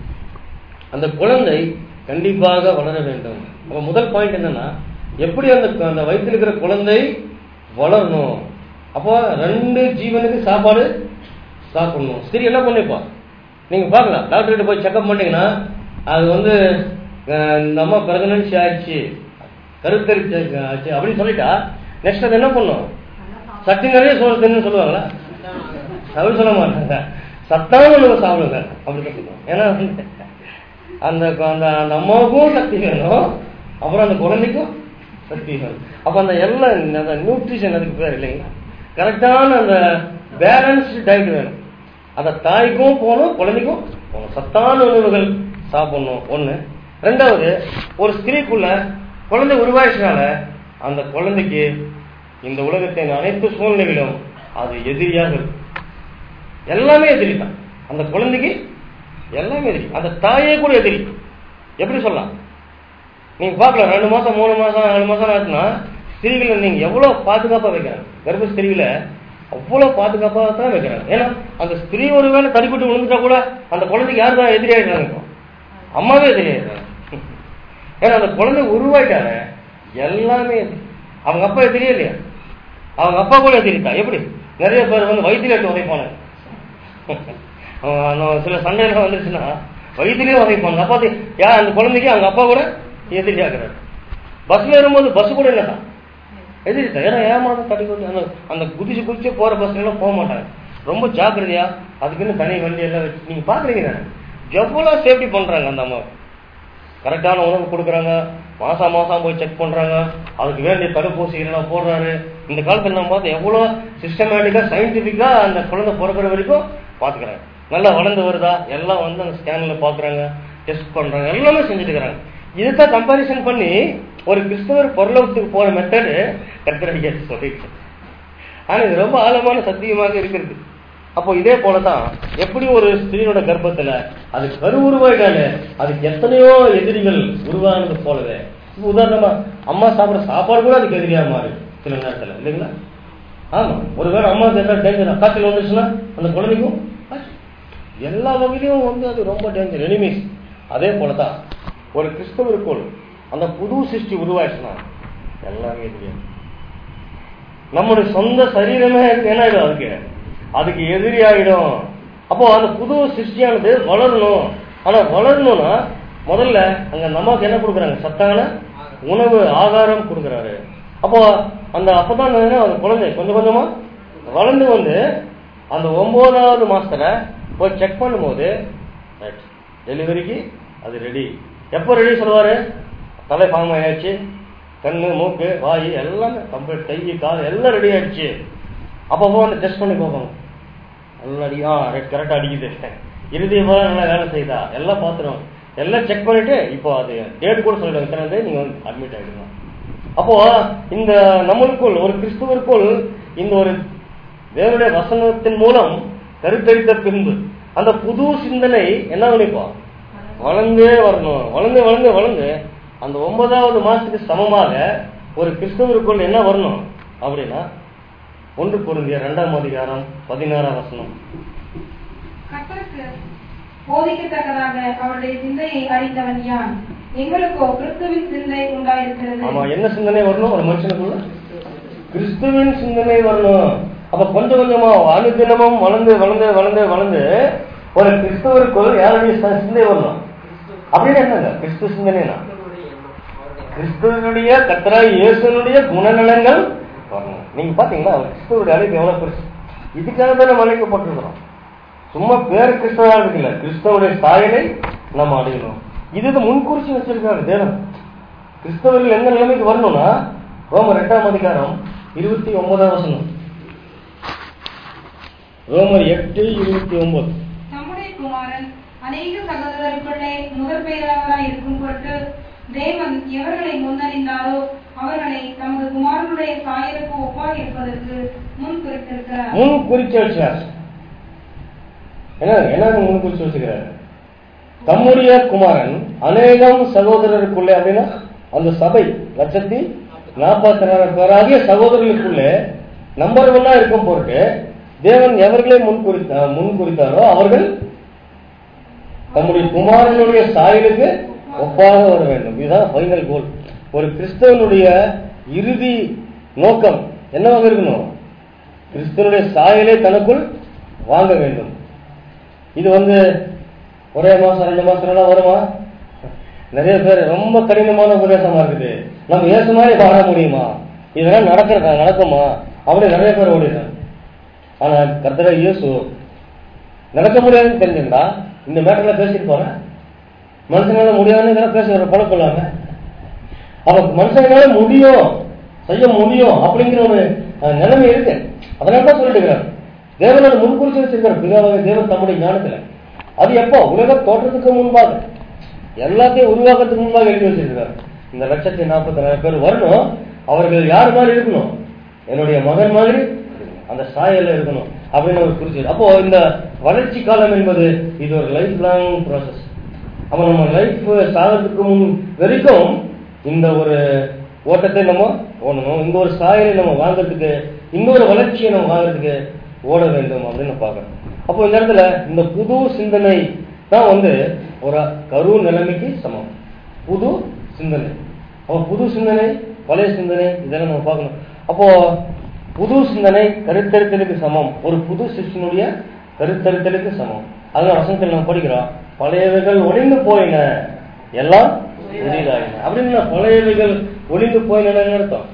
அந்த குழந்தை கண்டிப்பாக வளர வேண்டும் அப்ப முதல் பாயிண்ட் என்னன்னா எப்படி அந்த அந்த வயிற்றில் இருக்கிற குழந்தை வளரணும் அப்போ ரெண்டு ஜீவனுக்கு சாப்பாடு சாப்பிடணும் சரி என்ன பண்ணிப்பா நீங்க பார்க்கலாம் டாக்டர் கிட்ட போய் செக்அப் பண்ணீங்கன்னா அது வந்து அஹ், இந்த அம்மா பிரெக்னன்சி ஆயிடுச்சு கருத்தரிச்சு ஆச்சு அப்படின்னு சொல்லிட்டா நெக்ஸ்ட் அது என்ன பண்ணும் சக்தி நிறைய சோறு தின்னு சொல்லுவாங்களா அப்படி சொல்ல மாட்டாங்க சத்தான உணவு சாப்பிடுங்க அப்படிதான் சொல்லுவோம் ஏன்னா வந்து அந்த அந்த அந்த அம்மாவுக்கும் சக்தி வேணும் அப்புறம் அந்த குழந்தைக்கும் சக்தி வேணும் அப்ப அந்த எல்லாம் அந்த நியூட்ரிஷன் அதுக்கு பேர் இல்லைங்களா கரெக்டான அந்த பேலன்ஸ்டு டயட் வேணும் அந்த தாய்க்கும் போகணும் குழந்தைக்கும் போகணும் சத்தான உணவுகள் சாப்பிடணும் ஒண்ணு ரெண்டாவது ஒரு ஸ்திரீக்குள்ள குழந்தை உருவாயிடுச்சுனால அந்த குழந்தைக்கு இந்த உலகத்தின் அனைத்து சூழ்நிலைகளும் அது எதிரியாக இருக்கும் எல்லாமே எதிரி தான் அந்த குழந்தைக்கு எல்லாமே எதிரி அந்த தாயே கூட எதிரி எப்படி சொல்லலாம் நீங்க பார்க்கலாம் ரெண்டு மாசம் மூணு மாசம் நாலு மாசம் ஆச்சுன்னா ஸ்திரீகளை நீங்க எவ்வளவு பாதுகாப்பா வைக்கிறாங்க கர்ப்ப ஸ்திரீகளை அவ்வளவு பாதுகாப்பா தான் வைக்கிறாங்க ஏன்னா அந்த ஸ்திரீ ஒருவேளை தடிப்பட்டு விழுந்துட்டா கூட அந்த குழந்தைக்கு யார் தான் எதிரி ஆயிடுறாங்க இப்போ அம்மாவே எதிரி ஆயிடுறாங்க ஏன்னா அந்த குழந்தை உருவாயிட்டாங்க எல்லாமே எதிரி. அவங்க அப்பா எதிரியே இல்லையா அவங்க அப்பா கூட எதிரிட்டா எப்படி நிறைய பேர் வந்து வயிற்றுல உதைப்பானுங்க அவன் அந்த சில சண்டைகள் வந்துருச்சுன்னா வயிற்றுலயே உதைப்பாங்க அப்பா தெ- யார் அந்த குழந்தைக்கு அவங்க அப்பா கூட எதிரியாகிறாரு பஸ்ல ஏறும்போது பஸ் கூட இல்லைதான் எதிரிட்டா ஏன்னா ஏமாத தடி கொண்டு அந்த அந்த குதிச்சு குதிச்சு போற பஸ்ல எல்லாம் போக மாட்டாங்க ரொம்ப ஜாக்கிரதையா அதுக்குன்னு தனி வண்டி எல்லாம் வச்சு நீங்க பாக்குறீங்க தானே எவ்வளவு சேஃப்டி பண்றாங்க அந்த அம்மா கரெக்டான உணவு கொடுக்குறாங்க மாசம் மாசம் போய் செக் பண்றாங்க அதுக்கு வேண்டிய தடுப்பூசிகள் எல்லாம் போடுறாரு இந்த காலத்துல நம்ம பார்த்து எவ்வளவு சிஸ்டமேட்டிக்கா சயின்டிபிக்கா அந்த குழந்தை பிறக்கிற வரைக்கும் பாத்துக்கிறாங்க நல்லா வளர்ந்து வருதா எல்லாம் வந்து அந்த ஸ்கேன்ல பாக்குறாங்க டெஸ்ட் பண்றாங்க எல்லாமே செஞ்சுட்டு இருக்கிறாங்க இதுதான் கம்பாரிசன் பண்ணி ஒரு கிறிஸ்தவர் பொருளத்துக்கு போற மெத்தடு கத்திரடிக்க சொல்லிட்டு ஆனா இது ரொம்ப ஆழமான சத்தியமாக இருக்கிறது அப்போ இதே போலதான் எப்படி ஒரு ஸ்திரீனோட கர்ப்பத்துல அது கரு உருவாயிட்டாலே அதுக்கு எத்தனையோ எதிரிகள் உருவானது போலவே இப்ப உதாரணமா அம்மா சாப்பிடுற சாப்பாடு கூட அதுக்கு எதிரியா மாறு சில நேரத்துல இல்லைங்களா ஆமா ஒருவேளை அம்மாவுக்கு ஏதாவது டேஞ்சர் காய்ச்சல் வந்துச்சுன்னா அந்த குழந்தைக்கும் காய்ச்சல். எல்லா வகையிலும் வந்து அது ரொம்ப டேஞ்சர் எனிமீஸ் அதே போலதான் ஒரு கிறிஸ்தவருக்குள் அந்த புது சிருஷ்டி உருவாச்சுன்னா எல்லாமே தெரியும் நம்முடைய சொந்த சரீரமே என்ன ஆயிடும் அதுக்கு அதுக்கு எதிரி ஆயிடும் அப்போ அந்த புது சிருஷ்டியானது வளரணும் ஆனா வளரணும்னா முதல்ல அங்க நமக்கு என்ன கொடுக்குறாங்க சத்தான உணவு ஆகாரம் கொடுக்குறாரு அப்போ அந்த அப்பதான் என்ன, அந்த குழந்தை கொஞ்சம் கொஞ்சமா வளர்ந்து வந்து அந்த ஒன்பதாவது மாசத்துல போய் செக் பண்ணும்போது டெலிவரிக்கு அது ரெடி எப்போ ரெடி சொல்லுவாரு தலை பாம்பு ஆயிடுச்சு கண்ணு மூக்கு வாய் எல்லாமே கம்ப்ளீட் கை கால் எல்லாம் ரெடி ஆயிடுச்சு அப்போ வந்து டெஸ்ட் பண்ணி பார்ப்பாங்க நல்லா அடி ஆ கரெக்டாக அடிக்குது இறுதி போல நல்லா வேலை செய்யுதா எல்லாம் பார்த்துரும் எல்லாம் செக் பண்ணிட்டு இப்போ அது டேட் கூட சொல்லிடுவாங்க இத்தனை தேதி நீங்க வந்து அட்மிட் ஆயிடுங்க அப்போ இந்த நம்மளுக்குள் ஒரு கிறிஸ்துவருக்குள் இந்த ஒரு தேவனுடைய வசனத்தின் மூலம் கருத்தரித்த பின்பு அந்த புது சிந்தனை என்ன பண்ணிப்போம் வளர்ந்தே வரணும் வளர்ந்து வளர்ந்து வளர்ந்து அந்த ஒன்பதாவது மாசத்துக்கு சமமாக ஒரு கிறிஸ்தவருக்குள் என்ன வரணும் அப்படின்னா ஒன்று பொருந்திய இரண்டாம் அதிகாரம் பதினாறாம் வசனம் கர்த்தருக்கு போதிக்கத்தக்கதாக அவருடைய சிந்தையை அறிந்தவன் யான் எங்களுக்கோ கிறிஸ்துவின் சிந்தை உண்டாயிருக்கிறது ஆமா என்ன சிந்தனை வரணும் ஒரு மனுஷனுக்குள்ள கிறிஸ்துவின் சிந்தனை வரணும் அப்ப கொஞ்சம் கொஞ்சமா அனுதினமும் வளர்ந்து வளர்ந்து வளர்ந்து வளர்ந்து ஒரு கிறிஸ்துவருக்குள் யாருடைய ச- சிந்தை வரணும் அப்படின்னு என்னங்க கிறிஸ்து சிந்தனைனா கிறிஸ்துவனுடைய கத்தராய் இயேசுனுடைய குணநலங்கள் வரணும் நீங்க பாத்தீங்களா அவர் கிறிஸ்துவனுடைய அழைப்பு எவ்வளவு பெருசு இதுக்காக தான் நம்ம அழைக்கப்பட்டிருக்கிறோம் சும்மா பேர் கிறிஸ்தவா இருக்குல்ல கிறிஸ்தவனுடைய சாயலை நம்ம அடையணும் இது இது முன்குறிச்சு வச்சிருக்காரு தேவன் கிறிஸ்தவர்கள் எந்த நிலைமைக்கு வரணும்னா ரோமர் எட்டாம் அதிகாரம் இருபத்தி ஒன்பதாம் வசனம் ரோமர் எட்டு இருபத்தி ஒன்பது நம்முடைய குமாரன் அநேக சகோதரருக்குள்ளே முதற் பெயராளராய் இருக்கும் பொருட்டு தேவன் எவர்களை முன்னறிந்தாரோ அவர்களை தமது குமாரனுடைய சாயலுக்கு ஒப்பாக இருப்பதற்கு முன் குறித்திருக்கிறார் முன் குறிச்சு வச்சார் என்ன என்ன முன் குறிச்சு வச்சுக்கிறாரு தம்முடைய குமாரன் அநேகம் சகோதரருக்குள்ளே அப்படின்னா அந்த சபை லட்சத்தி நாற்பத்தி நாலு பேராகிய சகோதரர்களுக்குள்ளே நம்பர் ஒன்னா இருக்கும் பொருட்டு தேவன் எவர்களை முன் குறித்தா முன் குறித்தாரோ அவர்கள் தம்முடைய குமாரனுடைய சாயலுக்கு ஒப்பாக வர வேண்டும் இதுதான் ஃபைனல் கோல் ஒரு கிறிஸ்தவனுடைய இறுதி நோக்கம் என்னவாக இருக்கணும் கிறிஸ்தவனுடைய சாயலை தனக்குள் வாங்க வேண்டும் இது வந்து ஒரே மாசம் ரெண்டு மாசம் எல்லாம் வருமா நிறைய பேர் ரொம்ப கடினமான உபதேசமா இருக்குது நம்ம ஏசு மாதிரி வாழ முடியுமா இதெல்லாம் நடக்கிறதா நடக்குமா அப்படி நிறைய பேர் ஓடிடுறாங்க ஆனா கர்த்தர இயேசு நடக்க முடியாதுன்னு தெரிஞ்சிருந்தா இந்த மேட்டர்ல பேசிட்டு போறேன் மனுஷனால முடியாதுன்னு இதெல்லாம் பேசுற பழக்கலாங்க அப்ப மனுஷனால முடியும் செய்ய முடியும் அப்படிங்கிற ஒரு அஹ், நிலைமை இருக்கு அதனால தான் சொல்லிட்டு இருக்கிறார் தேவனோட முன்குறிச்சு வச்சிருக்காரு பிதாவாக தேவன் தம்முடைய ஞானத்துல அது எப்போ உலக தோற்றத்துக்கு முன்பாக எல்லாத்தையும் உருவாக்கத்துக்கு முன்பாக எழுதி வச்சிருக்காரு இந்த லட்சத்தி நாற்பத்தி நாலு பேர் வரணும் அவர்கள் யார் மாதிரி இருக்கணும் என்னுடைய மகன் மாதிரி அந்த சாயல்ல இருக்கணும் அப்படின்னு ஒரு குறிச்சு அப்போ இந்த வளர்ச்சி காலம் என்பது இது ஒரு லைஃப் லாங் ப்ராசஸ் அப்ப நம்ம லைஃப் சாகிறதுக்கு முன் வரைக்கும் இந்த ஒரு ஓட்டத்தை நம்ம ஓடணும் இந்த ஒரு சாயலை நம்ம வாங்குறதுக்கு இந்த ஒரு வளர்ச்சியை நம்ம வாங்குறதுக்கு ஓட வேண்டும் அப்படின்னு பார்க்கணும் அப்போ இந்த இடத்துல இந்த புது சிந்தனை தான் வந்து ஒரு கரு நிலைமைக்கு சமம் புது சிந்தனை அப்போ புது சிந்தனை பழைய சிந்தனை இதெல்லாம் நம்ம பார்க்கணும் அப்போ புது சிந்தனை கருத்தரித்தலுக்கு சமம் ஒரு புது சிஷ்டனுடைய கருத்தரித்தலுக்கு சமம் அதனால வசனத்தில் நம்ம படிக்கிறோம் பழையவைகள் ஒளிந்து போயின எல்லாம் புதிதாயின அப்படின்னு பழையவைகள் ஒளிந்து போயின அர்த்தம்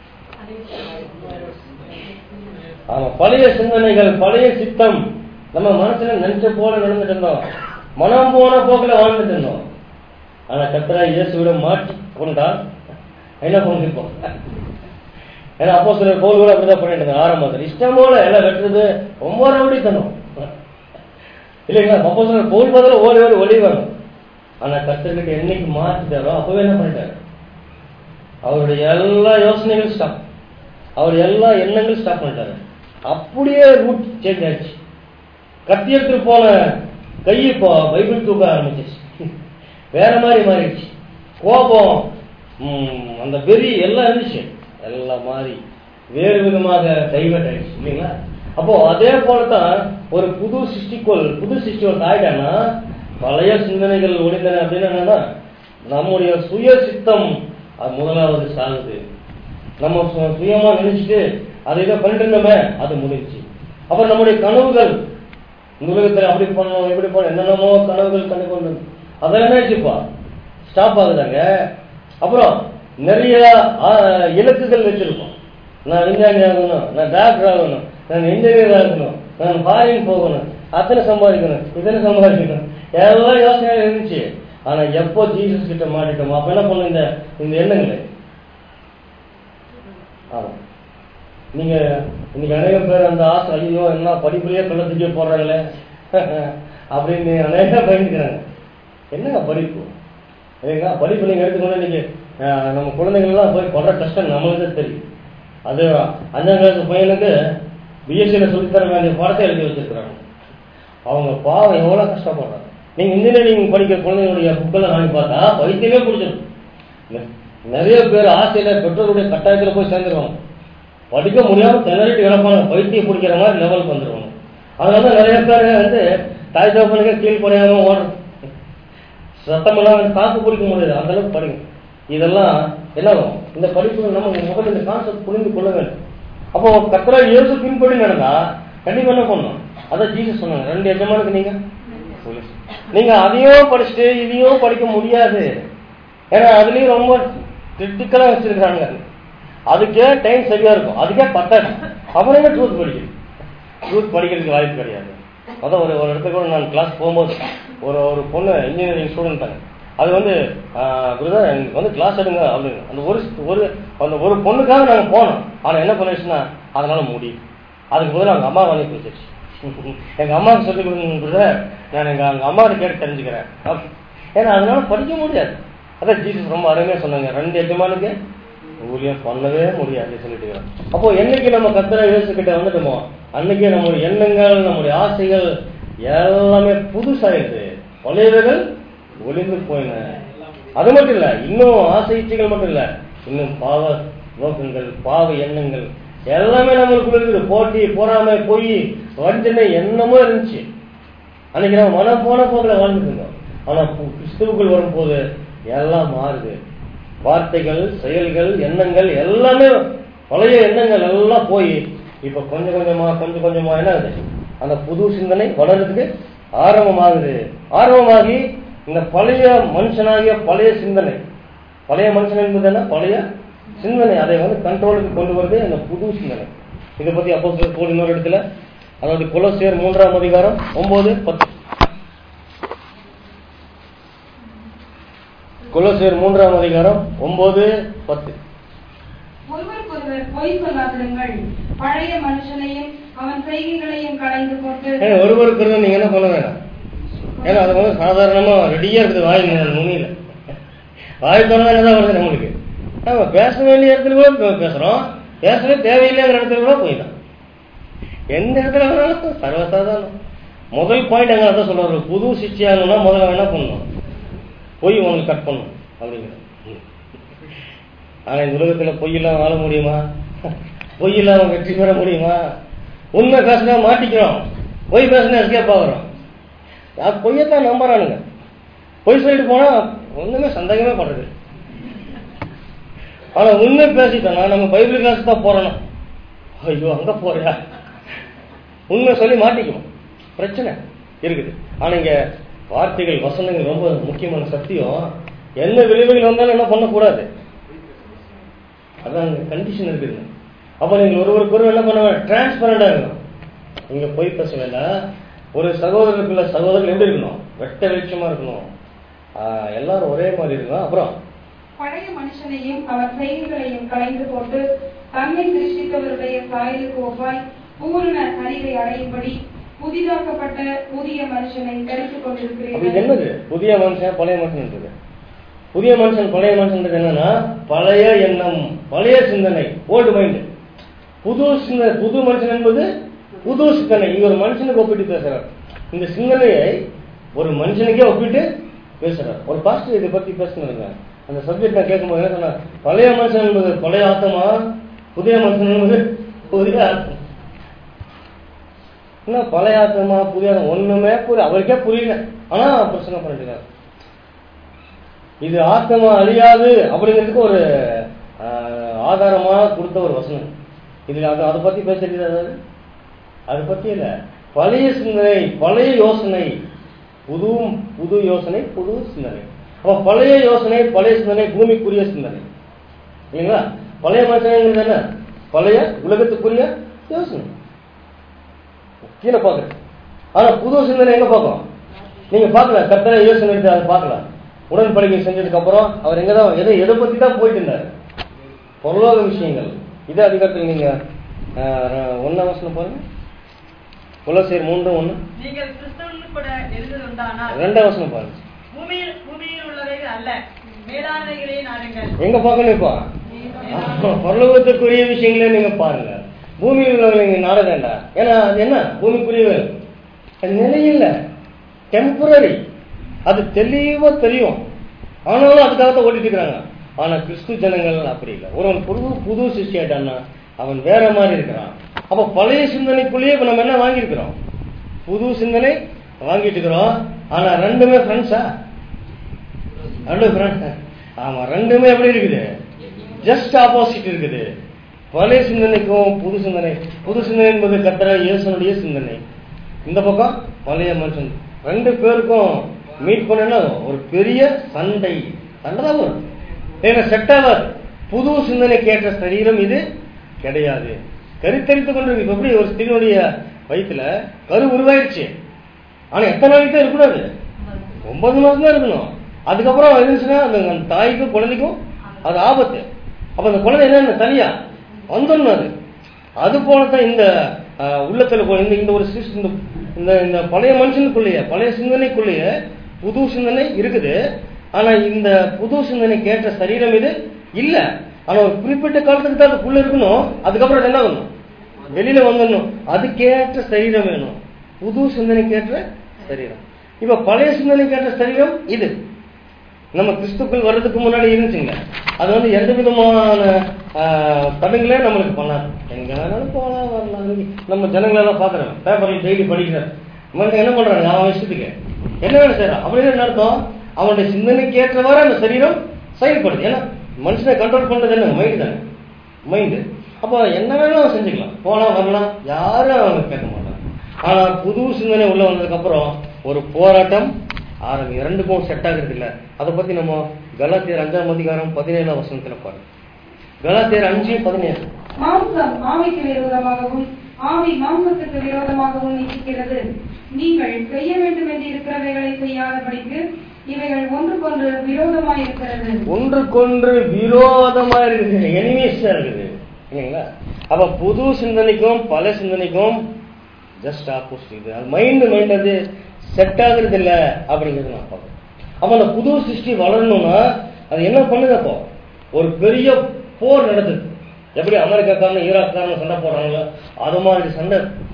ஆமா பழைய சிந்தனைகள் பழைய சித்தம் நம்ம மனசுல நினைச்ச போல நடந்துட்டு இருந்தோம் மனம் போன போக்குல வாழ்ந்துட்டு இருந்தோம் ஆனா கத்தரா இயேசுவிட மாட்டி கொண்டால் என்ன பண்ணிருப்போம் ஏன்னா அப்போ சில கோல் கூட அப்படிதான் பண்ணிட்டு இருந்தாங்க ஆரம்பத்தில் இஷ்டம் போல எல்லாம் வெட்டுறது ரொம்ப ரவுடித்தனம் இல்லைங்களா அப்போ சில கோல் பதில் ஓடி ஓடி ஒளி வரும் ஆனா கத்தர்கிட்ட என்னைக்கு மாத்திட்டாரோ அப்பவே என்ன பண்ணிட்டாரு அவருடைய எல்லா யோசனைகளும் ஸ்டாப் அவர் எல்லா எண்ணங்களும் ஸ்டாப் பண்ணிட்டாரு அப்படியே ரூட் சேஞ்ச் ஆயிடுச்சு கத்தி எடுத்துட்டு போன கை இப்போ பைபிள் தூக்க ஆரம்பிச்சிச்சு வேற மாதிரி மாறிடுச்சு கோபம் ம், அந்த வெறி எல்லாம் இருந்துச்சு எல்லாம் மாறி வேறு விதமாக டைவர்ட் ஆயிடுச்சு இல்லைங்களா அப்போ அதே போலதான் ஒரு புது சிருஷ்டிக்குள் புது சிருஷ்டி ஒரு ஆயிட்டான்னா பழைய சிந்தனைகள் ஒளிந்தன அப்படின்னு என்னன்னா நம்முடைய சுய சித்தம் அது முதலாவது சாகுது நம்ம சு- சுயமா நினைச்சிட்டு அதை இதை பண்ணிட்டு இருந்தோமே அது முடிஞ்சு அப்புறம் நம்முடைய கனவுகள் இந்த உலகத்துல அப்படி பண்ணணும் இப்படி பண்ணணும் என்னென்னமோ கனவுகள் கண்டு கொண்டு அதெல்லாம் என்னாச்சுப்பா ஸ்டாப் ஆகுதாங்க அப்புறம் நிறைய ஆ, இலக்குகள் வச்சிருக்கோம் நான் விஞ்ஞானி ஆகணும் நான் டாக்டர் ஆகணும் நான் இன்ஜினியர் ஆகணும் நான் ஃபாரின் போகணும் அத்தனை சம்பாதிக்கணும் இத்தனை சம்பாதிக்கணும் எல்லாம் யோசனை இருந்துச்சு ஆனா எப்போ ஜீசஸ் கிட்ட மாட்டிட்டோமோ அப்ப என்ன பண்ணும் இந்த இந்த எண்ணங்களை ஆமா நீங்க இன்னைக்கு அநேக பேர் அந்த ஆசை ஐயோ என்ன படிப்புலயே கள்ளத்துக்கே போடுறாங்களே அப்படின்னு அநேக பயந்துக்கிறாங்க என்னங்க படிப்பு இல்லைங்களா படிப்பு நீங்க எடுத்துக்கணும் நீங்க அஹ், நம்ம குழந்தைங்கள்லாம் போய் படுற கஷ்டம் நம்மளுக்கு தான் தெரியும் அது அஞ்சாம் கிளாஸ் பையனுக்கு பிஎஸ்சியில சொல்லித்தர வேண்டிய பாடத்தை எழுதி வச்சிருக்கிறாங்க அவங்க பாவம் எவ்வளவு கஷ்டப்படுறாங்க நீங்க இன்ஜினியரிங் படிக்கிற குழந்தைங்களுடைய புக்கெல்லாம் வாங்கி பார்த்தா வைத்தியமே பிடிச்சிடும் நெ- நிறைய பேர் ஆசையில பெற்றோருடைய கட்டாயத்துல போய் சேர்ந்துருவாங்க படிக்க முடியாம திணறிட்டு கிடப்பாங்க பைத்தியம் பிடிக்கிற மாதிரி லெவலுக்கு வந்துருவாங்க அதனால தான் நிறைய பேர் வந்து தாய் தகப்பனுக்கு கீழ் குறையாம ஓடுறது சத்தம் இல்லாம காப்பு பிடிக்க முடியாது அந்த அளவுக்கு படிங்க இதெல்லாம் என்ன ஆகும் இந்த படிப்பு நம்ம முதல்ல இந்த கான்செப்ட் புரிந்து கொள்ள வேண்டும் அப்போ கத்தரா இயேசு பின்படி நடந்தா கண்டிப்பா என்ன பண்ணணும் அதான் ஜீசஸ் சொன்னாங்க ரெண்டு எஜமானுக்கு நீங்க நீங்க அதையும் படிச்சுட்டு இதையும் படிக்க முடியாது ஏன்னா அதுலயும் ரொம்ப கிரிட்டிக்கலா வச்சிருக்காங்க அதுக்கே டைம் சரியா இருக்கும் அதுக்கே பத்தாது அப்புறம் என்ன ட்ரூத் படிக்கணும் ட்ரூத் படிக்கிறதுக்கு வாய்ப்பு கிடையாது அதான் ஒரு ஒரு இடத்துக்கு கூட நான் கிளாஸ் போகும்போது ஒரு ஒரு பொண்ணு இன்ஜினியரிங் ஸ்டூடெண்ட் தாங்க அது வந்து குருதா எனக்கு வந்து கிளாஸ் எடுங்க அப்படின்னு அந்த ஒரு ஒரு அந்த ஒரு பொண்ணுக்காக நாங்கள் போனோம் ஆனால் என்ன பண்ணிடுச்சுன்னா அதனால முடியும் அதுக்கு பதிலா அவங்க அம்மா வந்து கொடுத்துருச்சு எங்க அம்மாவுக்கு சொல்லி கொடுங்க பிரதர் நான் எங்க அவங்க அம்மாவை கேட்டு தெரிஞ்சுக்கிறேன் அப்ப- ஏன்னா அதனால படிக்க முடியாது அதான் ஜீசஸ் ரொம்ப அருமையா சொன்னாங்க ரெண்டு எஜமானுக்கு ஊழியம் பண்ணவே முடியாது சொல்லிட்டு இருக்கிறான். அப்போ என்னைக்கு நம்ம கத்திர இயேசு கிட்ட வந்துட்டோமோ அன்னைக்கே நம்முடைய எண்ணங்கள் நம்முடைய ஆசைகள் எல்லாமே புதுசாயிருது பழையவைகள் ஒளிந்து போயின அது மட்டும் இல்ல இன்னும் ஆசை இச்சைகள் மட்டும் இல்ல இன்னும் பாவ நோக்கங்கள் பாவ எண்ணங்கள் எல்லாமே நம்மளுக்குள்ள இருக்குது போட்டி பொறாமை பொய் வஞ்சனை என்னமோ இருந்துச்சு அன்னைக்கு நம்ம மனம் போன போக்கில் வாழ்ந்துட்டு இருந்தோம் ஆனா பு- கிறிஸ்துவுக்குள் வரும்போது எல்லாம் மாறுது வார்த்தைகள் செயல்கள் எண்ணங்கள் எல்லாமே பழைய எண்ணங்கள் எல்லாம் போய் இப்ப கொஞ்சம் கொஞ்சமா கொஞ்சம் கொஞ்சமா என்ன ஆகுது அந்த புது சிந்தனை வளர்றதுக்கு ஆரம்பமாகுது ஆரம்பமாகி இந்த பழைய மனுஷனாகிய பழைய சிந்தனை பழைய மனுஷன் என்பது என்ன பழைய சிந்தனை அதை வந்து கண்ட்ரோலுக்கு கொண்டு வருது இந்த புது சிந்தனை இதை பத்தி அப்போ போல் இன்னொரு இடத்துல அதாவது குலசேர் மூன்றாம் அதிகாரம் ஒன்பது பத்து குலசேர் மூன்றாம் அதிகாரம் ஒன்பது பத்து ஒருவருக்கொருவர் பொய் சொல்லாதிருங்கள் பழைய மனுஷனையும் அவன் செய்கைகளையும் களைந்து போட்டு ஏன்னா ஒருவருக்கு ஒருவர் நீங்க என்ன பண்ண வேண்டாம் ஏன்னா அது வந்து சாதாரணமா ரெடியா இருக்குது வாய் நு- நுனியில வாய் திறந்தா என்னதான் வருது நம்மளுக்கு நம்ம பேச வேண்டிய இடத்துல கூட பே- பேசுறோம் பேசவே தேவையில்லைங்கிற இடத்துல கூட போயிடலாம் எந்த இடத்துல வேணாலும் சர்வசாதாரணம் முதல் பாயிண்ட் எங்க அதான் சொல்றாரு புது சிச்சியாகணும்னா முதல்ல என்ன பண்ணணும் பொய் உங்களுக்கு கட் பண்ணணும் அப்படிங்கிற ஆனா இந்த உலகத்துல பொய் இல்லாம வாழ முடியுமா பொய் இல்லாம வெற்றி பெற முடியுமா உண்மை பேசினா மாட்டிக்கிறோம் பொய் பேசினா எஸ்கேப் ஆகுறோம் அது பொய்யத்தான் நம்புறானுங்க பொய் சொல்லிட்டு போனா ஒண்ணுமே சந்தேகமே படுறது ஆனா உண்மை பேசிட்டோம்னா நம்ம பைபிள் கிளாஸ் தான் போறோம் ஐயோ அங்க போறியா உண்மை சொல்லி மாட்டிக்குவோம் பிரச்சனை இருக்குது ஆனா இங்க வார்த்தைகள் வசனங்கள் ரொம்ப முக்கியமான சத்தியம் என்ன விளைவுகள் வந்தாலும் என்ன பண்ணக்கூடாது அதான் கண்டிஷன் இருக்குது அப்ப நீங்க ஒருவருக்கு ஒருவர் என்ன பண்ண டிரான்ஸ்பரண்டா இருக்கணும் நீங்க போய் பேச வேண்டாம் ஒரு சகோதரருக்குள்ள சகோதரர்கள் எப்படி இருக்கணும் வெட்ட வெளிச்சமா இருக்கணும் ஆஹ் எல்லாரும் ஒரே மாதிரி இருக்கணும் அப்புறம் பழைய மனுஷனையும் அவன் செய்கைகளையும் களைந்து போட்டு தன்னை சிருஷ்டித்தவருடைய சாயலுக்கு ஒவ்வாய் பூரண அறிவை அடையும்படி புதிதாக்கப்பட்ட புதிய மனுஷனை தரித்துக் அப்ப இது கொண்டிருக்கிறீர்கள் என்னது புதிய மனுஷன் பழைய மனுஷன் புதிய மனுஷன் பழைய மனுஷன் என்னன்னா பழைய எண்ணம் பழைய சிந்தனை ஓல்டு மைண்ட் புது சிந்தனை புது மனுஷன் என்பது புது சிந்தனை இங்க ஒரு மனுஷனுக்கு ஒப்பிட்டு பேசுறார் இந்த சிந்தனையை ஒரு மனுஷனுக்கே ஒப்பிட்டு பேசுறார் ஒரு பாஸ்டர் இதை பத்தி பேசினாங்க அந்த சப்ஜெக்ட் நான் கேட்கும்போது என்ன சொன்னா பழைய மனுஷன் என்பது பழைய ஆத்தமா புதிய மனுஷன் என்பது புதிய ஆத்மா என்ன பழைய ஆத்மா புதிய ஆத்மா ஒண்ணுமே புரிய அவருக்கே புரியல ஆனா பிரச்சனை பண்ணிட்டு இது ஆத்மா அழியாது அப்படிங்கிறதுக்கு ஒரு ஆஹ், ஆதாரமா கொடுத்த ஒரு வசனம் இது அது அதை பத்தி பேசுறது அதாவது அதை பத்தி இல்ல பழைய சிந்தனை பழைய யோசனை புது புது யோசனை புது சிந்தனை அப்ப பழைய யோசனை பழைய சிந்தனை பூமிக்குரிய சிந்தனை இல்லைங்களா பழைய மனுஷனுங்கிறது என்ன பழைய உலகத்துக்குரிய யோசனை கீழே பார்க்குறேன் ஆனா புது சிந்தனை எங்க பார்க்கும் நீங்க பார்க்கல கத்தரை யோசனை எடுத்து அதை பார்க்கலாம் உடன்படிக்கை செஞ்சதுக்கு அப்புறம் அவர் எங்கதான் எதை எதை பத்தி தான் போயிட்டு இருந்தார் பொருளாக விஷயங்கள் இதே அதிகாரத்தில் நீங்க ஆஹ், ஒண்ணாம் வசனம் பாருங்க உலசேர் மூன்று ஒண்ணு நீங்கள் கிறிஸ்தவனுக்கு கூட எழுந்தது உண்டானால் ரெண்டாம் வசனம் பாருங்க பூமியில் பூமியில் உள்ளவைகள் அல்ல மேலானவைகளே நாடுங்கள் எங்க பார்க்கணும் இப்போ பரலோகத்துக்குரிய விஷயங்களே நீங்க பாருங்க பூமியில் உள்ளவங்களை நீங்க நாட வேண்டாம் ஏன்னா அது என்ன பூமிக்குரியவர்கள் அது நிலையில்ல டெம்பரரி அது தெளிவா தெரியும் ஆனாலும் அதுக்காக தான் ஓட்டிட்டு இருக்கிறாங்க ஆனா கிறிஸ்து ஜனங்கள் அப்படி இல்லை ஒருவன் புது புது சிருஷ்டியாட்டான்னா அவன் வேற மாதிரி இருக்கிறான் அப்ப பழைய சிந்தனைக்குள்ளேயே இப்ப நம்ம என்ன வாங்கியிருக்கிறோம் புது சிந்தனை வாங்கிட்டு இருக்கிறோம் ஆனா ரெண்டுமே ஃப்ரெண்ட்ஸா ரெண்டு friend. ஆமா ரெண்டுமே எப்படி இருக்குது ஜஸ்ட் ஆப்போசிட் இருக்குது பழைய சிந்தனைக்கும் புது சிந்தனை புது சிந்தனை என்பது கத்தர இயேசுனுடைய சிந்தனை இந்த பக்கம் பழைய மனுஷன் ரெண்டு பேருக்கும் மீட் பண்ணனா ஒரு பெரிய சண்டை சண்டை தான் வரும் ஏன்னா செட் ஆகாது புது சிந்தனை கேட்ட சரீரம் இது கிடையாது கருத்தரித்து கொண்டிருக்கு இப்ப எப்படி ஒரு ஸ்திரீனுடைய வயித்துல கரு உருவாயிருச்சு ஆனா எத்தனை நாளைக்கு தான் இருக்கக்கூடாது ஒன்பது மாசம் தான் இருக்கணும் அதுக்கப்புறம் இருந்துச்சுன்னா அந்த அந்த தாய்க்கும் குழந்தைக்கும் அது ஆபத்து அப்ப அந்த குழந்தை என்ன தனியா வந்துடணும் அது அது போலதான் இந்த ஆஹ், உள்ளத்துல போ- இந்த இந்த ஒரு சிஸ்- இந்த இந்த இந்த பழைய மனுஷனுக்குள்ளேயே பழைய சிந்தனைக்குள்ளேயே புது சிந்தனை இருக்குது ஆனா இந்த புது சிந்தனை கேட்ட சரீரம் இது இல்ல ஆனா ஒரு குறிப்பிட்ட காலத்துக்கு தான் அதுக்குள்ள இருக்கணும் அதுக்கப்புறம் அது என்ன பண்ணணும் வெளியில வந்துடணும் அதுக்கேற்ற சரீரம் வேணும் புது சிந்தனை கேட்ட சரீரம் இப்ப பழைய சிந்தனை கேட்ட சரீரம் இது நம்ம கிறிஸ்துக்குள் வர்றதுக்கு முன்னாடி இருந்துச்சுங்க அது வந்து எந்த விதமான ஆஹ், தடங்களே நம்மளுக்கு பண்ணாது எங்க வேணாலும் போகலாம் வரலாம் இங்க நம்ம ஜனங்களை எல்லாம் பாக்குறோம் பேப்பர்ல டெய்லி படிக்கிறேன் மனுஷன் என்ன பண்றாங்க அவன் இஷ்டத்துக்கு என்ன வேணும் செய்யறான் அப்படின்னு என்ன அர்த்தம் அவனுடைய சிந்தனைக்கு ஏற்றவாறு அந்த சரீரம் செயல்படுது ஏன்னா மனுஷனை கண்ட்ரோல் பண்றது என்ன மைண்ட் தானே மைண்டு அப்போ என்ன வேணாலும் அவன் செஞ்சுக்கலாம் போலாம் வரலாம் யாரும் அவங்க கேட்க மாட்டாங்க ஆனா புது சிந்தனை உள்ள வந்ததுக்கு அப்புறம் ஒரு போராட்டம் ஆரம்பி ரெண்டுக்கும் செட் ஆகுறது இல்ல அதை பத்தி நம்ம கலாத்தியர் அஞ்சாம் அதிகாரம் பதினேழாம் வசனத்துல பாருங்க கலாத்தியர் அஞ்சு பதினேழு மாம்சம் ஆவிக்கு விரோதமாகவும் ஆவி மாம்சத்துக்கு விரோதமாகவும் இருக்கிறது நீங்கள் செய்ய வேண்டும் என்று இருக்கிறவைகளை செய்யாதபடிக்கு இவைகள் ஒன்றுக்கொன்று விரோதமாய் இருக்கிறது ஒன்றுக்கொன்று விரோதமா இருக்குது எனிமீஸா இருக்குது இல்லைங்களா அப்ப புது சிந்தனைக்கும் பல சிந்தனைக்கும் ஜஸ்ட் ஆப்போசிட் இது அது மைண்ட் மைண்ட் அது செட் ஆகுறது இல்ல அப்படிங்கிறது நான் பார்க்கறேன் அப்ப அந்த புது சிருஷ்டி வளரணும்னா அது என்ன பண்ணுது அப்போ ஒரு பெரிய போர் நடக்குது எப்படி அமெரிக்காக்காரன் ஈராக்காரன் சண்டை போடுறாங்களோ அது மாதிரி சண்டை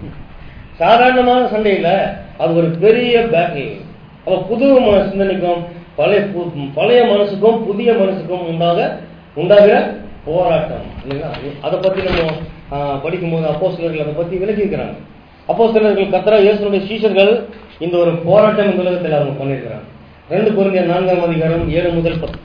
சாதாரணமான சண்டை இல்ல அது ஒரு பெரிய பேட்டில் அப்ப புது மன சிந்தனைக்கும் பழைய பு- பழைய மனசுக்கும் புதிய மனசுக்கும் உண்டாக உண்டாகிற போராட்டம் இல்லைங்களா அதை பத்தி நம்ம ஆஹ், படிக்கும்போது அப்போ சிலர்கள் அதை பத்தி விளக்கி இருக்கிறாங்க அப்போ சிலர்கள் கத்தரா இயேசுனுடைய சீஷர்கள் இந்த ஒரு போராட்டம் இந்த உலகத்தில் அவங்க பண்ணியிருக்கிறாங்க ரெண்டு குருந்திய நான்காம் அதிகாரம் ஏழு முதல் பத்து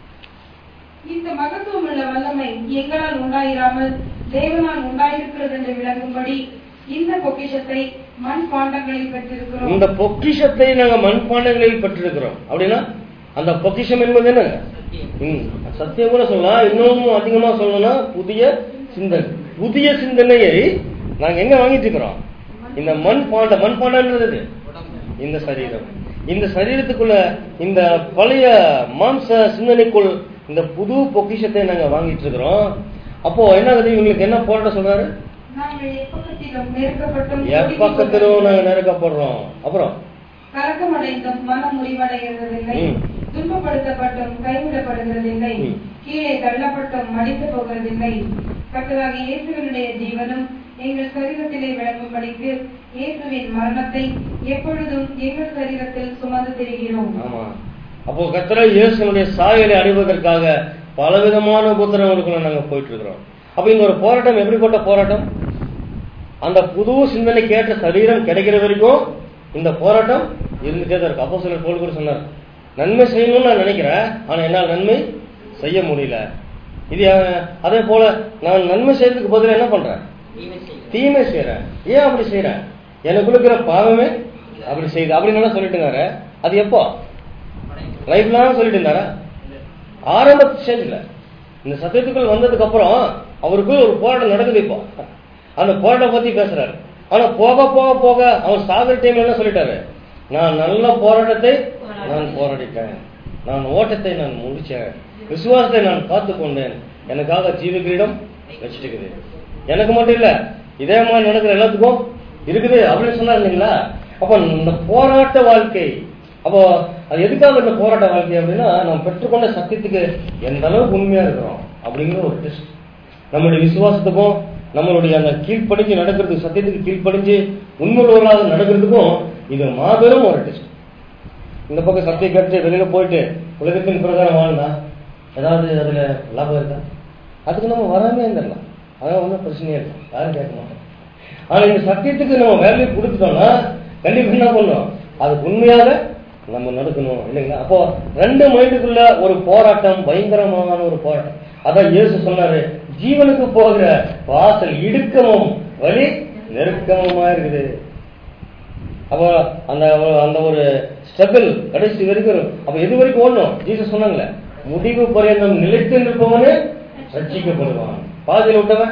இந்த மகத்துவம் உள்ள வல்லமை எங்களால் உண்டாயிராமல் தேவனால் உண்டாயிருக்கிறது என்று விளங்கும்படி இந்த பொக்கிஷத்தை மண் பாண்டங்களில் பெற்றிருக்கிறோம் இந்த பொக்கிஷத்தை நாங்க மண்பாண்டங்களில் பெற்றிருக்கிறோம் அப்படின்னா அந்த பொக்கிஷம் என்பது என்ன ம், சத்தியம் கூட சொல்லலாம் இன்னும் அதிகமா சொல்லணும்னா புதிய சிந்தனை புதிய சிந்தனையை நாங்க எங்க வாங்கிட்டு இருக்கிறோம் இந்த மண் பாண்ட மண் பாண்டன்றது எது? இந்த சரீரம் இந்த சரீரத்துக்குள்ள இந்த பழைய மாம்ச சிந்தனைக்குள் இந்த புது பொக்கிஷத்தை நாங்க வாங்கிட்டு இருக்கிறோம் அப்போ என்ன ஆகுது இவங்களுக்கு என்ன போராட்டம் சொல்றாரு நாங்கள் எப்பக்கத்திலும் நெருக்கப்பட்டும் எப்பக்கத்திலும் நாங்க நெருக்கப்படுறோம் அப்புறம் கலக்கமடைந்தும் மனம் முடிவடைகிறதில்லை ம். துன்பப்படுத்தப்பட்டும் கைவிடப்படுகிறதில்லை ம். கீழே தள்ளப்பட்டும் மடித்து போகிறதில்லை கர்த்தராகிய இயேசுவினுடைய ஜீவனும் எங்கள் சரீரத்திலே விளங்கும்படிக்கு இயேசுவின் மரணத்தை எப்பொழுதும் எங்கள் சரீரத்தில் சுமந்து திரிகிறோம் ஆமா அப்போ கத்திர இயேசுனுடைய சாயலை அடைவதற்காக பலவிதமான உபத்திரவங்களுக்குள்ள நாங்க போயிட்டு இருக்கிறோம் அப்ப இந்த ஒரு போராட்டம் எப்படிப்பட்ட போராட்டம் அந்த புது சிந்தனைக்கு ஏற்ற சரீரம் கிடைக்கிற வரைக்கும் இந்த போராட்டம் இருந்துட்டே தான் இருக்கு அப்போ சிலர் போல் கூட சொன்னார் நன்மை செய்யணும்னு நான் நினைக்கிறேன் ஆனா என்னால் நன்மை செய்ய முடியல இது அஹ், அதே போல நான் நன்மை செய்யறதுக்கு பதிலா என்ன பண்றேன் தீமை செய்யறேன் ஏன் அப்படி செய்யறேன் எனக்குள்ள இருக்கிற பாவமே அப்படி செய்யுது அப்படின்னு என்ன சொல்லிட்டு இருந்தாரு அது எப்போ லைஃப் லாங் சொல்லிட்டு இருந்தாரா ஆரம்ப ஸ்டேஜ்ல இந்த சத்தியத்துக்குள் வந்ததுக்கு அப்புறம் அவருக்குள்ள ஒரு போராட்டம் நடக்குது இப்போ அந்த போராட்டம் பத்தி பேசுறாரு ஆனா போக போக போக அவர் சாகர டைம்ல என்ன சொல்லிட்டாரு நான் நல்ல போராட்டத்தை நான் போராடிட்டேன் நான் ஓட்டத்தை நான் முடிச்சேன் விசுவாசத்தை நான் காத்து கொண்டேன் எனக்காக ஜீவ கிரீடம் வச்சுட்டுக்குது எனக்கு மட்டும் இல்ல இதே மாதிரி நடக்கிற எல்லாத்துக்கும் இருக்குது அப்படின்னு சொன்னார் இல்லைங்களா அப்ப இந்த போராட்ட வாழ்க்கை அப்போ அது எதுக்காக இந்த போராட்ட வாழ்க்கை அப்படின்னா நம்ம பெற்றுக்கொண்ட சத்தியத்துக்கு எந்த அளவுக்கு உண்மையா இருக்கிறோம் அப்படிங்கிற ஒரு டெஸ்ட் நம்மளுடைய விசுவாசத்துக்கும் நம்மளுடைய அந்த கீழ்ப்படிஞ்சு நடக்கிறதுக்கு சத்தியத்துக்கு கீழ்ப்படிஞ்சு உண்மையுள்ளவர்களாக நடக்கிறதுக்கும் இது மாபெரும் ஒரு டெஸ்ட் இந்த பக்கம் சத்தியம் கேட்டு வெளியில போயிட்டு உலகத்தின் பிரகாரம் வாழ்ந்தா ஏதாவது அதுல லாபம் இருக்கா அதுக்கு நம்ம வராமே இருந்துடலாம் அதான் ஒன்றும் பிரச்சனையே இல்லை யாரும் கேட்க மாட்டோம் ஆனா இந்த சத்தியத்துக்கு நம்ம வேல்யூ கொடுத்துட்டோம்னா கண்டிப்பா என்ன பண்ணணும் அதுக்கு உண்மையாக நம்ம நடக்கணும் இல்லைங்களா அப்போ ரெண்டு மைண்டுக்குள்ள ஒரு போராட்டம் பயங்கரமான ஒரு போராட்டம் அதான் இயேசு சொன்னாரு ஜீவனுக்கு போகிற வாசல் இடுக்கமும் வழி நெருக்கமுமா இருக்குது அப்போ அந்த அந்த ஒரு ஸ்ட்ரகிள் கடைசி வரைக்கும் அப்ப எது வரைக்கும் ஓடணும் ஜீசஸ் சொன்னாங்களே முடிவு பரியந்தம் நிலைத்து நிற்பவனே ரட்சிக்கப்படுவான் பாதியில் விட்டவன்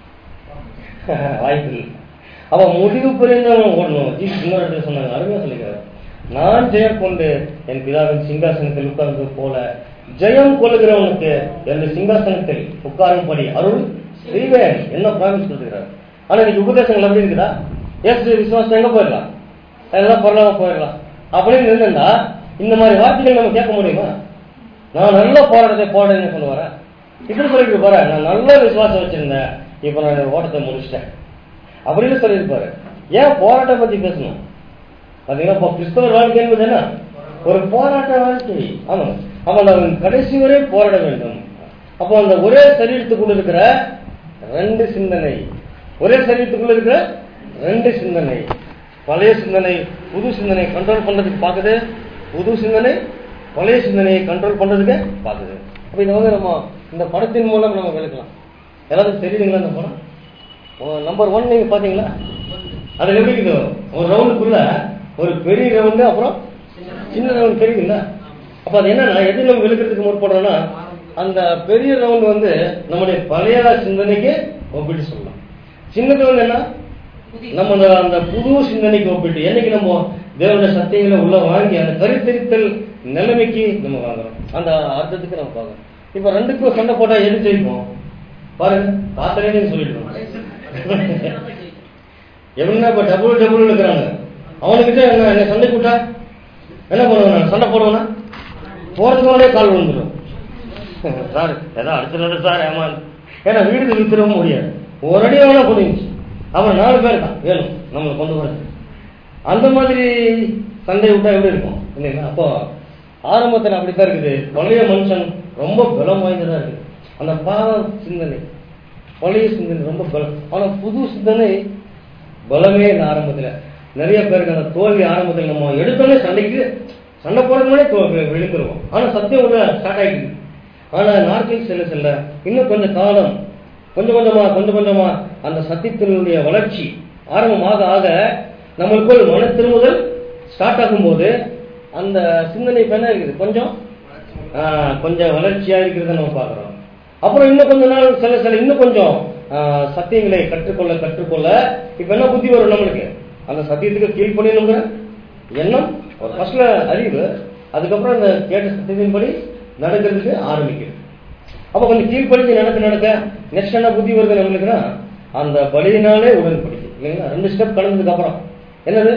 வாய்ப்பு இல்லை அவ முடிவு பரியந்தம் ஓடணும் ஜீசஸ் இன்னொரு இடத்துல சொன்னாங்க அருமையா சொல்லிக்கிறார் நான் ஜெயம் கொண்டு என் பிதாவின் சிங்காசனத்தில் உட்கார்ந்தது போல ஜெயம் கொள்கிறவனுக்கு எனது சிங்காசனத்தில் உட்காரும்படி அருள் செய்வேன் என்ன ப்ராமிஸ் கொடுத்துக்கிறார் ஆனா இன்னைக்கு உபதேசங்கள் எப்படி இருக்குதா ஏசு விசுவாசம் எங்க போயிடலாம் எல்லாம் பரவாம போயிடலாம் அப்படின்னு இருந்தா இந்த மாதிரி வார்த்தைகள் நம்ம கேட்க முடியுமா நான் நல்ல போராட்டத்தை போடுறேன்னு சொல்லுவார இப்படி சொல்லிட்டு போறேன் நான் நல்ல விசுவாசம் வச்சிருந்தேன் இப்ப நான் இந்த ஓட்டத்தை முடிச்சிட்டேன் அப்படின்னு சொல்லியிருப்பாரு ஏன் போராட்டம் பத்தி பேசணும் பாத்தீங்கன்னா இப்போ கிறிஸ்தவர் வாழ்க்கை என்பது என்ன ஒரு போராட்ட வாழ்க்கை ஆமாங்க அவன் அவன் கடைசி வரை போராட வேண்டும் அப்போ அந்த ஒரே சரீரத்துக்குள்ள இருக்கிற ரெண்டு சிந்தனை ஒரே சரீரத்துக்குள்ள இருக்கிற ரெண்டு சிந்தனை பழைய சிந்தனை புது சிந்தனை கண்ட்ரோல் பண்றதுக்கு பாக்குது புது சிந்தனை பழைய சிந்தனையை கண்ட்ரோல் பண்றதுக்கு பாக்குது அப்ப இதை வந்து நம்ம இந்த படத்தின் மூலம் நம்ம விளக்கலாம் எல்லாருக்கும் தெரியுதுங்களா இந்த படம் நம்பர் ஒன் நீங்க பாத்தீங்களா அதுல எப்படி இருக்குது ஒரு ரவுண்டுக்குள்ள ஒரு பெரிய ரவுண்டு அப்புறம் சின்ன ரவுண்ட் தெரியுதுல்ல அப்ப அது என்னன்னா எது நம்ம விழுக்கிறதுக்கு முற்படுறோம்னா அந்த பெரிய ரவுண்ட் வந்து நம்முடைய பழைய சிந்தனைக்கு ஒப்பிட்டு சொல்லலாம் சின்னது வந்து என்ன நம்ம அந்த அந்த புது சிந்தனைக்கு ஒப்பிட்டு என்னைக்கு நம்ம தேவனுடைய சத்தியங்களை உள்ள வாங்கி அந்த கருத்தரித்தல் நிலைமைக்கு நம்ம வாங்குறோம் அந்த அர்த்தத்துக்கு நம்ம பார்க்கறோம் இப்ப ரெண்டுக்கும் சண்டை போட்டா எது ஜெயிக்கும் பாருங்க காத்தலே நீங்க சொல்லிட்டு எவனா இப்ப டபுள் டபுள் இருக்கிறாங்க அவனுக்கிட்ட என்ன என்ன சண்டை கூட்டா என்ன பண்ணுவேன் நான் சண்டை போடுவேனா போறதுக்கு முன்னாடியே கால் விழுந்துடும் சார் ஏதோ அடுத்த சார் ஏமா ஏன்னா வீடு வித்துடவும் முடியாது ஒரு அடி வேணா போடுச்சு அவன் நாலு பேர் தான் வேணும் நம்மளை கொண்டு போறது அந்த மாதிரி சண்டை விட்டா எப்படி இருக்கும் இல்லைங்களா அப்போ ஆரம்பத்தில் அப்படித்தான் இருக்குது பழைய மனுஷன் ரொம்ப பலம் வாய்ந்ததா இருக்குது அந்த பாவ சிந்தனை பழைய சிந்தனை ரொம்ப பலம் ஆனா புது சிந்தனை பலமே இல்லை ஆரம்பத்துல நிறைய பேருக்கு அந்த தோல்வி ஆரம்பத்தில் நம்ம எடுத்தோடனே சண்டைக்கு சண்டை போடுறதுனாலே விழுந்துருவோம் ஆனா சத்தியம் உள்ள ஸ்டார்ட் ஆயிடுது ஆனா நாட்கள் செல்ல செல்ல இன்னும் கொஞ்சம் காலம் கொஞ்சம் கொஞ்சமா கொஞ்சம் கொஞ்சமா அந்த சத்தியத்தினுடைய வளர்ச்சி ஆரம்பமாக ஆக நம்மளுக்குள் மன திரும்புதல் ஸ்டார்ட் ஆகும்போது அந்த சிந்தனை இப்ப என்ன இருக்குது கொஞ்சம் ஆஹ், கொஞ்சம் வளர்ச்சியா இருக்கிறத நம்ம பார்க்கிறோம் அப்புறம் இன்னும் கொஞ்ச நாள் சில சில இன்னும் கொஞ்சம் ஆஹ், சத்தியங்களை கற்றுக்கொள்ள கற்றுக்கொள்ள இப்ப என்ன புத்தி வரும் நம்மளுக்கு அந்த சத்தியத்துக்கு கீழ்ப்படியணுங்கிற எண்ணம் ஒரு ஃபர்ஸ்ட்ல அறிவு அதுக்கப்புறம் அந்த கேட்ட சத்தியத்தின்படி நடக்கிறதுக்கு ஆரம்பிக்குது அப்ப கொஞ்சம் கீழ்ப்படிஞ்சு நடக்க நடக்க நெக்ஸ்ட் என்ன புத்தி வருது நம்மளுக்குன்னா அந்த பலியினாலே உடன்படிக்கை இல்லைங்களா ரெண்டு ஸ்டெப் கடந்ததுக்கு அப்புறம் என்னது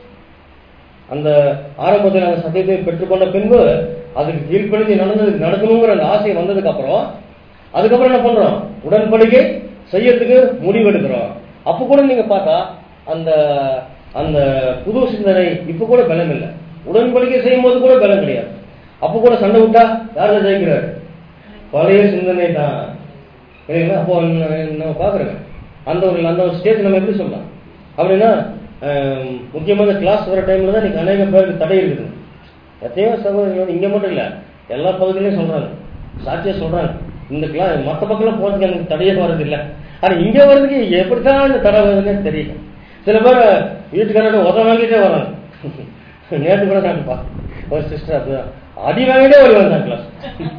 அந்த ஆரம்பத்தில் அந்த சத்தியத்தை பெற்றுக்கொண்ட பின்பு அதுக்கு கீழ்ப்படிஞ்சு நடந்தது நடக்கணுங்கிற அந்த ஆசை வந்ததுக்கு அப்புறம் அதுக்கப்புறம் என்ன பண்றோம் உடன்படிக்கை செய்யறதுக்கு முடிவெடுக்கிறோம் அப்ப கூட நீங்க பார்த்தா அந்த அந்த புது சிந்தனை இப்ப கூட பலம் இல்லை உடன்படிக்கை செய்யும் போது கூட பலம் கிடையாது அப்ப கூட சண்டை விட்டா யார் ஜெயிக்கிறாரு பழைய சிந்தனை தான் இல்லைங்களா அப்போ நம்ம- நம்ம பார்க்குறோங்க அந்த ஒரு அந்த ஒரு ஸ்டேஜ் நம்ம எப்படி சொல்லலாம் அப்படின்னா ஆம், முக்கியமா இந்த கிளாஸ் வர டைம்ல தான் இன்னைக்கு அநேக பேருக்கு தடை இருக்குது எத்தனையோ சகோதரர்கள் வந்து இங்க மட்டும் இல்ல எல்லா பகுதியிலையும் சொல்றாங்க சாட்சியா சொல்றாங்க இந்த கிளாஸ் மற்ற பக்கம் போறதுக்கு எனக்கு தடையே வர்றது இல்ல ஆனா இங்க வர்றதுக்கு எப்படித்தான் இந்த தடை வருதுன்னு தெரியல சில பேர் வீட்டுக்காரோட உதவ வாங்கிட்டே வராங்க நேற்று கூட நான் பா ஒரு சிஸ்டர் அப்படிதான் அடி வாங்கிட்டே வருவாங்க தான் கிளாஸ்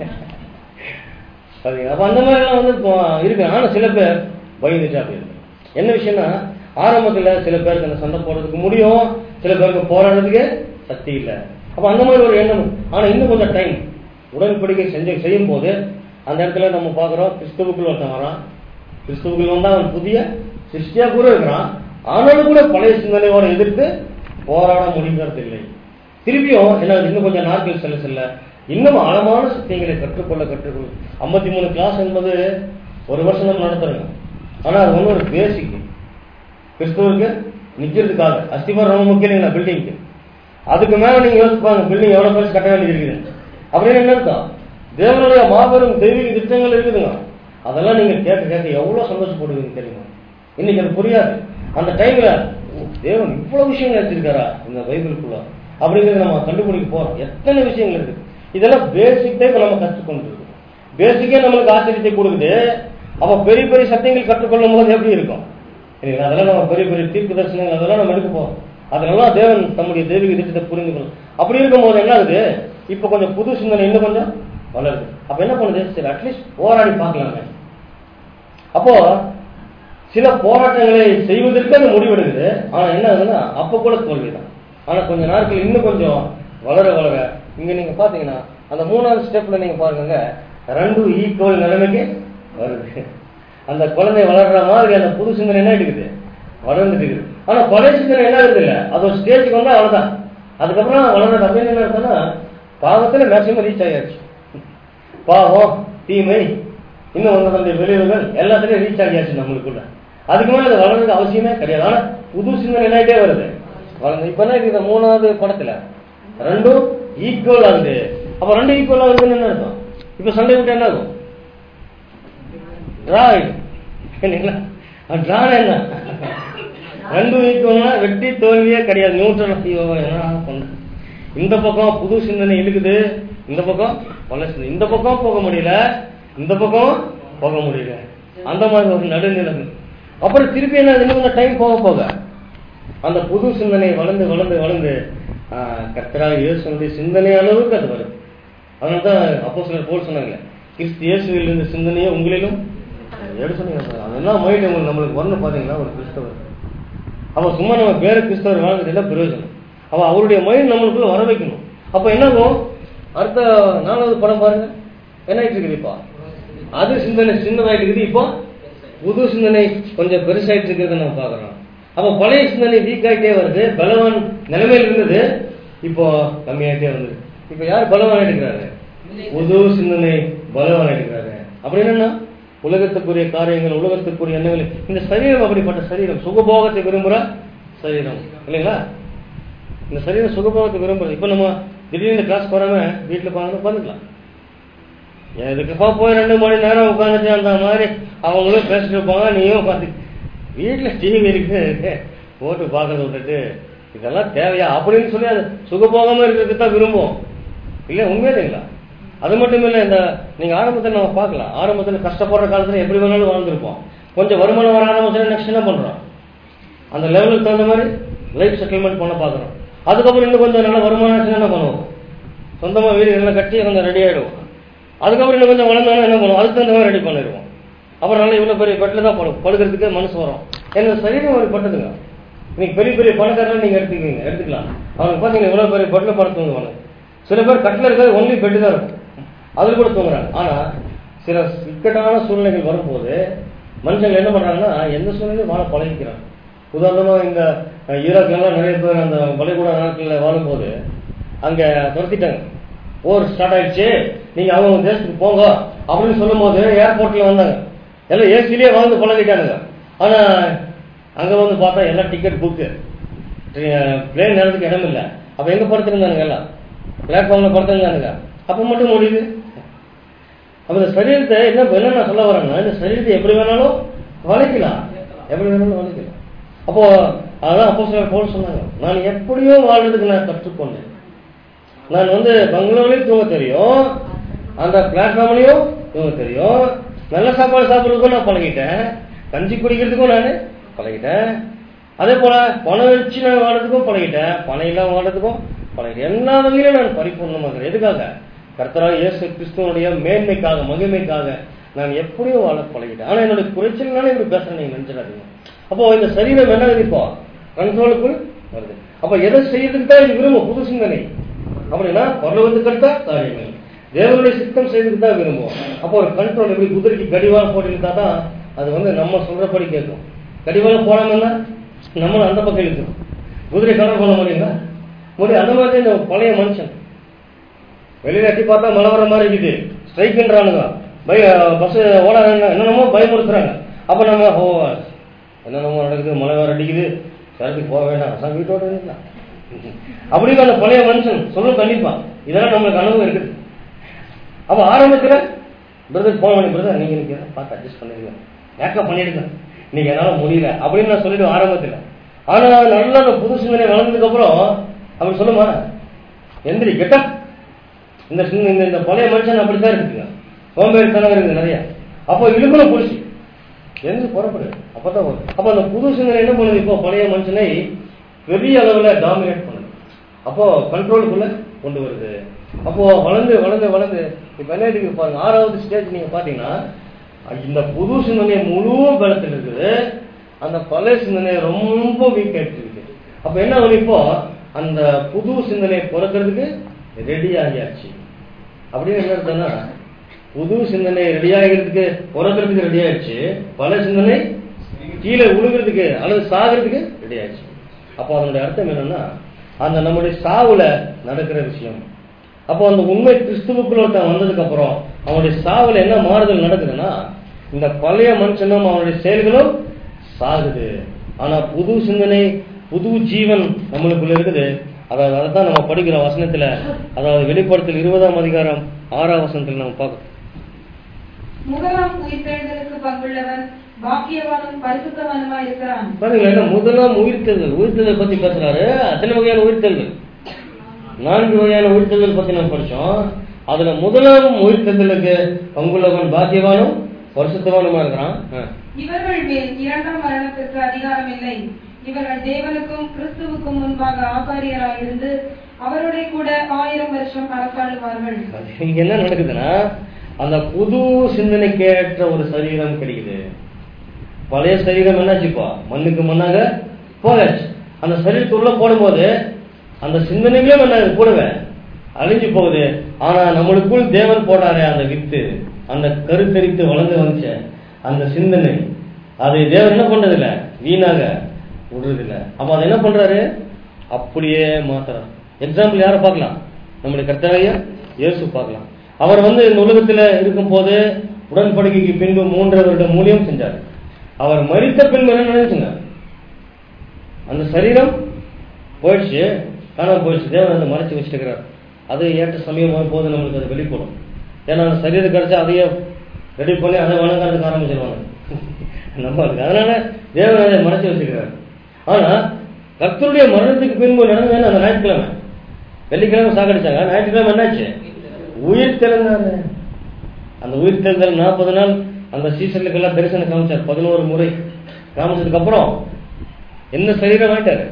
அது அப்ப அந்த மாதிரிலாம் வந்து இப்போ இருக்கு ஆனா சில பேர் பயந்துட்டு அப்படி இருக்கு என்ன விஷயம்னா ஆரம்பத்துல சில பேருக்கு அந்த சண்டை போடுறதுக்கு முடியும் சில பேருக்கு போராடுறதுக்கு சக்தி இல்லை அப்ப அந்த மாதிரி ஒரு எண்ணம் ஆனா இன்னும் கொஞ்சம் டைம் உடன்படிக்கை செஞ்சு செய்யும் போது அந்த இடத்துல நம்ம பாக்குறோம் கிறிஸ்துவுக்குள் ஒருத்தன் வரான் கிறிஸ்துவுக்குள் வந்தா அவன் புதிய சிருஷ்டியா கூட இருக்கிறான் ஆனாலும் கூட பழைய சிந்தனையோட எதிர்த்து போராட முடிகிறது இல்லை திருப்பியும் என்ன இன்னும் கொஞ்சம் நாட்கள் செல்ல செல்ல இன்னும் ஆழமான சத்தியங்களை கற்றுக்கொள்ள கற்றுக்கொள்ள ஐம்பத்தி மூணு கிளாஸ் என்பது ஒரு வருஷம் நம்ம நடத்துறோங்க ஆனா அது ஒன்றும் ஒரு பேசிக் கிறிஸ்துவருக்கு நிக்கிறதுக்காக அஸ்திபாரம் ரொம்ப முக்கியம் இல்லைங்களா பில்டிங்க்கு அதுக்கு மேல நீங்க யோசிப்பாங்க பில்டிங் எவ்வளவு பேர் கட்ட வேண்டியது இருக்குது அப்படின்னு என்ன அர்த்தம் தேவனுடைய மாபெரும் தெய்வீக திட்டங்கள் இருக்குதுங்க அதெல்லாம் நீங்க கேட்க கேட்க எவ்வளவு சந்தோஷப்படுவீங்க தெரியுமா இன்னைக்கு அது புரியாது அந்த டைம்ல ஓ, தேவன் இவ்வளவு விஷயங்கள் வச்சிருக்காரா இந்த பைபிளுக்குள்ள அப்படிங்கறத நம்ம கண்டுபிடிக்க போறோம் எத்தனை விஷயங்கள் இருக்கு இதெல்லாம் பேசிக் தான் இப்ப நம்ம கற்றுக்கொண்டு இருக்கோம் பேசிக்கே நம்மளுக்கு ஆச்சரியத்தை கொடுக்குது அப்ப பெரிய பெரிய சத்தியங்கள் கற்றுக்கொள்ளும் போது எப்படி இருக்கும் இல்லைங்களா அதெல்லாம் நம்ம பெரிய பெரிய தீர்ப்பு தரிசனங்கள் அதெல்லாம் நம்ம எடுக்க போறோம் அதெல்லாம் தேவன் தம்முடைய தெய்வீக திட்டத்தை புரிந்து கொள்ளும் அப்படி இருக்கும்போது என்ன ஆகுது இப்ப கொஞ்சம் புது சிந்தனை இன்னும் கொஞ்சம் வளருது அப்ப என்ன பண்ணுது சரி அட்லீஸ்ட் போராடி பார்க்கலாமே அப்போ சில போராட்டங்களை செய்வதற்கு அது முடிவெடுக்குது ஆனா என்ன ஆகுதுன்னா அப்ப கூட தோல்விதான் ஆனா கொஞ்ச நாட்கள் இன்னும் கொஞ்சம் வளர வளர இங்க நீங்க பாத்தீங்கன்னா அந்த மூணாவது ஸ்டெப்ல நீங்க பாருங்க ரெண்டும் ஈக்குவல் நிலைமைக்கு வருது அந்த குழந்தை வளர்ற மாதிரி அந்த புது சிந்தனை என்ன எடுக்குது வளர்ந்துட்டு இருக்குது ஆனா பழைய சிந்தனை என்ன இருக்குது இல்ல அது ஒரு ஸ்டேஜுக்கு வந்தா அவ்வளவுதான் அதுக்கப்புறம் வளர்றது அப்படின்னு என்ன இருக்குன்னா பாவத்துல மேக்சிமம் ரீச் ஆயாச்சு பாவம் தீமை இன்னும் வந்ததனுடைய விளைவுகள் எல்லாத்துலயும் ரீச் ஆகியாச்சு நம்மளுக்குள்ள அதுக்கு மேல அது வளர்றதுக்கு அவசியமே கிடையாது ஆனா புது சிந்தனை என்னாயிட்டே வருது வளர்ந்து இப்ப என்ன இருக்குது மூணாவது படத்துல ரெண்டும் ஈக்குவல் ஆகுது அப்ப ரெண்டும் ஈக்குவல் ஆகுதுன்னு என்ன அர்த்தம் இப்ப சண்டை விட்டு என்ன ஆகும் டிரா ஆயிடும் இல்லைங்களா டிரா என்ன ரெண்டும் ஈக்குவல்னா வெற்றி தோல்வியே கிடையாது நியூட்ரல் ஐயோ என்ன பண்றது? இந்த பக்கம் புது சிந்தனை இழுக்குது இந்த பக்கம் பல சிந்தனை இந்த பக்கம் போக முடியல இந்த பக்கம் போக முடியல அந்த மாதிரி ஒரு நடுநிலைமை அப்புறம் திருப்பி என்ன இன்னும் கொஞ்சம் டைம் போக போக அந்த புது சிந்தனை வளர்ந்து வளர்ந்து வளர்ந்து கர்த்தராக இயேசுனுடைய சிந்தனை அளவுக்கு அது வருது அதனால தான் அப்போ சிலர் போல் சொன்னாங்க கிறிஸ்து இயேசுவில் இருந்த சிந்தனையே உங்களிலும் எடு சொன்னீங்க பாருங்க. அதெல்லாம் மைண்ட் உங்களுக்கு நம்மளுக்கு வரணும் பாத்தீங்களா ஒரு கிறிஸ்தவர் அப்ப சும்மா நம்ம பேர கிறிஸ்தவர் வாழ்ந்ததுல பிரயோஜனம் அவ அவருடைய மைண்ட் நம்மளுக்குள்ள வர வைக்கணும் அப்ப என்ன ஆகும் அடுத்த நாலாவது படம் பாருங்க என்ன ஆயிட்டு இருக்குது இப்போ அது சிந்தனை சின்னதாயிட்டு இருக்குது இப்போ புது சிந்தனை கொஞ்சம் பெருசாயிட்டு இருக்கிறத நம்ம பாக்குறோம் அப்ப பழைய சிந்தனை வீக் ஆயிட்டே வருது பலவான் நிலைமையில் இருந்தது இப்போ கம்மியாயிட்டே வந்தது இப்ப யார் பலவான் எடுக்கிறாரு புது சிந்தனை பலவான் எடுக்கிறாரு அப்படி என்னன்னா உலகத்துக்குரிய காரியங்கள் உலகத்துக்குரிய எண்ணங்கள் இந்த சரீரம் அப்படிப்பட்ட சரீரம் சுகபோகத்தை விரும்புற சரீரம் இல்லைங்களா இந்த சரீரம் சுகபோகத்தை விரும்புறது இப்ப நம்ம திடீர்னு கிளாஸ் போறாம வீட்டுல பாருங்க உட்காந்துக்கலாம் எதுக்குப்பா போய் ரெண்டு மணி நேரம் உட்காந்துட்டு அந்த மாதிரி அவங்களும் பேசிட்டு இருப்பாங்க நீயும் உட்காந்து வீட்டுல டிவி இருக்கு போட்டு பார்க்கறத விட்டுட்டு இதெல்லாம் தேவையா அப்படின்னு சொல்லி அது சுகபோகமா இருக்கிறதுக்கு தான் விரும்புவோம் இல்ல உண்மையே இல்லைங்களா அது மட்டும் இல்ல இந்த நீங்க ஆரம்பத்துல நம்ம பார்க்கலாம் ஆரம்பத்துல கஷ்டப்படுற காலத்துல எப்படி வேணாலும் வாழ்ந்துருப்போம் கொஞ்சம் வருமானம் வர ஆரம்பிச்சுன்னா நெக்ஸ்ட் என்ன பண்றோம் அந்த லெவலுக்கு தகுந்த மாதிரி லைஃப் செட்டில்மெண்ட் பண்ண பாக்குறோம் அதுக்கப்புறம் இன்னும் கொஞ்சம் நல்ல வருமானம் ஆச்சுன்னா என்ன பண்ணுவோம் சொந்தமா வீடு எல்லாம் கட்டி கொஞ்சம் ரெடி ஆயிடுவோம் அதுக்கப்புறம் இன்னும் கொஞ்சம் வளர்ந்தாலும் என்ன பண்ணுவோம் அதுக்கு தகுந்த மாதிரி ரெடி பண்ணிடுவோம் அப்புறம் நல்லா இவ்வளவு பெரிய பெட்டில் தான் படு படுக்கிறதுக்கு மனசு வரும் எனக்கு சரீரம் ஒரு பட்டதுங்க இன்னைக்கு பெரிய பெரிய பணக்காரர்கள் நீங்க எடுத்துக்கீங்க எடுத்துக்கலாம் அவனுக்கு பாத்தீங்கன்னா இவ்வளவு பெரிய பெட்டில் படம் தூங்குவாங்க சில பேர் கட்டில இருக்கிறது ஒன்லி பெட்டு தான் இருக்கும் அதில் கூட தூங்குறாங்க ஆனா சில இக்கட்டான சூழ்நிலைகள் வரும்போது மனுஷங்க என்ன பண்றாங்கன்னா எந்த சூழ்நிலையும் வாழ பழகிக்கிறாங்க உதாரணமா இந்த அஹ், ஈராக்லாம் நிறைய பேர் அந்த வளைகுடா நாட்டில் வாழும்போது அங்க துரத்திட்டாங்க போர் ஸ்டார்ட் ஆயிடுச்சு நீங்க அவங்க தேசத்துக்கு போங்க அப்படின்னு சொல்லும் போது ஏர்போர்ட்ல வந்தாங்க எல்லாம் ஏசிலேயே வாழ்ந்து பழகிட்டானுங்க ஆனா அங்க வந்து பார்த்தா எல்லாம் டிக்கெட் புக்கு பிளேன் நேரத்துக்கு இடம் இல்ல அப்ப எங்க படுத்திருந்தானுங்க எல்லாம் பிளாட்ஃபார்ம்ல படுத்திருந்தானுங்க அப்ப மட்டும் முடியுது அப்ப இந்த சரீரத்தை என்ன என்ன நான் சொல்ல வரேன்னா இந்த சரீரத்தை எப்படி வேணாலும் வளைக்கலாம் எப்படி வேணாலும் வளைக்கலாம் அப்போ அதான் அப்போ சில போல் சொன்னாங்க நான் எப்படியோ வாழ்றதுக்கு நான் கற்றுக்கொண்டேன் நான் வந்து பங்களாவிலையும் தூங்க தெரியும் அந்த பிளாட்ஃபார்ம்லயும் தூங்க தெரியும் நல்ல சாப்பாடு சாப்பிட்றதுக்கும் நான் பழகிட்டேன் கஞ்சி குடிக்கிறதுக்கும் நான் பழகிட்டேன் அதே போல பணம் வச்சு நான் வாழறதுக்கும் பழகிட்டேன் பணம் இல்லாம வாழறதுக்கும் பழகிட்டேன் எல்லா வகையிலும் நான் பரிபூர்ணமாக இருக்கிறேன். எதுக்காக கர்த்தராக இயேசு கிறிஸ்துவனுடைய மேன்மைக்காக மகிமைக்காக நான் எப்படியோ வாழ பழகிட்டேன் ஆனா என்னுடைய குறைச்சல்னால இப்படி பேசுறேன் நீங்க நினைச்சிடாதீங்க அப்போ இந்த சரீரம் என்ன ஆகுது இப்போ கண்ட்ரோலுக்குள் வருது அப்ப எதை செய்யறதுக்கு தான் இது விரும்பும் புது சிந்தனை அப்படின்னா பரலோகத்துக்கு அடுத்த காரியங்கள் தேவனுடைய சித்தம் செய்யறதுக்கு தான் விரும்புவோம் அப்போ ஒரு கண்ட்ரோல் எப்படி குதிரைக்கு கடிவாளம் போட்டிருந்தா தான் அது வந்து நம்ம சொல்றபடி கேட்கும் கடிவாளம் போடாமன்னா நம்மளும் அந்த பக்கம் இழுக்கும் குதிரை கலர் பண்ண முடியுங்களா முடியும் அந்த மாதிரி இந்த பழைய மனுஷன் வெளியில எட்டி பார்த்தா மழை வர மாதிரி இருக்குது ஸ்ட்ரைக்குன்றானுங்க பய பஸ் ஓட என்னென்னமோ பயமுறுத்துறாங்க அப்ப நம்ம ஓ என்னென்னமோ நடக்குது மழை வேற அடிக்குது சரத்துக்கு போக வேண்டாம் அதான் வீட்டோட இருக்கலாம் அப்படின்னு அந்த பழைய மனுஷன் சொல்லும் கண்டிப்பா இதெல்லாம் நம்மளுக்கு அனுபவம் இருக்குது அப்ப ஆரம்பத்துல பிரதர் போன் பண்ணி பிரதர் நீங்க இன்னைக்கு பார்த்து அட்ஜஸ்ட் பண்ணிருங்க மேக்கப் பண்ணிடுங்க நீங்க என்னால முடியல அப்படின்னு நான் சொல்லிடுவேன் ஆரம்பத்துல ஆனா நல்ல அந்த புது சிந்தனை வளர்ந்ததுக்கு அப்புறம் அப்படி சொல்லுமா எந்திரி கெட்ட இந்த சின்ன- இந்த இந்த பழைய மனுஷன் அப்படித்தான் இருக்குங்க சோம்பேறித்தனம் இருக்குது நிறைய அப்போ இழுக்கணும் புடிச்சு எந்த புறப்படு அப்பதான் வரும். அப்ப அந்த புது சிந்தனை என்ன பண்ணுது இப்போ பழைய மனுஷனை பெரிய அளவுல டாமினேட் பண்ணுது அப்போ கண்ட்ரோலுக்குள்ள கொண்டு வருது அப்போ வளர்ந்து வளர்ந்து வளர்ந்து இப்ப என்ன இருக்கு பாருங்க ஆறாவது ஸ்டேஜ் நீங்க பாத்தீங்கன்னா இந்த புது சிந்தனை முழு பலத்தில் இருக்குது அந்த பழைய சிந்தனை ரொம்ப வீக் ஆயிட்டு இருக்கு அப்ப என்ன ஆகுது இப்போ அந்த புது சிந்தனை பிறக்கிறதுக்கு ரெடி ஆகியாச்சு அப்படின்னு என்ன அர்த்தம்னா புது சிந்தனை ரெடி ஆகிறதுக்கு பிறக்கிறதுக்கு ரெடி ஆயிடுச்சு பல சிந்தனை கீழே விழுகிறதுக்கு அல்லது சாகிறதுக்கு ரெடி ஆயிடுச்சு அப்போ அதனுடைய அர்த்தம் என்னன்னா அந்த நம்முடைய சாவுல நடக்கிற விஷயம் அப்போ அந்த உண்மை கிறிஸ்துவுக்குள்ள ஒருத்தன் வந்ததுக்கு அப்புறம் அவனுடைய சாவுல என்ன மாறுதல் நடக்குதுன்னா இந்த பழைய மனுஷனும் அவனுடைய செயல்களும் சாகுது ஆனா புது சிந்தனை புது ஜீவன் நம்மளுக்குள்ள இருக்குது அதாவது அதைத்தான் நம்ம படிக்கிற வசனத்துல அதாவது வெளிப்படுத்தல் இருபதாம் அதிகாரம் ஆறாம் வசனத்துல நம்ம பார்க்கணும் முதலாம் உயிர்த்தெழுதலுக்கு பங்குள்ளவன் பாக்கியவானும் பரிசுத்தவானுமா இருக்கிறான் பாருங்க என்ன முதலாம் உயிர்த்தெழுதல் உயிர்த்தெழுதல் பத்தி பேசுறாரு அத்தனை வகையான உயிர்த்தெழுதல் நான்கு வகையான உயிர்த்தெழுதல் பத்தி நம்ம படிச்சோம் அதுல முதலாம் உயிர்த்தெழுதலுக்கு பங்குள்ளவன் பாக்கியவானும் பரிசுத்தவானுமா இருக்கிறான் ஆ. இவர்கள் மேல் இரண்டாம் மரணத்திற்கு அதிகாரம் இல்லை இவர்கள் தேவனுக்கும் கிறிஸ்துவுக்கும் முன்பாக ஆசாரியராய் இருந்து அவருடைய கூட ஆயிரம் வருஷம் அரசாளுவார்கள் அது இங்க என்ன நடக்குதுன்னா அந்த புது சிந்தனைக்கு ஏற்ற ஒரு சரீரம் கிடைக்குது பழைய சரீரம் என்னாச்சுப்பா மண்ணுக்கு மண்ணாக போகாச்சு அந்த சரீரத்துள்ள போடும்போது அந்த சிந்தனைகளும் என்ன கூடவே அழிஞ்சு போகுது ஆனா நம்மளுக்குள் தேவன் போடாரே அந்த வித்து அந்த கருத்தரித்து வளர்ந்து வந்துச்சு அந்த சிந்தனை அதை தேவன் என்ன பண்றது இல்ல வீணாக விடுறது இல்ல அப்ப அதை என்ன பண்றாரு அப்படியே மாத்துறார் எக்ஸாம்பிள் யாரை பார்க்கலாம் நம்முடைய கர்த்தரையா இயேசு பார்க்கலாம் அவர் வந்து இந்த உலகத்துல இருக்கும்போது உடன்படிக்கைக்கு பின்பு மூன்றரை வருடம் மூலியம் செஞ்சார் அவர் மரித்த பின்பு என்ன நினைச்சுங்க அந்த சரீரம் போயிடுச்சு காணாம போயிடுச்சு தேவன் அதை மறைச்சு வச்சிருக்கிறார் அது ஏற்ற சமயம் போது நம்மளுக்கு அது வெளிப்படும் ஏன்னா அந்த சரீரம் கிடைச்சா அதையே ரெடி பண்ணி அதை வணங்கிறதுக்கு ஆரம்பிச்சிருவாங்க நம்மளுக்கு அதனால தேவன் அதை மறைச்சு வச்சிருக்கிறார் ஆனா கர்த்தருடைய மரணத்துக்கு பின்பு நடந்தது அந்த ஞாயிற்றுக்கிழமை வெள்ளிக்கிழமை சாகடிச்சாங்க ஞாயிற்றுக்கிழமை என்னாச்சு உயிர் திறந்தாரு அந்த உயிர் தெரிதல் நாற்பது நாள் அந்த சீசனுக்கெல்லாம் தரிசனம் காமிச்சார் பதினோரு முறை காமிச்சதுக்கு அப்புறம் என்ன சரீரம் ஆயிட்டாரு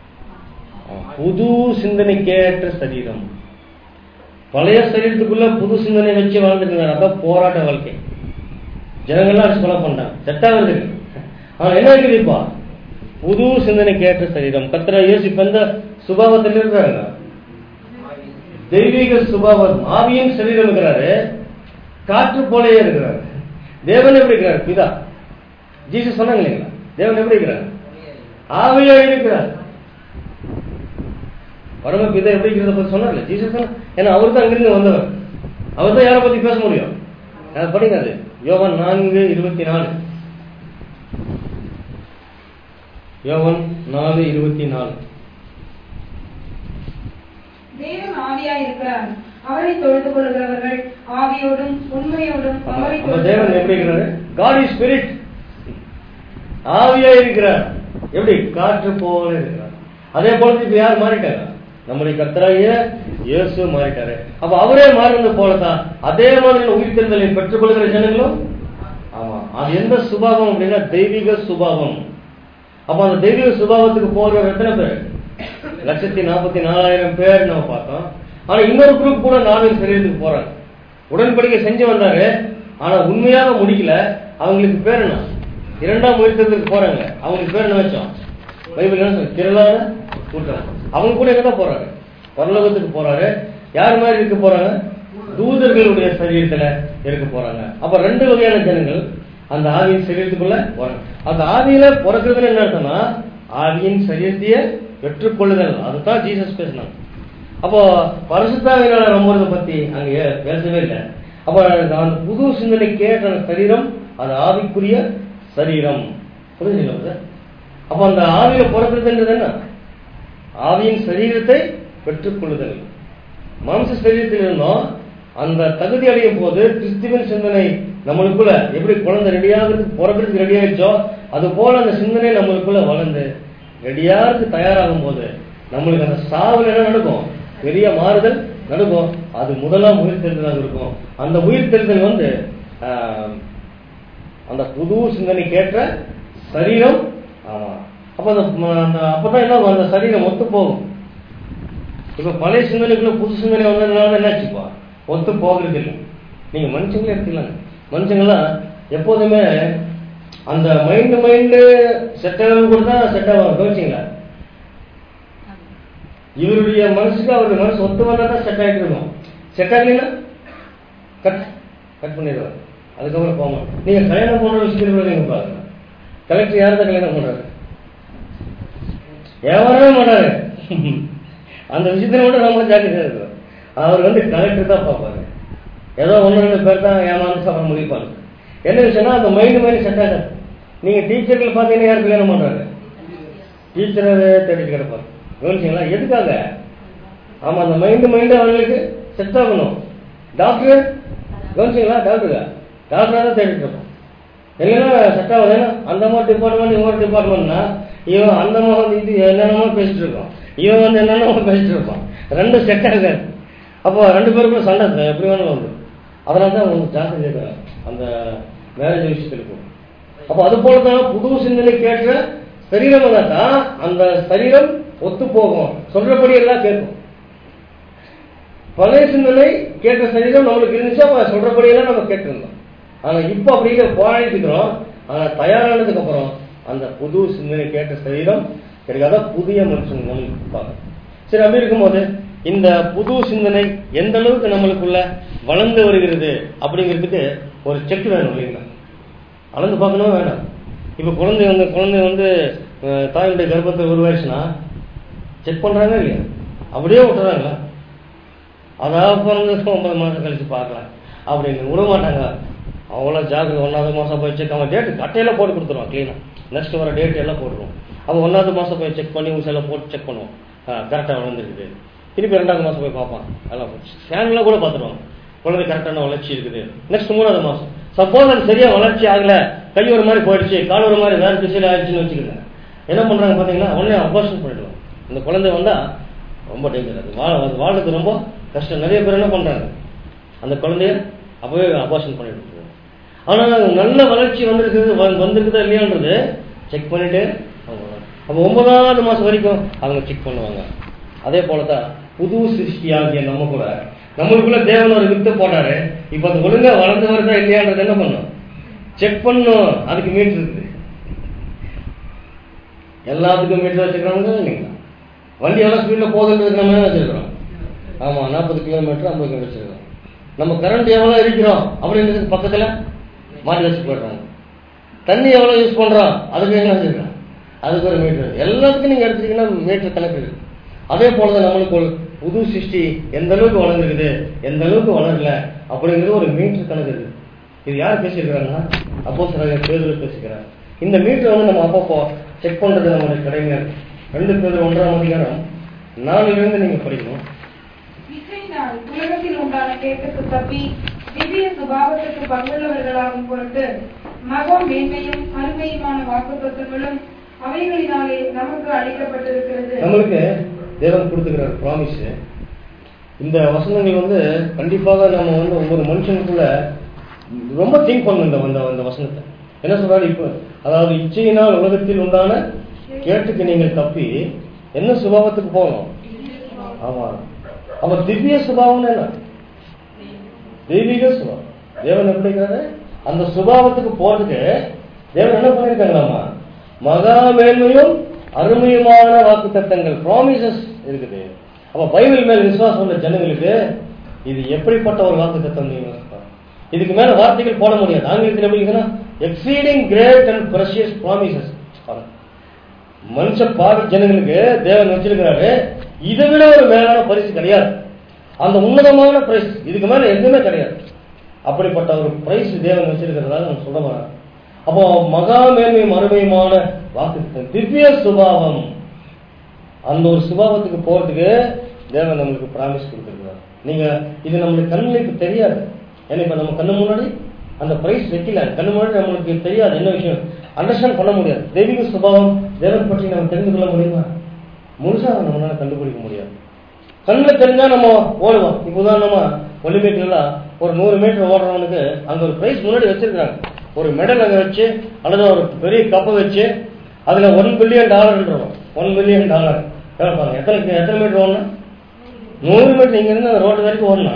புது சிந்தனைக்கேற்ற சரீரம் பழைய சரீரத்துக்குள்ள புது சிந்தனை வச்சு வாழ்ந்துட்டு இருந்தாரு அதான் போராட்ட வாழ்க்கை ஜனங்கள்லாம் அடிச்சு கொலை பண்ணாங்க செட்டா வருது ஆனா என்ன இருக்குது இப்போ புது சிந்தனைக்கேற்ற சரீரம் கத்திர இயேசு இப்ப எந்த சுபாவத்தில் இருக்கிறாங்க தெய்வீக சுபாவம் ஆவியின் சரீரம் இருக்கிறாரு காற்று போலயே இருக்கிறாரு தேவன் எப்படி இருக்கிறார் பிதா ஜீசஸ் சொன்னாங்க இல்லைங்களா தேவன் எப்படி இருக்கிறார் ஆவியா இருக்கிறார் பரம பிதா எப்படி இருக்கிறத பத்தி சொன்னார்ல ஜீசஸ் சொன்னா- ஏன்னா அவர் தான் அங்கிருந்து வந்தவர் அவர் தான் யாரை பத்தி பேச முடியும் அது படிங்க அது யோவான் நான்கு இருபத்தி நாலு யோவான் நாலு இருபத்தி நாலு தேவன் ஆவியாய் இருக்கிறார் அவரை தொழுது கொள்கிறவர்கள் ஆவியோடும் உண்மையோடும் ஆமா. அவரை அப்ப தொழுது தேவன் எப்படி இருக்கிறாரு காட் இஸ் ஸ்பிரிட் ஆவியா இருக்கிறார் எப்படி காற்று போல இருக்கிறார் அதே போல இப்ப யார் மாறிட்டாங்க நம்முடைய கர்த்தராகிய இயேசு மாறிட்டாரு அப்ப அவரே மாறினது போலதான் அதே மாதிரி உயிர்த்தெழுதலை பெற்றுக்கொள்கிற ஜனங்களும் ஆமா அது எந்த சுபாவம் அப்படின்னா தெய்வீக சுபாவம் அப்ப அந்த தெய்வீக சுபாவத்துக்கு போறவர் எத்தனை பேர் லட்சத்தி நாற்பத்தி நாலாயிரம் பேர் நம்ம பார்த்தோம் ஆனா இன்னொரு குரூப் கூட நாவின் சரீரத்துக்கு போறாங்க உடன்படிக்கை செஞ்சு வந்தாரு ஆனா உண்மையாக முடிக்கல அவங்களுக்கு பேர் என்ன இரண்டாம் உயிர்த்தத்துக்கு போறாங்க அவங்களுக்கு பேர் என்ன வச்சோம் பைபிள் என்ன சொல்லு திரளான கூட்டம் அவங்க கூட எங்க தான் போறாங்க பரலோகத்துக்கு போறாரு யார் மாதிரி இருக்க போறாங்க தூதர்களுடைய சரீரத்துல இருக்க போறாங்க அப்ப ரெண்டு வகையான ஜனங்கள் அந்த ஆவியின் சரீரத்துக்குள்ள போறாங்க அந்த ஆவியில பிறக்கிறதுல என்ன அர்த்தம்னா ஆவியின் சரீரத்தையே பெற்றுக்கொள்ளுதல் அதுதான் ஜீசஸ் பேசினாங்க அப்போ பரிசுத்தாவினால நம்புறத பத்தி அங்க ஏ- பேசவே இல்லை அப்ப அந்த புது சிந்தனை கேட்ட அந்த சரீரம் அது ஆவிக்குரிய சரீரம் புரிஞ்சுங்களா சார் அப்ப அந்த ஆவியில பிறக்கிறதுன்றது என்ன ஆவியின் சரீரத்தை பெற்றுக்கொள்ளுதல் மாம்ச சரீரத்தில் இருந்தோம் அந்த தகுதி அடையும் போது கிறிஸ்துவின் சிந்தனை நம்மளுக்குள்ள எப்படி குழந்தை ரெடியாகிறதுக்கு பிறக்கிறதுக்கு ரெடி ஆயிடுச்சோ அது போல அந்த சிந்தனை நம்மளுக்குள்ள வளர்ந்து ரெடியாருக்கு தயாராகும் போது நம்மளுக்கு அந்த சாவுல என்ன நடக்கும் பெரிய மாறுதல் நடக்கும் அது முதலாம் உயிர்த்தெழுதலாக இருக்கும் அந்த உயிர்த்தெழுதல் வந்து ஆஹ், அந்த புது சிந்தனைக்கேற்ற சரீரம் ஆமா அப்ப அந்த ம- அந்த அப்பதான் என்ன ஆகும்? அந்த சரீரம் ஒத்து போகும் இப்ப பழைய சிந்தனைக்குள்ள புது சிந்தனை வந்ததுனால என்னாச்சுப்பா ஒத்து போகிறது இல்லை நீங்க மனுஷங்களே எடுத்துக்கலாங்க மனுஷங்களாம் எப்போதுமே அந்த மைண்டு மைண்டு செட் ஆகிறது கூட தான் செட் ஆகும் கவனிச்சிங்களா இவருடைய மனசுக்கு அவருடைய மனசு ஒத்து வந்தா தான் செட் ஆகிட்டு இருக்கும் செட் ஆகலைன்னா கட் கட் பண்ணிடுவாங்க அதுக்கப்புறம் போக மாட்டோம் நீங்க கல்யாணம் பண்ற விஷயத்துல கூட நீங்க பாருங்க கலெக்டர் யார் தான் கல்யாணம் பண்றாரு ஏவரவே மாட்டாரு அந்த விஷயத்துல மட்டும் நம்ம ஜாக்கிரதையா இருக்கோம் அவர் வந்து கலெக்டர் தான் பார்ப்பாரு ஏதோ ஒன்று ரெண்டு பேர் தான் ஏமாந்து அப்புறம் முடிப்பாங்க என்ன விஷயம்னா அந்த மைண்டு மைண்டு செட் ஆகாது நீங்க டீச்சர்கள் பார்த்தீங்கன்னா யார் கல்யாணம் பண்றாரு டீச்சரை தேடிட்டு கிடப்பாரு கவனிச்சிங்களா எதுக்காக ஆமா அந்த மைண்டு மைண்டு அவங்களுக்கு செட் ஆகணும் டாக்டர் கவனிச்சிங்களா டாக்டருங்க டாக்டராக தான் தேடிட்டு இருப்போம் இல்லைன்னா செட் ஆகுது ஏன்னா அந்த மாதிரி டிபார்ட்மெண்ட் இவங்க டிபார்ட்மெண்ட்னா இவன் அந்த மாதிரி இது என்னென்னமோ பேசிட்டு இருக்கான் இவன் வந்து என்னென்னமோ பேசிட்டு இருப்பான் ரெண்டும் செட் ஆகாது அப்போ ரெண்டு பேருக்கும் சண்டை தான் எப்படி வேணாலும் வந்து அதனால தான் உங்களுக்கு ஜாஸ்தி கேட்குறேன் அந்த மேரேஜ் விஷயத்துல கூட அப்போ அது போல தான் புது சிந்தனை கேட்ட சரீரம் தான் அந்த சரீரம் ஒத்து போகும் சொல்றபடி எல்லாம் கேட்கும் பழைய சிந்தனை கேட்ட சரீரம் நம்மளுக்கு இருந்துச்சு அப்ப சொல்றபடியெல்லாம் நம்ம கேட்டிருந்தோம் ஆனா இப்ப அப்படி இல்லை போராடிட்டு இருக்கிறோம் ஆனா தயாரானதுக்கு அப்புறம் அந்த புது சிந்தனை கேட்ட சரீரம் கிடைக்காத புதிய மனுஷன் நம்மளுக்கு பார்க்கணும் சரி அப்படி இருக்கும்போது இந்த புது சிந்தனை எந்த அளவுக்கு நம்மளுக்குள்ள வளர்ந்து வருகிறது அப்படிங்கிறதுக்கு ஒரு செக் வேணும் இல்லைங்களா அளந்து பார்க்கணும் வேண்டாம் இப்ப குழந்தை வந்து குழந்தை வந்து அஹ், தாயுடைய கர்ப்பத்தில் உருவாயிடுச்சுன்னா செக் பண்றாங்க இல்லையா அப்படியே விட்டுறாங்களா அதாவது பிறந்து ஒன்பது மாசம் கழிச்சு பார்க்கலாம் அப்படின்னு விட மாட்டாங்க அவங்கள ஜாக்கிரதை ஒன்றாவது மாசம் போய் செக் அவன் டேட்டு கட்டையில போட்டு கொடுத்துருவான் க்ளீனாக நெக்ஸ்ட் வர டேட் எல்லாம் போட்டுருவோம் அவன் ஒன்றாவது மாசம் போய் செக் பண்ணி ஊசெல்லாம் போட்டு செக் பண்ணுவோம் கரெக்டாக வளர்ந்துருக்குது திருப்பி ரெண்டாவது மாசம் போய் பார்ப்பான் எல்லாம் ஸ்கேன்லாம் கூட பார்த்துருவாங்க குழந்தை கரெக்டான வளர்ச்சி இருக்குது நெக்ஸ்ட் மூணாவது மாசம் சப்போஸ் அது சரியா வளர்ச்சி ஆகல கை ஒரு மாதிரி போயிடுச்சு கால் ஒரு மாதிரி வேற திசையில் ஆயிடுச்சுன்னு வச்சுக்கோங்க என்ன பண்றாங்க பாத்தீங்கன்னா உடனே அபார்ஷன் பண்ணிடுவாங்க இந்த குழந்தை வந்தா ரொம்ப டேஞ்சர் அது வாழ அது வாழ்றது ரொம்ப கஷ்டம் நிறைய பேர் என்ன பண்றாங்க அந்த குழந்தைய அப்பவே அபார்ஷன் பண்ணிட்டு இருக்காங்க. ஆனா நல்ல வளர்ச்சி வந்திருக்குது வ- வந்திருக்குதா இல்லையான்றது செக் பண்ணிட்டு அவங்க வராங்க. அப்ப ஒன்பதாவது மாசம் வரைக்கும் அவங்க செக் பண்ணுவாங்க அதே போலதான் புது சிருஷ்டியாகிய நம்ம கூட நம்மளுக்குள்ள தேவன் ஒரு வித்து போட்டாரு இப்ப அது ஒழுங்கா வளர்ந்து வருதா இல்லையான்றது என்ன பண்ணும் செக் பண்ணும் அதுக்கு மீட்டர் இருக்குது எல்லாத்துக்கும் மீட்டர் வச்சுக்கிறாங்க இல்லைங்களா வண்டி எவ்வளவு ஸ்பீட்ல போகுதுன்றதுக்கு நம்ம என்ன வச்சிருக்கிறோம் ஆமா நாற்பது கிலோமீட்டர் ஐம்பது கிலோமீட்டர் வச்சிருக்கோம் நம்ம கரண்ட் எவ்வளவு இருக்கிறோம் அப்படின்றதுக்கு பக்கத்துல மாட்டி வச்சு போயிடுறாங்க தண்ணி எவ்வளவு யூஸ் பண்றோம் அதுக்கு என்ன வச்சிருக்கோம் அதுக்கு ஒரு மீட்டர் எல்லாத்துக்கும் நீங்க எடுத்துட்டீங்கன்னா மீட்டர் கணக்கு இருக்கு அதே போலதான் நம்மளுக்கு ஒரு புது சிருஷ்டி எந்த அளவுக்கு வளர்ந்துருக்குது எந்த அளவுக்கு வளரல அப்படிங்கிறது ஒரு மீட்டர் கணக்கு இருக்கு இது யார் பேசியிருக்கிறாங்கன்னா அப்போ சில பேர் பேசிக்கிறாங்க இந்த மீட்டர் வந்து நம்ம அப்பப்போ செக் பண்றது நம்மளுடைய கடமையா இருக்கு ரெண்டு பேர் ஒன்றாம் அதிகாரம் நாலுல இருந்து நீங்க படிக்கணும் இசைந்த இச்சையினால் உலகத்தில் உண்டான கேட்டுக்கு தப்பி திவ்ய சுபாவத்துக்கு பங்குள்ளவர்களாகும் பொருட்டு மகா மேன்மையும் அருமையுமான வாக்குத்தத்தங்களும் அவைகளினாலே நமக்கு அளிக்கப்பட்டிருக்கிறது நம்மளுக்கு தேவன் கொடுத்துக்கிறார் ப்ராமிஸ் இந்த வசனங்கள் வந்து கண்டிப்பாக நம்ம வந்து ஒவ்வொரு மனுஷனுக்குள்ள ரொம்ப திங்க் பண்ணணும் இந்த இந்த இந்த வசனத்தை என்ன சொல்றாரு இப்போ அதாவது இச்சையினால் உலகத்தில் உண்டான கேட்டுக்கு நீங்கள் தப்பி என்ன சுபாவத்துக்கு போகணும் ஆமா அப்ப திவ்ய சுபாவம்னு என்ன தெய்வீக சுபாவம் தேவன் எப்படி இருக்காரு அந்த சுபாவத்துக்கு போறதுக்கு தேவன் என்ன பண்ணிருக்காங்களாமா மகா மேன்மையும் அருமையுமான வாக்கு தத்தங்கள் ப்ராமிசஸ் இருக்குது அப்ப பைபிள் மேல் விசுவாசம் உள்ள ஜனங்களுக்கு இது எப்படிப்பட்ட ஒரு வாக்கு தத்தம் நீங்க யோசிப்பாரு. இதுக்கு மேல வார்த்தைகள் போட முடியாது ஆங்கிலத்தில் எப்படி இருக்குன்னா exceeding great and precious promises மனுஷ பாவி ஜனங்களுக்கு தேவன் வச்சிருக்கிறாரு இதை விட ஒரு மேலான பரிசு கிடையாது அந்த உன்னதமான பிரைஸ் இதுக்கு மேல எதுவுமே கிடையாது அப்படிப்பட்ட ஒரு பிரைஸ் தேவன் வச்சிருக்கிறதால நம்ம சொல்ல வரோம் அப்போ மகா மேன்மையும் அருமையுமான வாக்கு திவ்ய சுபாவம் அந்த ஒரு சுபாவத்துக்கு போறதுக்கு தேவன் நம்மளுக்கு பிராமிஸ் கொடுத்துருக்கிறார் நீங்க இது நம்மளுக்கு கண்ணுக்கு தெரியாது ஏன்னா இப்ப நம்ம கண்ணு முன்னாடி அந்த பிரைஸ் வைக்கல கண்ணு முன்னாடி நம்மளுக்கு தெரியாது என்ன விஷயம் அண்டர்ஸ்டாண்ட் பண்ண முடியாது தெய்வீக சுபாவம் தேவன் பற்றி நம்ம தெரிந்து கொள்ள முடியுமா முழுசா நம்மளால கண்டுபிடிக்க முடியாது கண்ணில் தெரிஞ்சா நம்ம ஓடுவோம் இப்போ உதாரணமா ஒலிம்பிக்லாம் ஒரு நூறு மீட்டர் ஓடுறவனுக்கு அங்க ஒரு பிரைஸ் முன்னாடி வச்சிருக்காங்க ஒரு மெடல் அங்க வச்சு அல்லது ஒரு பெரிய கப்பை வச்சு அதுல one billion dollar one billion dollar கேட்பாங்க எத்தனை எத்தனை மீட்டர் ஓடணும் நூறு மீட்டர் இங்க இருந்து அந்த ரோடு வரைக்கும் ஓடனா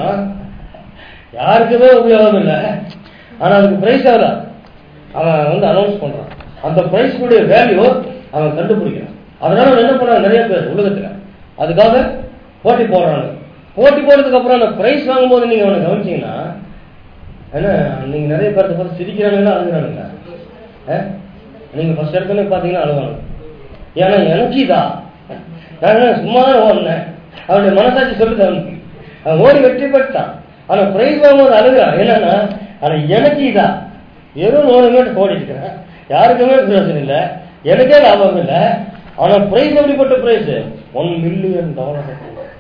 யாருக்குமே உபயோகம் இல்லை ஆனா அதுக்கு பிரைஸ் ஆகல அவன் வந்து அனௌன்ஸ் பண்றான் அந்த பிரைஸ் கூடிய வேல்யூ அவன் கண்டுபிடிக்கிறான் அதனால அவன் என்ன பண்றான் நிறைய பேர் உலகத்துல அதுக்காக போட்டி போடுறாங்க போட்டி போடுறதுக்கு அப்புறம் அந்த பிரைஸ் வாங்கும்போது நீங்க அவனை கவனிச்சீங்கன்னா என்ன நீங்க நிறைய பேர்த்த பார்த்து சிரிக்கிறானுங்களா அழுகுறானுங்களா ஆ? நீங்க ஃபர்ஸ்ட் எடுத்தோன்னே பாத்தீங்கன்னா அழுவாங்க ஏன்னா எனக்கு இதா நான் சும்மா தான் ஓடினேன் அவனுடைய மனசாட்சி சொல்லுது அவனுக்கு அவன் ஓடி வெற்றி பெற்றான் ஆனா பிரைஸ் வாங்கும்போது அழுகுறான் என்னன்னா ஆனா எனக்கு இதா ஏதோ நூறு மீட்டர் ஓடிட்டு இருக்கிறேன் யாருக்குமே பிரயோஜனம் இல்லை எனக்கே லாபம் இல்லை ஆனா பிரைஸ் எப்படிப்பட்ட பிரைஸ் ஒன் மில்லியன் டாலர்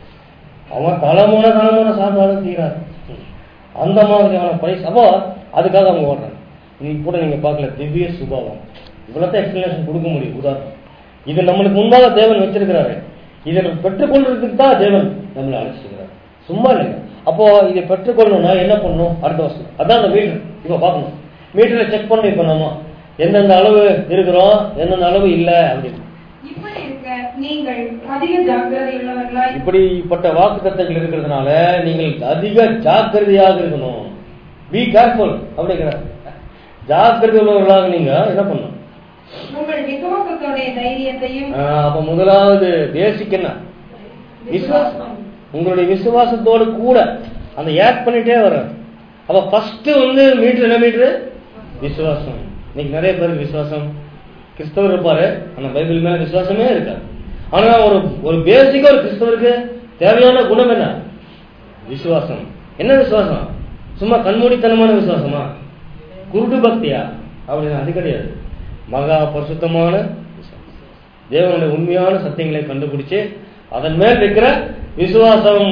அவன் தலைமுறை தலைமுறை சாப்பிட்டாலும் தீராது அந்த மாதிரியான பிரைஸ் அப்போ அதுக்காக அவங்க ஓடுறாங்க இன்னைக்கு கூட நீங்க பார்க்கல திவ்ய சுபாவம் இவ்வளோதான் எக்ஸ்பிளனேஷன் கொடுக்க முடியும் உதாரணம் இது நம்மளுக்கு முன்பாக தேவன் வச்சிருக்கிறாரு இதை நம்ம பெற்றுக்கொள்றதுக்கு தான் தேவன் நம்மளை அழைச்சிருக்கிறார் சும்மா இல்லைங்க அப்போ இதை பெற்றுக்கொள்ளணும்னா என்ன பண்ணணும் அடுத்த வருஷம் அதான் அந்த மீட்டர் இப்போ பார்க்கணும் மீட்டரை செக் பண்ணணும் இப்போ நம்ம எந்தெந்த அளவு இருக்கிறோம் எந்தெந்த அளவு இல்லை அப்படின்னு இப்படி இருக்க நீங்கள் அதிக ஜாக்கிரதை உள்ளவர்களாய் இப்படிப்பட்ட வாக்கு தத்தங்கள் இருக்கிறதுனால நீங்கள் அதிக ஜாக்கிரதையாக இருக்கணும் பி கேர்ஃபுல் அப்படிங்கிறார் ஜாக்கிரதை உள்ளவர்களாக நீங்க என்ன பண்ணணும் உங்கள் விசுவாசத்தோடைய தைரியத்தையும் ஆஹ் அப்ப முதலாவது பேசிக் என்ன விசுவாசம் உங்களுடைய விசுவாசத்தோடு கூட அந்த ஆட் பண்ணிட்டே வர அப்ப ஃபர்ஸ்ட் வந்து மீட்டர் என்ன மீட்டர் விசுவாசம் இன்னைக்கு நிறைய பேருக்கு விசுவாசம் கிறிஸ்தவர் இருப்பாரு ஆனா பைபிள் மேல விசுவாசமே இருக்காது ஆனா ஒரு ஒரு பேசிக்கா ஒரு கிறிஸ்தவருக்கு தேவையான குணம் என்ன விசுவாசம் என்ன விசுவாசம் சும்மா கண்மூடித்தனமான விசுவாசமா குருட்டு பக்தியா அப்படின்னு அது கிடையாது மகா பரிசுத்தமான விசுவாசம். தேவனுடைய உண்மையான சத்தியங்களை கண்டுபிடிச்சு அதன் மேல் இருக்கிற விசுவாசம்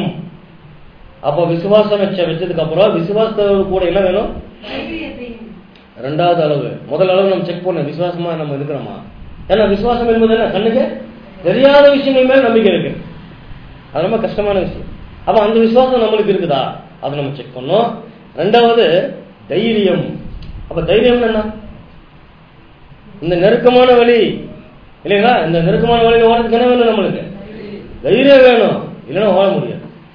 அப்போ விசுவாசம் வச்ச வச்சதுக்கு அப்புறம் விசுவாசத்தோடு கூட என்ன வேணும் தைரியத்தையும் ரெண்டாவது அளவு முதல் அளவு நம்ம செக் பண்ண விசுவாசமா நம்ம இருக்கிறோமா ஏன்னா விசுவாசம் என்பது என்ன கண்ணுக்கு தெரியாத விஷயங்கள் மேல நம்பிக்கை இருக்கு அது ரொம்ப கஷ்டமான விஷயம் அப்ப அந்த விசுவாசம் நம்மளுக்கு இருக்குதா அதை நம்ம செக் பண்ணோம் ரெண்டாவது தைரியம் அப்ப தைரியம் என்ன இந்த நெருக்கமான வழி இல்லைங்களா இந்த நெருக்கமான வழியில ஓடுறதுக்கு என்ன வேணும் நம்மளுக்கு தைரியம் வேணும் இல்லைன்னா ஓட முடியாது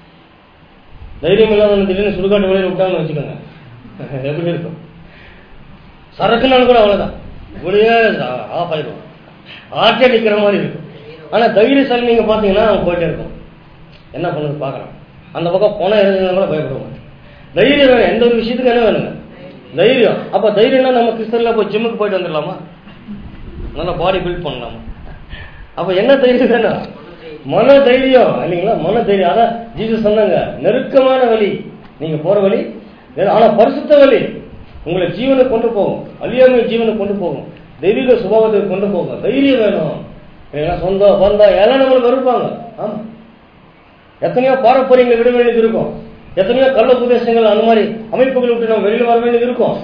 தைரியம் இல்லாத திடீர்னு சுடுகாட்டு வழியில் விட்டாங்கன்னு வச்சுக்கோங்க எப்படி இருக்கும் சரக்குனாலும் கூட அவ்வளவுதான் இப்படியே ஆஃப் ஆயிடும் ஆட்டே நிக்கிற மாதிரி இருக்கும் ஆனா தைரியசாலி நீங்க பாத்தீங்கன்னா அவன் போயிட்டே இருக்கும் என்ன பண்ணுறது பார்க்கலாம் அந்த பக்கம் போனா இருந்தா கூட பயப்படுவாங்க தைரியம் வேணும் எந்த ஒரு விஷயத்துக்கு என்ன வேணுங்க தைரியம் அப்ப தைரியம்னா நம்ம கிறிஸ்தன்ல போய் ஜிம்முக்கு போயிட்டு வந்துடலாமா நல்லா பாடி பில்ட் பண்ணலாமா அப்ப என்ன தைரியம் வேணும் மன தைரியம் இல்லைங்களா மன தைரியம் அதான் ஜீசஸ் சொன்னாங்க நெருக்கமான வழி நீங்க போற வழி வேற- ஆனா பரிசுத்த வழி உங்களை ஜீவனை கொண்டு போகும் அழியாமை ஜீவனை கொண்டு போகும் தெய்வீக சுபாவத்துக்கு கொண்டு போகும் தைரியம் வேணும் இல்லைங்களா சொந்தம் பந்தம் எல்லாம் நம்மளுக்கு வெறுப்பாங்க ஆமா எத்தனையோ பாரம்பரியங்களை விட வேண்டியது இருக்கும் எத்தனையோ கள்ள உபதேசங்கள் அந்த மாதிரி அமைப்புகளை விட்டு நம்ம வெளியில வர வேண்டியது இருக்கும்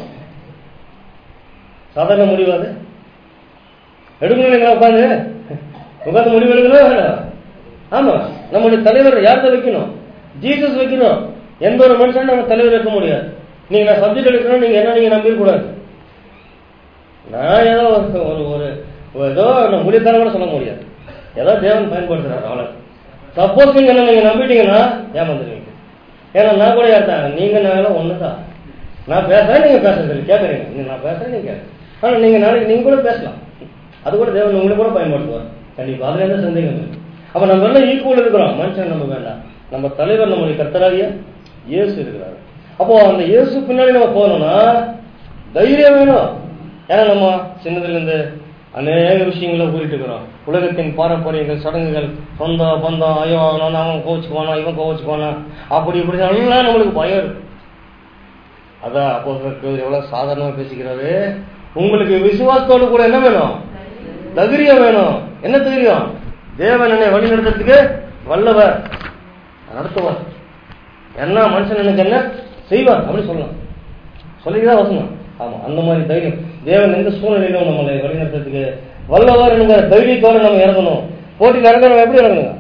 சாதாரண முடிவு அது எடுக்கணும் இல்லைங்களா உட்காந்து உட்காந்து முடிவு எடுக்கணும் வேண்டாம் ஆமா நம்முடைய தலைவர் யார்கிட்ட வைக்கணும் ஜீசஸ் வைக்கணும் எந்த ஒரு மனுஷனும் நம்ம தலைவர் வைக்க முடியாது நீங்க நான் சப்ஜெக்ட் எடுக்கணும் நீங்க என்ன நீங்க நம்பிட கூடாது நான் ஏதோ ஒரு ஒரு ஒரு ஒரு ஏதோ நான் முடிவுக்காரன் கூட சொல்ல முடியாது ஏதோ தேவன் பயன்படுத்துறாரு அவ்வளவு சப்போஸ் நீங்க என்ன நீங்க நம்பிட்டீங்கன்னா ஏமாந்துருவீங்க ஏன்னா நான் கூட ஏற்றாங்க நீங்க நாங்களும் ஒண்ணுதான் நான் பேசுறேன் நீங்க பேசுறது இல்லை கேட்கறீங்க நீங்க நான் பேசுறேன் நீங்க கேட்கறீங்க ஆனா நீங்க நாளைக்கு நீங்க கூட பேசலாம் அது கூட தேவன் உங்களை கூட பயன்படுத்துவார் கண்டிப்பா அதுல எந்த சந்தேகம் இல்லை அப்ப நம்ம எல்லாம் ஈக்குவல் இருக்கிறோம் மனுஷன் நம்ம வேண்டாம் நம்ம தலைவர் நம்முடைய கர்த்தராகிய இயேசு இருக்கிறார் அப்போ அந்த இயேசு பின்னாடி நம்ம போனோம்னா தைரியம் வேணும் ஏன்னா நம்ம சின்னதுல இருந்து அநேக விஷயங்களை கூறிட்டு இருக்கிறோம் உலகத்தின் பாரம்பரியங்கள் சடங்குகள் சொந்தம் பந்தம் ஐயோ நான் அவன் கோச்சுக்குவானா இவன் கோச்சுக்குவானா அப்படி இப்படி எல்லாம் நம்மளுக்கு பயம் இருக்கு அதான் அப்போ எவ்வளவு சாதாரணமா பேசிக்கிறாரு உங்களுக்கு விசுவாசத்தோடு கூட என்ன வேணும் தைரியம் வேணும் என்ன தைரியம் தேவன் என்னை வழி நடத்துறதுக்கு வல்லவர் நடத்துவார் என்ன மனுஷன் எனக்கு என்ன செய்வார் அப்படி சொல்லலாம் சொல்லிதான் வசனம் ஆமா அந்த மாதிரி தைரியம் தேவன் எந்த சூழ்நிலையிலும் நம்மளை வழிநடத்துறதுக்கு வல்லவர் என்கிற தைரியத்தோட நம்ம இறங்கணும் போட்டியில் இறங்கணும் எப்படி இறங்கணும்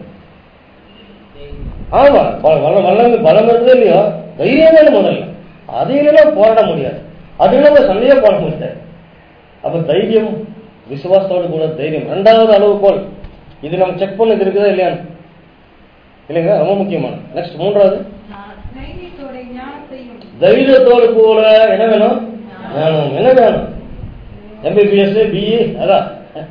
ஆமா ப- வல்ல- வல்லம் பலம் இருந்தது இல்லையோ தைரியம் வேணும் முதல்ல அது இல்லைன்னா போராட முடியாது அது இல்லாம சண்டையே போட முடியாது அப்ப தைரியம் விசுவாசத்தோடு கூட தைரியம் ரெண்டாவது அளவுகோல் இது நம்ம செக் பண்ணது இருக்குதா இல்லையான்னு இல்லைங்க ரொம்ப முக்கியமான நெக்ஸ்ட் மூன்றாவது தைரியத்தோட ஞானத்தையும் தைரியத்தோடு கூட என்ன வேணும் ஞானம் என்ன வேணும் எம்பிபிஎஸ் பிஇ அதான்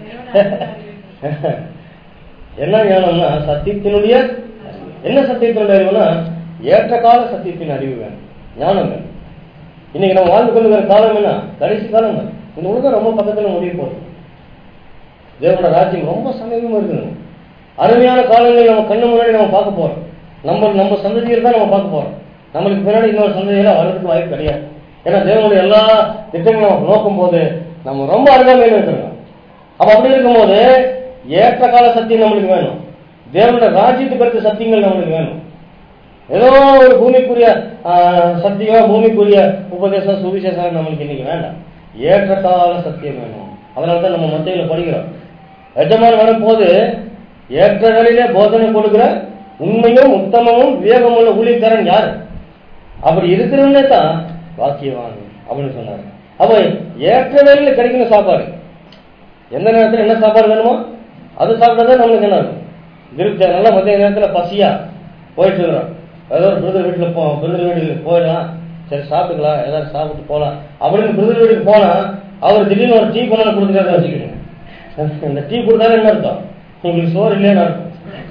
என்ன ஞானம்னா சத்தியத்தினுடைய என்ன சத்தியத்தினுடைய அறிவுனா ஏற்ற கால சத்தியத்தின் அறிவு வேணும் ஞானம் வேணும் இன்னைக்கு நம்ம வாழ்ந்து கொள்ளுகிற காலம் என்ன கடைசி காலம் தான். இந்த உலகம் ரொம்ப பக்கத்துல முடிய போகுது தேவனோட ராஜ்யம் ரொம்ப சமீபமா இருக்குது அருமையான காலங்கள் நம்ம கண்ணு முன்னாடி நம்ம பார்க்க போறோம் நம்ம நம்ம சந்ததியில் தான் நம்ம பார்க்க போறோம் நம்மளுக்கு பின்னாடி இன்னொரு சந்ததியில வர்றதுக்கு வாய்ப்பு கிடையாது ஏன்னா தேவனுடைய எல்லா திட்டங்களும் நம்ம நோக்கும் போது நம்ம ரொம்ப அருகாமையில் இருக்கிறோம் அப்ப அப்படி இருக்கும்போது ஏற்ற கால சத்தியம் நம்மளுக்கு வேணும் தேவனோட ராஜ்யத்துக்கு அடுத்த சத்தியங்கள் நம்மளுக்கு வேணும் ஏதோ ஒரு பூமிக்குரிய ஆஹ், சத்தியம் பூமிக்குரிய உபதேசம் சுவிசேஷம் நம்மளுக்கு இன்னைக்கு வேண்டாம் ஏற்ற கால சத்தியம் வேணும் அதனால தான் நம்ம மத்தியில படிக்கிறோம் எஜமான் வரும்போது ஏற்ற வேளையிலே போதனை கொடுக்கிற உண்மையும் உத்தமமும் விவேகமுள்ள ஊழியக்காரன் யார் அப்படி இருக்கிறவனே தான் வாக்கியவான் அப்படின்னு சொன்னாரு அப்ப ஏற்ற வேளையில கிடைக்கிற சாப்பாடு எந்த நேரத்துல என்ன சாப்பாடு வேணுமோ அது சாப்பிட்டா நம்மளுக்கு என்ன இருக்கும் திருப்தி நல்லா மத்திய நேரத்துல பசியா போயிட்டு இருக்கிறோம் ஏதோ ஒரு பிரதர் வீட்டுல போ பிரதர் வீட்டுக்கு போயிடலாம் சரி சாப்பிட்டுக்கலாம் ஏதாவது சாப்பிட்டு போலாம் அப்படின்னு பிரதர் வீட்டுக்கு போனா அவர் திடீர்னு ஒரு டீ கொண்டாந்து கொடுத்துட்டாரு வச்சுக்கிடுங்க இந்த டீ கொடுத்தாலும் என்ன அர்த்தம் உங்களுக்கு சோறு இல்லைன்னு அர்த்தம்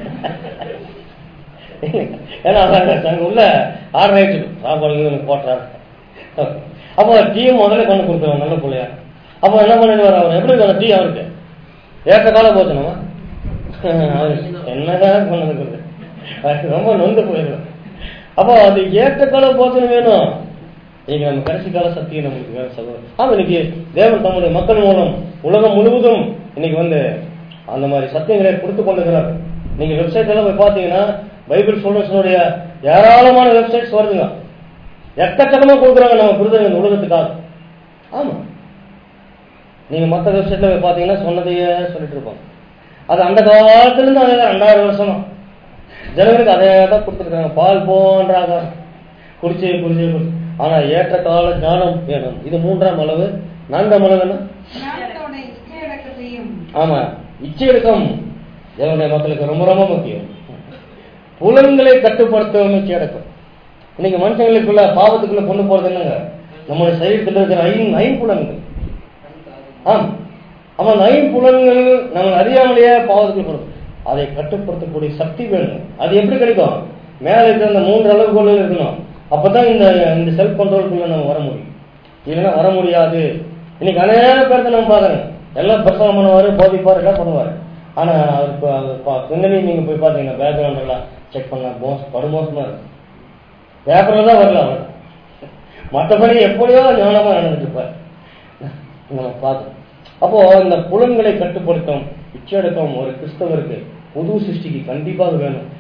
ஏன்னா அங்க அங்க உள்ள ஆர்டர் ஆயிடுச்சு சாப்பாடு எனக்கு போட்டாரு அப்போ டீ முதல்ல கொண்டு கொடுத்துருவாங்க நல்ல பிள்ளையா அப்போ என்ன பண்ணிடுவார் அவர் எப்படி இருக்கும் அந்த டீ அவருக்கு ஏற்ற காலம் போச்சணுமா அவர் என்னதான் கொண்டு கொடுக்குறது அது ரொம்ப நொந்து போயிடும் அப்போ அது ஏற்ற காலம் போச்சனம் வேணும் இன்னைக்கு நம்ம கடைசி கால சத்தியம் நமக்கு வேணும் சகோதரர் ஆமா இன்னைக்கு தேவன் தம்முடைய மக்கள் மூலம் உலகம் முழுவதும் இன்னைக்கு வந்து அந்த மாதிரி சத்தியங்களை கொடுத்து கொண்டிருக்கிறார் நீங்க வெப்சைட் எல்லாம் போய் பார்த்தீங்கன்னா பைபிள் ஸ்டூடெண்ட்ஸுடைய ஏராளமான வெப்சைட்ஸ் வருதுங்க எக்கச்சக்கமா கொடுக்குறாங்க நம்ம புரிதல் இந்த உலகத்துக்காக ஆமா நீங்க மற்ற வெப்சைட்ல போய் பார்த்தீங்கன்னா சொன்னதையே சொல்லிட்டு இருப்பாங்க அது அந்த காலத்துல இருந்து அதே தான் ரெண்டாயிரம் வருஷமா ஜனங்களுக்கு அதே தான் கொடுத்துருக்காங்க பால் போன்ற ஆகாரம் குடிச்சு குடிச்சு குடிச்சு ஆனா ஏற்ற கால ஞானம் வேணும் இது மூன்றாம் அளவு நான்காம் அளவு என்ன ஞானத்தோட இச்சையடக்கத்தையும் ஆமா இச்சையடக்கம் தேவனுடைய மக்களுக்கு ரொம்ப ரொம்ப முக்கியம் புலன்களை கட்டுப்படுத்தவும் இச்சையடக்கம் இன்னைக்கு மனுஷங்களுக்குள்ள பாவத்துக்குள்ள கொண்டு போறது என்னங்க நம்முடைய சரீரத்தில் இருக்கிற ஐந்து ஐம்புலன்கள் ஆம் ஆமா அந்த ஐம்புலன்கள் நம்ம அறியாமலேயே பாவத்துக்கு போறது அதை கட்டுப்படுத்தக்கூடிய சக்தி வேணும் அது எப்படி கிடைக்கும் மேல இருக்கிற அந்த மூன்று அளவுகோல் இருக்கணும் அப்பதான் இந்த இந்த செல்ஃப் கண்ட்ரோலுக்குள்ள நம்ம வர முடியும் இல்லைன்னா வர முடியாது இன்னைக்கு அநேக பேர்த்த நம்ம பாக்குறேன் எல்லாம் பிரசவம் பண்ணுவாரு போதிப்பார் எல்லாம் பண்ணுவாரு ஆனா அவருக்கு அது பா- பின்னணி நீங்க போய் பாத்தீங்கன்னா பேக்ரவுண்ட் எல்லாம் செக் பண்ண மோச படுமோசமா இருக்கு பேப்பர்ல தான் வரல அவர் மற்றபடி எப்படியோ ஞானமா நடந்துட்டு இருப்பார் நம்ம பார்த்தோம் அப்போ இந்த புலன்களை கட்டுப்படுத்தும் இச்சடக்கம் ஒரு கிறிஸ்தவருக்கு புது சிருஷ்டிக்கு கண்டிப்பாக வேணும்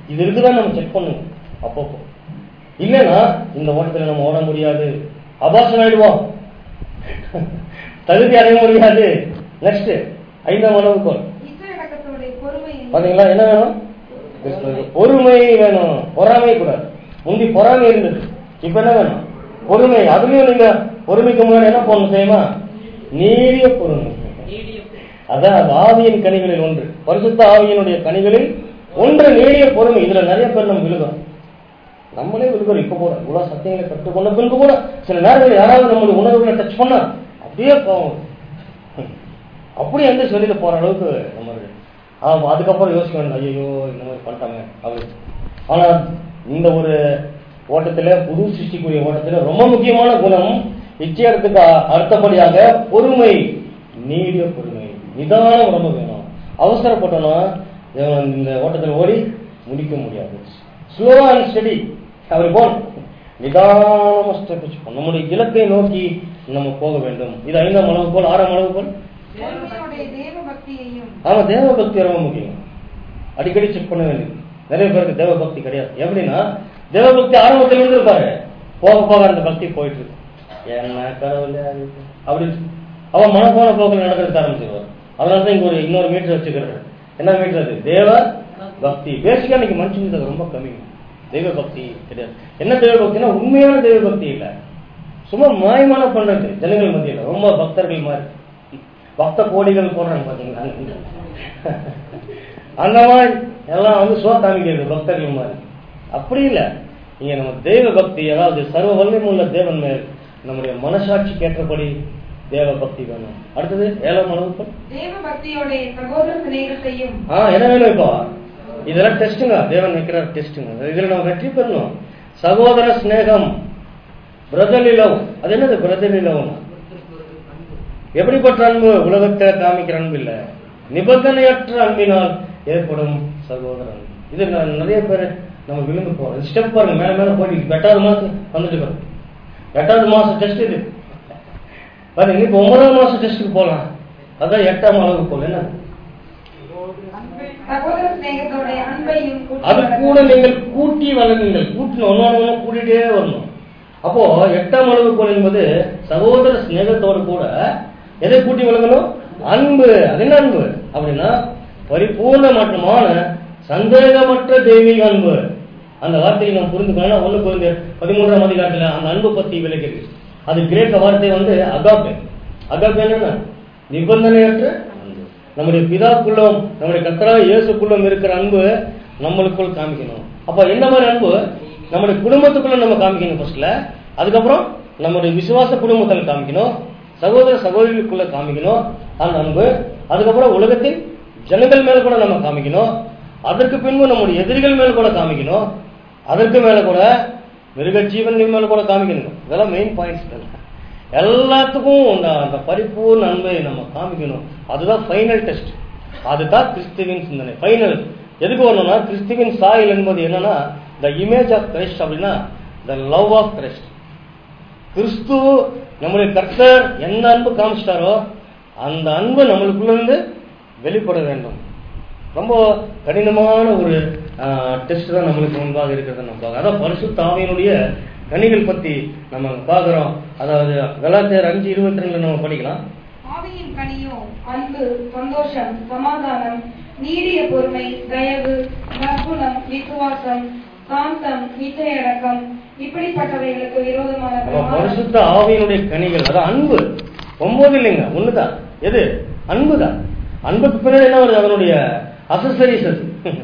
இது இருக்குதான் நம்ம செக் பண்ணுவோம் அப்பப்போ இல்லைன்னா இந்த ஓட்டத்துல நம்ம ஓட முடியாது அபாசம் ஆயிடுவோம் தகுதி அடைய முடியாது நெக்ஸ்ட் ஐந்தாம் அளவுகோல் இச்சையடக்கத்தோடைய பொறுமை பாத்தீங்களா என்ன வேணும் பொறுமை வேணும் பொறாமை கூடாது முந்தி பொறாமை இருந்தது இப்ப என்ன வேணும் பொறுமை அதுலயும் நீங்க பொறுமைக்கு முன்னாடி என்ன பண்ணணும் தெரியுமா நீடிய பொறுமை அதான் அது ஆவியின் கனிகளில் ஒன்று பரிசுத்த ஆவியினுடைய கனிகளில் ஒன்று நீடிய பொறுமை இதுல நிறைய பேர் நம்ம விழுகிறோம் நம்மளே விழுகிறோம் இப்ப கூட இவ்வளவு சத்தியங்களை கற்றுக்கொண்ட பின்பு கூட சில நேரங்களில் யாராவது நம்மளுடைய உணர்வுகளை டச் பண்ணா அப்படியே போவோம் அப்படி எந்த வெளியில போற அளவுக்கு நம்ம இருக்கு. ஆமா அதுக்கப்புறம் யோசிக்க வேண்டாம் ஐயோ இந்த மாதிரி பண்ணிட்டாங்க அப்படி ஆனா இந்த ஒரு ஓட்டத்துல புது சிருஷ்டிக்குரிய ஓட்டத்துல ரொம்ப முக்கியமான குணம் இச்சையத்துக்கு அடுத்தபடியாக பொறுமை நீடிய பொறுமை நிதானம் ரொம்ப வேணும் அவசரப்பட்டோம்னா இவன் இந்த ஓட்டத்தில் ஓடி முடிக்க முடியாது ஸ்லோவா அண்ட் ஸ்டடி அப்படி போகணும் நிதானமா ஸ்டெப் வச்சுப்போம் நம்முடைய இலக்கை நோக்கி நம்ம போக வேண்டும் இது ஐந்தாம் அளவு போல் ஆறாம் அளவு போல் பொறுமையோடைய தேவ பக்தியையும் ஆமா தேவ பக்தி ரொம்ப முக்கியம் அடிக்கடி செக் பண்ண வேண்டியது நிறைய பேருக்கு தேவ பக்தி கிடையாது எப்படின்னா தேவ பக்தி ஆரம்பத்துல இருந்து இருப்பாரு போக போக அந்த பக்தி போயிட்டு இருக்கு என்ன கடவுளே அது இது. அப்படி அவன் மனப்போன போக்கில் நடக்கிறதுக்கு ஆரம்பிச்சிருவார் அதனால தான் இங்க ஒரு இன்னொரு மீட்டர் வச்சுக்கிறாரு என்ன மீட்டர் அது தேவ பக்தி பேசிக்கா இன்னைக்கு மனுஷங்களுக்கு அது ரொம்ப கம்மி தெய்வ பக்தி கிடையாது என்ன தெய்வ பக்தினா உண்மையான தெய்வ பக்தி இல்ல சும்மா மாயமான பண்றது ஜனங்கள் மத்தியில ரொம்ப பக்தர்கள் மாதிரி பக்த கோடிகள் போடுறாங்க பாத்தீங்களா அந்த மாதிரி எல்லாம் வந்து சோ காமிக்கிறது பக்தர்கள் மாதிரி அப்படி இல்ல இங்க நம்ம தெய்வ பக்தி அதாவது சர்வ வல்லமுள்ள தேவன் மேல் நம்முடைய மனசாட்சிக்கு ஏற்றபடி தேவ பக்தி வேணும் அடுத்தது ஏழாம் அளவுக்கு தேவ பக்தியோடைய சகோதர சிநேகத்தையும் ஆ என்ன வேணும் இப்போ இதெல்லாம் டெஸ்ட்டுங்க தேவன் வைக்கிற டெஸ்ட்டுங்க இதுல நம்ம வெற்றி பெறணும் சகோதர சிநேகம் பிரதர்லி லவ் அது என்னது பிரதர்லி லவ் எப்படிப்பட்ட அன்பு உலகத்தை காமிக்கிற அன்பு இல்ல நிபந்தனையற்ற அன்பினால் ஏற்படும் சகோதர அன்பு இது ந- நிறைய பேர் நம்ம விழுந்து போறோம் ஸ்டெப் பாருங்க மேல மேல போயிட்டு எட்டாவது மாசம் வந்துட்டு பாருங்க எட்டாவது மாசம் டெஸ்ட் இது பாருங்க இப்ப ஒன்பதாவது மாசம் டெஸ்ட்டுக்கு போலாம் அதான் எட்டாம் அளவுக்கு போல என்ன சகோதர சிநேகத்தோடைய அன்பையும் கூட்டி அது வளர்க்க- கூட நீங்கள் கூட்டி வளருங்கள் கூட்டணும் ஒன்னு ஒன்று கூட்டிட்டே வரணும் அப்போ எட்டாம் அளவுகோல் என்பது சகோதர சிநேகத்தோடு கூட எதை கூட்டி வளர்க்கணும் அன்பு அது என்ன அன்பு அப்படின்னா பரிபூர்ணமற்றமான சந்தேகமற்ற தெய்வீக அன்பு அந்த வார்த்தையை நம்ம புரிந்துக்கணும் ஒண்ணு புரிந்து பதிமூன்றாம் அதிகாரத்துல அந்த அன்பு பத்தி விளக்குது அது கிரேக்க வார்த்தை வந்து அகாப்பே அகாப்பே என்னன்னா நிபந்தனையற்ற அன்பு நம்முடைய பிதாக்குள்ளும் நம்முடைய கத்தரா இயேசுக்குள்ளும் இருக்கிற அன்பு நம்மளுக்குள் காமிக்கணும் அப்ப என்ன மாதிரி அன்பு நம்முடைய குடும்பத்துக்குள்ள நம்ம காமிக்கணும் ஃபர்ஸ்ட்ல அதுக்கப்புறம் நம்முடைய விசுவாச குடும்பத்தில் காமிக்கணும் சகோதர சகோதரிகளுக்குள்ள காமிக்கணும் அந்த அன்பு அதுக்கப்புறம் உலகத்தின் ஜனங்கள் மேல கூட நம்ம காமிக்கணும் அதற்கு பின்பு நம்முடைய எதிரிகள் மேல கூட காமிக்கணும் அதற்கு மேல கூட மிருக ஜீவன்கள் மேல கூட காமிக்கணும் இதெல்லாம் மெயின் பாயிண்ட்ஸ் எல்லாத்துக்கும் அந்த அந்த பரிபூர்ண அன்பை நம்ம காமிக்கணும் அதுதான் ஃபைனல் டெஸ்ட் அதுதான் கிறிஸ்துவின் சிந்தனை ஃபைனல் எதுக்கு வரணும்னா கிறிஸ்துவின் சாயல் என்பது என்னன்னா த இமேஜ் ஆஃப் கிரைஸ்ட் அப்படின்னா த லவ் ஆஃப் கிரைஸ்ட் கிறிஸ்து நம்முடைய கர்த்தர் என்ன அன்பு காமிச்சிட்டாரோ அந்த அன்பு நம்மளுக்குள்ள இருந்து வெளிப்பட வேண்டும் ரொம்ப கடினமான ஒரு டெஸ்ட் தான் நம்மளுக்கு முன்பாக இருக்கிறது நம்ம பார்க்க அதான் பரிசுத்த ஆவியினுடைய கனிகள் பத்தி நம்ம பார்க்கிறோம் அதாவது கலாத்தியர் அஞ்சு இருபத்தி ரெண்டுல நம்ம படிக்கலாம் ஆவியின் கனியோ அன்பு சந்தோஷம் சமாதானம் நீடிய பொறுமை தயவு நற்குணம் விசுவாசம் சாந்தம் நிச்சயடக்கம் இப்படிப்பட்டவைகளுக்கு விரோதமான நம்ம பிரமாணம் பரிசுத்த ஆவியினுடைய கனிகள் அதான் அன்பு ஒன்பது இல்லைங்க ஒண்ணுதான் எது அன்புதான் அன்புக்கு பின்னாடி என்ன வருது அதனுடைய அசசரிஸ் அது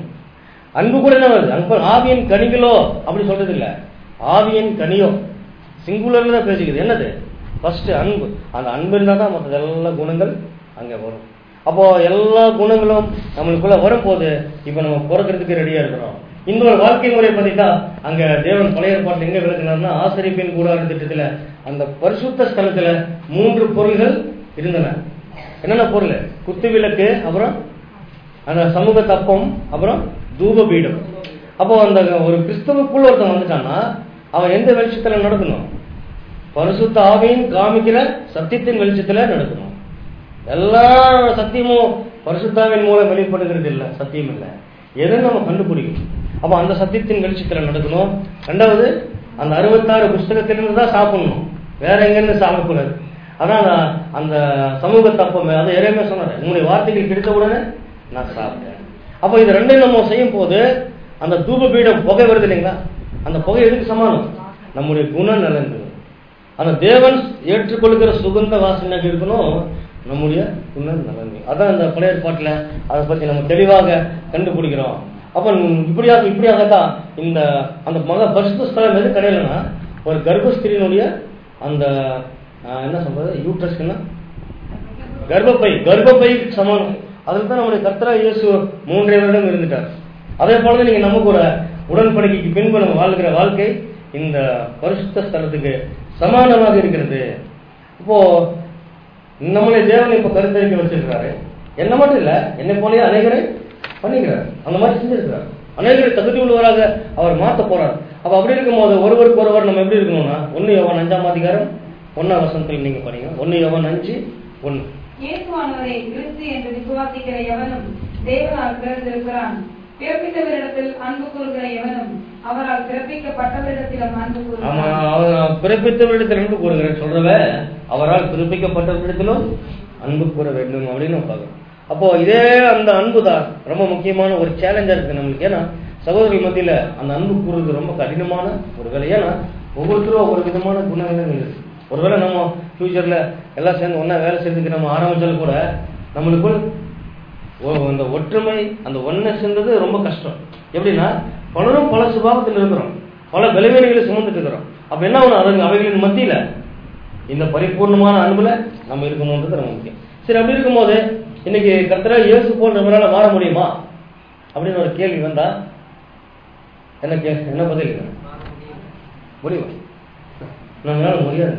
அன்பு கூட என்ன வருது அன்பு ஆவியின் கனிகளோ அப்படி சொல்றது இல்ல ஆவியின் கனியோ சிங்குலர்ல தான் பேசிக்குது என்னது ஃபர்ஸ்ட் அன்பு அந்த அன்பு இருந்தா தான் மற்ற எல்லா குணங்கள் அங்க வரும் அப்போ எல்லா குணங்களும் நம்மளுக்குள்ள வரும்போது இப்ப நம்ம பிறக்கிறதுக்கு ரெடியா இருக்கிறோம் இந்த ஒரு வாழ்க்கை முறை பத்தி தான் அங்க தேவன் பழைய ஏற்பாட்டில் எங்க விளக்குனார்னா ஆசிரியப்பின் கூடார திட்டத்துல அந்த பரிசுத்த ஸ்தலத்துல மூன்று பொருள்கள் இருந்தன என்னென்ன பொருள் குத்து விளக்கு அப்புறம் அந்த சமூக தப்பம் அப்புறம் தூப பீடம் அப்போ அந்த ஒரு கிறிஸ்தவுக்குள்ள ஒருத்தன் வந்துட்டான்னா அவன் எந்த வெளிச்சத்துல நடக்கணும் பரிசுத்த ஆவியின் காமிக்கிற சத்தியத்தின் வெளிச்சத்துல நடக்கணும் எல்லா சத்தியமும் பரிசுத்தாவின் மூலம் வெளிப்படுகிறது இல்ல சத்தியம் இல்ல எதை நம்ம கண்டுபிடிக்கணும் அப்ப அந்த சத்தியத்தின் வெளிச்சத்துல நடக்கணும் ரெண்டாவது அந்த அறுபத்தாறு புஸ்தகத்திலிருந்து தான் சாப்பிடணும் வேற எங்கிருந்து சாப்பிடக்கூடாது அதான் அந்த- அந்த சமூக தப்பமே அதை இறைமே சொன்னாரு உங்களுடைய வார்த்தைகள் கிடைத்த உடனே நான் சாப்பிட்டேன் அப்ப இது ரெண்டையும் நம்ம செய்யும் போது அந்த தூப பீடம் புகை வருது இல்லைங்களா அந்த புகை எதுக்கு சமானம் நம்முடைய குணநலன்கள் அந்த தேவன் ஏற்றுக்கொள்கிற சுகந்த வாசனையாக இருக்கணும் நம்முடைய குணநலன்கள் அதான் அந்த பழைய ஏற்பாட்டுல அதை பத்தி நம்ம தெளிவாக கண்டுபிடிக்கிறோம் அப்ப இப்படியாக இப்படியாகத்தான் இந்த அந்த மக பரிசுத்த ஸ்தலம் எது கிடையலன்னா ஒரு கர்ப்பஸ்திரியினுடைய அந்த ஆஹ், என்ன சொல்றது யூட்ரஸ்க்குன்னா கர்ப்பப்பை கர்ப்பப்பை சமானம் அதில் தான் நம்முடைய கர்த்தரா இயேசு மூன்றரை வருடம் இருந்துட்டார் அதே போல நீங்க நம்ம கூட உடன்படிக்கைக்கு பின்பு நம்ம வாழ்கிற வாழ்க்கை இந்த பரிசுத்த ஸ்தலத்துக்கு சமானமாக இருக்கிறது இப்போ நம்மளை தேவன் இப்ப கருத்தரிக்க வச்சிருக்கிறாரு என்ன மட்டும் இல்ல என்னை போலயே அநேகரை பண்ணிக்கிறார் அந்த மாதிரி செஞ்சிருக்கிறார் அநேகரை தகுதி உள்ளவராக அவர் மாத்த போறார் அப்ப அப்படி இருக்கும்போது ஒருவருக்கு ஒருவர் நம்ம எப்படி இருக்கணும்னா ஒன்னு யோவான் அஞ்சாம் அதிகாரம் ஒன்னாம் வசனத்தில் நீங்க படிங்க ஒன்னு யோவான் அஞ்சு ஒன்னு இயேசுவானவரை கிறிஸ்து என்று விசுவாசிக்கிற எவனும் தேவனால் பிறந்திருக்கிறான் பிறப்பித்தவரிடத்தில் அன்பு கூறுகிற எவனும் அவரால் பிறப்பிக்கப்பட்டவரிடத்திலும் அன்பு ஆமா கூறுகிறான் அவர் பிறப்பித்தவரிடத்தில் அன்பு கூறுகிறேன் சொல்றவ அவரால் பிறப்பிக்கப்பட்டவரிடத்திலும் அன்பு கூற வேண்டும் அப்படின்னு நம்ம பார்க்கறோம் அப்போ இதே அந்த அன்பு தான் ரொம்ப முக்கியமான ஒரு சேலஞ்சா இருக்கு நம்மளுக்கு ஏன்னா சகோதரர்கள் மத்தியில அந்த அன்பு கூறுறது ரொம்ப கடினமான ஒரு வேலை ஏன்னா ஒவ்வொருத்தரும் ஒவ்வொரு விதமான குணங்கள் இருக்கு ஒருவேளை நம்ம ஃபியூச்சர்ல எல்லாம் சேர்ந்து ஒண்ணா வேலை செய்யறதுக்கு நம்ம ஆரம்பிச்சாலும் கூட நம்மளுக்குள் ஒ- அந்த ஒற்றுமை அந்த ஒன்னஸ்ன்றது ரொம்ப கஷ்டம் எப்படின்னா பலரும் பல சுபாவத்தில் இருக்கிறோம் பல பலவீனங்களை சுமந்துட்டு இருக்கிறோம் அப்ப என்ன ஆகணும் அதுங்க அவைகளின் மத்தியில இந்த பரிபூர்ணமான அன்புல நம்ம இருக்கணும்ன்றது ரொம்ப முக்கியம் சரி அப்படி இருக்கும்போது இன்னைக்கு கர்த்தரா இயேசு போல் நம்மளால மாற முடியுமா அப்படின்னு ஒரு கேள்வி வந்தா என்ன கே என்ன பதில் முடியும் நம்மளால முடியாது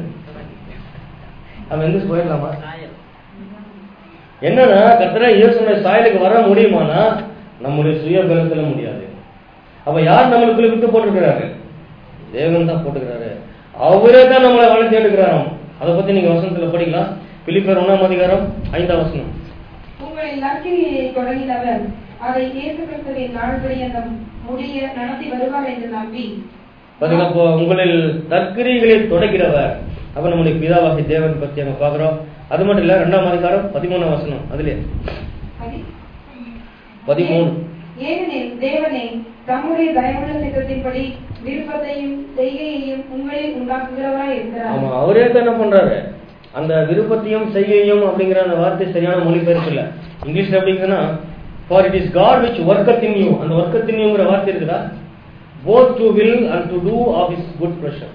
அவன் எந்திரிச்சு போயிடலாமா என்னன்னா கர்த்தரா இயேசுடைய சாயலுக்கு வர முடியுமானா நம்முடைய சுய பலத்துல முடியாது அப்ப யார் நம்மளுக்குள்ள விட்டு போட்டிருக்கிறாரு தேவன் தான் போட்டுக்கிறாரு அவரே தான் நம்மளை வளர்த்து எடுக்கிறாராம் அதை பத்தி நீங்க வசனத்துல படிக்கலாம் பிலிப்பர் ஒண்ணாம் அதிகாரம் ஐந்தாம் வசனம் உங்களின் நற்கிரியை தொடங்கினவர் அதை இயேசு கிறிஸ்துவின் நாள் பரியந்தம் முடிய நடத்தி வருவார் என்று நம்பி பாத்தீங்க அப்போ உங்களில் தற்கிரிகளை தொடக்கிறவர் அப்ப நம்முடைய பிதாவாகி தேவன் பத்தி நம்ம பாக்குறோம் அது மட்டும் இல்ல ரெண்டாம் அதிகாரம் பதிமூணாம் வசனம் அதுலயே அதி- பதிமூணு ஏனெனில் தேவனே தம்முடைய தயவுள்ள திட்டத்தின்படி விருப்பத்தையும் செய்கையையும் உங்களில் உண்டாக்குகிறவராய் இருக்கிறார் ஆமா அவரே தான் என்ன பண்றாரு அந்த விருப்பத்தையும் செய்கையும் அப்படிங்கிற அந்த வார்த்தை சரியான மொழிபெயர்ப்பு இல்ல இங்கிலீஷ்ல எப்படிங்கன்னா for it is God which worketh in you அந்த ஒர்க்கத் இன் யூங்கிற வார்த்தை இருக்குதா both to will and to do of his good pleasure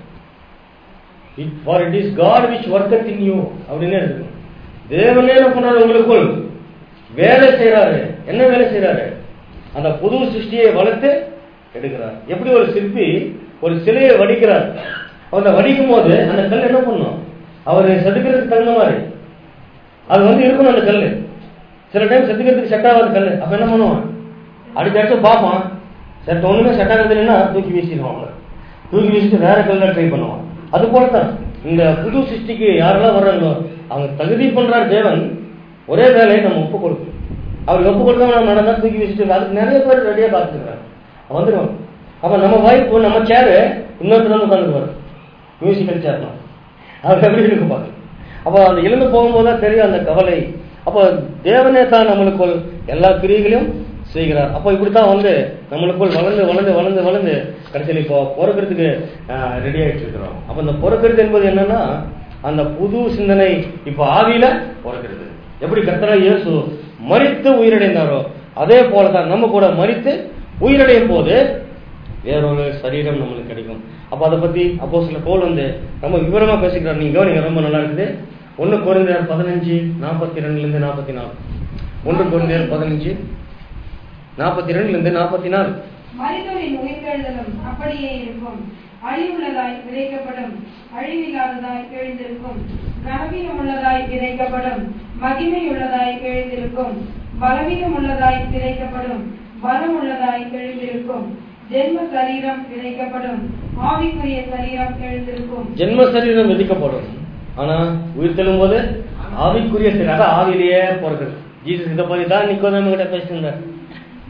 it for it is God which worketh in you அப்படின்னு இருக்கு தேவனே என்ன பண்றாரு உங்களுக்குள் வேலை செய்யறாரு என்ன வேலை செய்யறாரு அந்த புது சிருஷ்டியை வளர்த்து எடுக்கிறார் எப்படி ஒரு சிற்பி ஒரு சிலையை வடிக்கிறார் அந்த வடிக்கும் போது அந்த கல் என்ன பண்ணும் அவர் செதுக்கிறதுக்கு தகுந்த மாதிரி அது வந்து இருக்கணும் அந்த கல் சில டைம் செதுக்கிறதுக்கு செட் ஆகாத கல் அப்ப என்ன பண்ணுவான் அடிச்சு அடிச்சு பார்ப்பான் செட் ஒண்ணுமே செட் ஆகுது இல்லைன்னா தூக்கி வீசிடுவான் அவங்கள தூக்கி வீசிட்டு வேற கல்ல ட்ரை பண்ணுவான் அது போல தான் இந்த புது சிருஷ்டிக்கு யாரெல்லாம் வர்றாங்களோ அவங்க தகுதி பண்றார் தேவன் ஒரே வேலையை நம்ம ஒப்பு கொடுக்கணும் அவர் ஒப்பு கொடுக்காம நம்ம நடந்தா தூக்கி வீசிட்டு அதுக்கு நிறைய பேர் ரெடியா காத்துக்கிறாங்க வந்துடுவாங்க அப்ப நம்ம வாய்ப்பு நம்ம சேரு இன்னொருத்தர் வந்து உட்காந்துக்குவார் மியூசிக்கல் சேர் தான் அவர் எப்படி இருக்கு பாருங்க அப்போ அந்த எழுந்து போகும்போது தான் தெரியும் அந்த கவலை அப்போ தேவனே தான் நம்மளுக்குள் எல்லா கிரியைகளையும் செய்கிறார் அப்போ இப்படித்தான் வந்து நம்மளுக்குள் வளர்ந்து வளர்ந்து வளர்ந்து வளர்ந்து கடைசியில் இப்போ பிறக்கிறதுக்கு ரெடி ஆயிட்டு இருக்கிறோம் அப்போ இந்த பிறக்கிறது என்பது என்னன்னா அந்த புது சிந்தனை இப்போ ஆவியில பிறக்கிறது எப்படி கர்த்தரா இயேசு மரித்து உயிரடைந்தாரோ அதே போல தான் நம்ம கூட மரித்து உயிரடையும் போது வேறொரு சரீரம் நம்மளுக்கு கிடைக்கும் அப்ப அதை பத்தி அப்போ சில போல் வந்து ரொம்ப விவரமா பேசிக்கிறார் நீங்க கவனிங்க ரொம்ப நல்லா இருக்குது ஒண்ணு குறைந்தார் பதினஞ்சு நாற்பத்தி ரெண்டுல இருந்து நாற்பத்தி நாலு ஒன்று குறைந்தார் பதினஞ்சு நாற்பத்தி ரெண்டுல இருந்து நாற்பத்தி நாலு மனிதரின் உயிர்த்தெழுதலும் அப்படியே இருக்கும் அழிவுள்ளதாய் விதைக்கப்படும் அழிவில்லாததாய் எழுந்திருக்கும் கனவீனம் உள்ளதாய் விதைக்கப்படும் மகிமை உள்ளதாய் எழுந்திருக்கும் பலவீனம் உள்ளதாய் விதைக்கப்படும் பலம் உள்ளதாய் எழுந்திருக்கும் ஜென்ம சரீரம் விதைக்கப்படும் ஆவிக்குரிய சரீரம் எழுந்திருக்கும் ஜென்ம சரீரம் விதிக்கப்படும் ஆனா உயிர் தெழும் போது ஆவிக்குரிய சரீரம் அதான் ஆவியிலேயே பிறகுது ஜீசஸ் இதை பத்தி தான் நிக்கோதாம கிட்ட பேசியிருந்தார்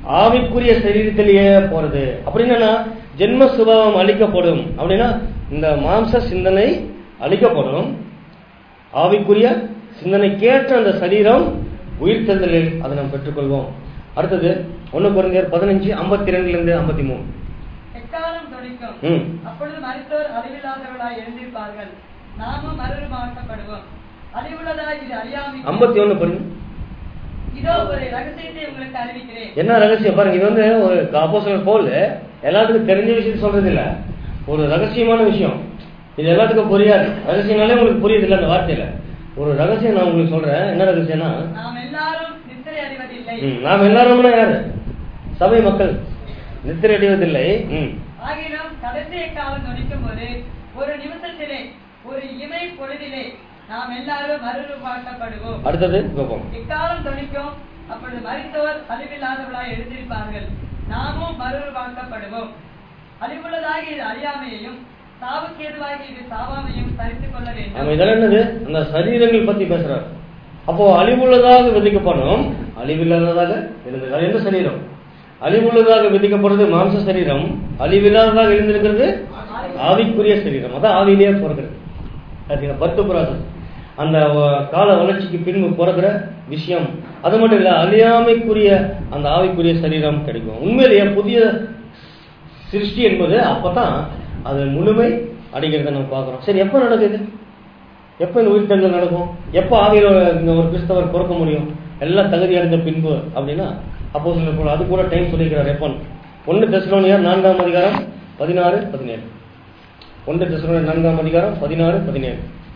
ஆவிக்குரிய சரீரத்திலேயே போறது அப்படின்னா ஜென்ம சுபாவம் அழிக்கப்படும் அப்படின்னா இந்த மாம்ச சிந்தனை அழிக்கப்படும் ஆவிக்குரிய சிந்தனைக்கேற்ற அந்த சரீரம் உயிர்த்தெழுதலில் அதை நாம் பெற்றுக்கொள்வோம் அடுத்தது ஒன்னு குறைந்தர் பதினஞ்சு ஐம்பத்தி ரெண்டுல இருந்து ஐம்பத்தி மூணு எக்காலம் துணிக்கும் ம். அப்பொழுது மருத்துவர் அறிவில்லாதவர்களாய் எழுந்திருப்பார்கள் நாமும் மறுரூபமாக்கப்படுவோம் அறிவுள்ளதாய் இது அறியாமை ஐம்பத்தி ஒண்ணு பாருங்க இதோ ஒரு ரகசியத்தை உங்களுக்கு அறிவிக்கிறேன் என்ன ரகசியம் பாருங்க இது வந்து ஒரு அப்போஸ்தலர் போல் எல்லாத்துக்கும் தெரிஞ்ச விஷயம் சொல்றது இல்ல ஒரு ரகசியமான விஷயம் இது எல்லாத்துக்கும் புரியாது ரகசியம்னாலே உங்களுக்கு புரியுது இல்ல அந்த வார்த்தையில ஒரு ரகசியம் நான் உங்களுக்கு சொல்றேன் என்ன ரகசியம்னா நாம் எல்லாரும் நித்திரை அறிவதில்லை ம், நாம் எல்லாரும்னா யாரு சபை மக்கள் நித்திரை அடைவதில்லை ம். ஆகிலும் கடைசி எக்காலம் துணிக்கும் போது ஒரு நிமிஷத்திலே ஒரு இமை பொழுதிலே நாம் எல்லாரும் மறுரூபாக்கப்படுவோம் அடுத்தது கோபம் எக்காலம் துணிக்கும் அப்பொழுது மரித்தோர் அழிவில்லாதவர்களாய் எழுந்திருப்பார்கள் நாமும் மறுரூபாக்கப்படுவோம் அழிவுள்ளதாகி இது அறியாமையையும் சாவுக்கு ஏதுவாகி இது சாவாமையும் சரித்துக் கொள்ள நம்ம வேண்டும் இதெல்லாம் என்னது அந்த சரீரங்கள் பத்தி பேசுறாரு அப்போ அழிவுள்ளதாக விதிக்கப்படும் அழிவில்லாததாக இருந்தது அது எந்த சரீரம் அழிவுள்ளதாக விதிக்கப்படுறது மாம்ச சரீரம் அழிவில்லாததாக இருந்திருக்கிறது ஆவிக்குரிய சரீரம் அதான் ஆவியிலேயே பிறக்கிறது அது பத்து ப்ராசஸ் அந்த அஹ், கால வளர்ச்சிக்கு பின்பு பிறக்கிற விஷயம் அது மட்டும் இல்ல அழியாமைக்குரிய அந்த ஆவிக்குரிய சரீரம் கிடைக்கும் உண்மையிலேயே புதிய சிருஷ்டி என்பது அப்பதான் அது முழுமை அடைகிறத நம்ம பார்க்கிறோம் சரி எப்ப நடக்குது எப்ப இந்த உயிர்த்தங்கள் நடக்கும் எப்ப ஆவியில இந்த ஒரு கிறிஸ்தவர் பிறக்க முடியும் எல்லாம் தகுதி அடைந்த பின்பு அப்படின்னா அப்போ சொல்ல அது கூட டைம் சொல்லிக்கிறார் எப்போ ஒன்று தெசலோனியர் நான்காம் அதிகாரம் பதினாறு பதினேழு ஒன்று தெசலோனியர் நான்காம் அதிகாரம் பதினாறு பதினேழு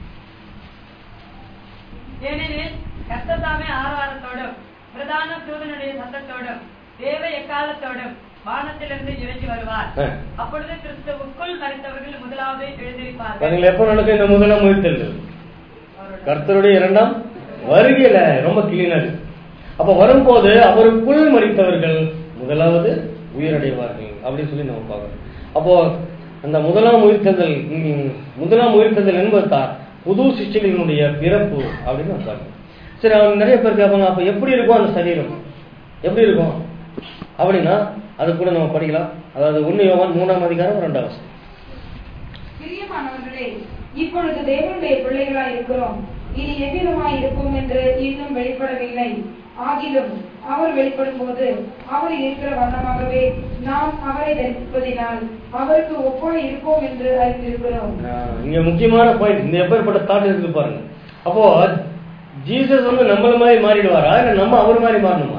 ஏனெனில் கர்த்ததாமே ஆரவாரத்தோடும் பிரதான தூதனுடைய சத்தத்தோடும் தேவ எக்காலத்தோடும் வானத்திலிருந்து இறங்கி வருவார் ஆ. அப்பொழுது கிறிஸ்துவுக்குள் மறித்தவர்கள் முதலாவது எழுந்திருப்பார்கள் பாருங்களேன் எப்ப நடக்கும் இந்த முதலாம் உயிர்த்தெழுதல் கர்த்தருடைய இரண்டாம் வருகையில ரொம்ப கிளீனா இருக்கு அப்ப வரும்போது அவருக்குள் மறித்தவர்கள் முதலாவது உயிரடைவார்கள் அப்படின்னு சொல்லி நம்ம பார்க்கணும் அப்போ அந்த முதலாம் உயிர்த்தெழுதல் ம், முதலாம் உயிர்த்தெழுதல் என்பது தான் புது சிஷ்டிகளினுடைய பிறப்பு அப்படின்னு நம்ம பார்க்கணும் சரி அவங்க நிறைய பேர் கேட்பாங்க அப்ப எப்படி இருக்கும் அந்த சரீரம் எப்படி இருக்கும் அப்படின்னா அது கூட நம்ம படிக்கலாம் அதாவது ஒன்னு யோவான் மூணாம் அதிகாரம் ரெண்டாம் வசனம் பிரியமானவர்களே இப்பொழுது தேவனுடைய பிள்ளைகளாய் இருக்கிறோம் இனி எவ்விதமாய் இருப்போம் என்று இன்னும் வெளிப்படவில்லை ஆகிலும் அவர் வெளிப்படும் போது அவர் இருக்கிற வண்ணமாகவே நாம் அவரை தரிசிப்பதினால் அவருக்கு ஒப்பாய் இருப்போம் என்று அறிந்திருக்கிறோம் ஆஹ் இங்க முக்கியமான பாயிண்ட் இந்த எப்பேற்பட்ட தாட் இருக்கு பாருங்க அப்போ ஜீசஸ் வந்து நம்மள மாதிரி மாறிடுவாரா இல்ல நம்ம அவர் மாதிரி மாறணுமா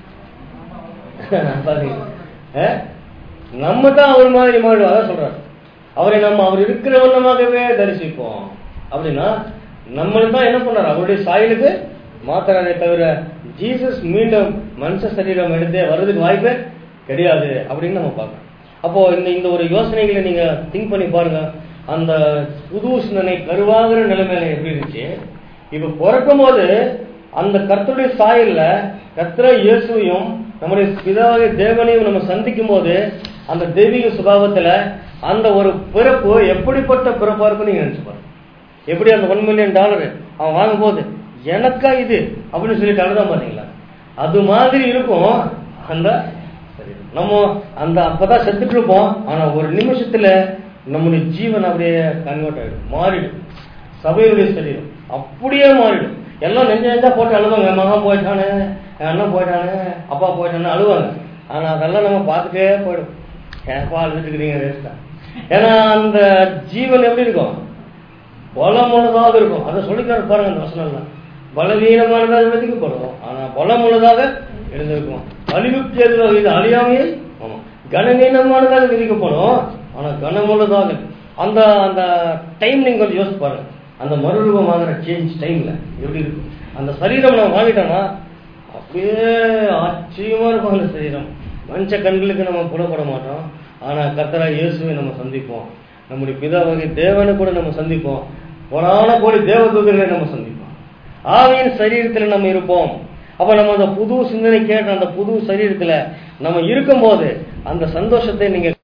பாருங்க ஆஹ்? நம்ம தான் அவர் மாதிரி மாறிடுவாரா சொல்றாரு அவரை நம்ம அவர் இருக்கிற வண்ணமாகவே தரிசிப்போம் அப்படின்னா நம்மள தான் என்ன பண்ணாரு அவருடைய சாயலுக்கு மாத்துறாரே தவிர ஜீசஸ் மீண்டும் மனுஷ சரீரம் எடுத்தே வர்றதுக்கு வாய்ப்பே கிடையாது அப்படின்னு நம்ம பார்க்கணும் அப்போ இந்த இந்த ஒரு யோசனைகளை நீங்க திங்க் பண்ணி பாருங்க அந்த புது சிந்தனை கருவாகிற நிலைமையில எப்படி இருந்துச்சு இப்ப பிறக்கும் போது அந்த கர்த்தருடைய சாயல்ல கர்த்தர இயேசுவையும் நம்முடைய பிதாவாகிய தேவனையும் நம்ம சந்திக்கும் போது அந்த தெய்வீக சுபாவத்துல அந்த ஒரு பிறப்பு எப்படிப்பட்ட பிறப்பா இருக்கும் நீங்க நினைச்சு பாருங்க எப்படி அந்த ஒன் மில்லியன் டாலர் அவன் வாங்கும் போது எனக்கா இது அப்படின்னு சொல்லிட்டு அழுதான் பாத்தீங்களா அது மாதிரி இருக்கும் அந்த சரீரம். நம்ம அந்த அப்பதான் செத்துட்டு இருப்போம் ஆனா ஒரு நிமிஷத்துல நம்முடைய ஜீவன் அப்படியே கன்வெர்ட் ஆயிடும் மாறிடும் சபையுடைய சரீரம் அப்படியே மாறிடும் எல்லாம் நெஞ்ச நெஞ்சா போட்டு அழுவாங்க என் மகன் போயிட்டானே என் அண்ணன் போயிட்டானே அப்பா போயிட்டானே அழுவாங்க ஆனா அதெல்லாம் நம்ம பார்த்துட்டே போயிடும் ஏப்பா அழுதுட்டு இருக்கிறீங்க வேஸ்டா ஏன்னா அந்த ஜீவன் எப்படி இருக்கும் பலமுள்ளதாக இருக்கும் அதை சொல்லிக்காரு பாருங்க அந்த வசனம்லாம் பலவீனமானதாக விதிக்கப்படும் ஆனா பலமுள்ளதாக இருந்திருக்கும் அழிவுக்கு எதிராக இது அழியாமையே ஆமா கனவீனமானதாக விதிக்கப்படும் ஆனா கனமுள்ளதாக அந்த அந்த டைம் நீங்க கொஞ்சம் யோசிச்சு பாருங்க அந்த மறுரூபமாகிற சேஞ்ச் டைம்ல எப்படி இருக்கும் அந்த சரீரம் நம்ம வாங்கிட்டோம்னா அப்படியே ஆச்சரியமா இருக்கும் அந்த சரீரம் மனுஷ கண்களுக்கு நம்ம புலப்பட மாட்டோம் ஆனா கர்த்தரா இயேசுவை நம்ம சந்திப்போம் நம்முடைய பிதாவாகிய தேவனை கூட நம்ம சந்திப்போம் புராண கோடி தேவதூதர்களை நம்ம சந்திப்போம் ஆவியின் சரீரத்துல நம்ம இருப்போம் அப்ப நம்ம அந்த புது சிந்தனை கேட்ட அந்த புது சரீரத்துல நம்ம இருக்கும்போது அந்த சந்தோஷத்தை நீங்க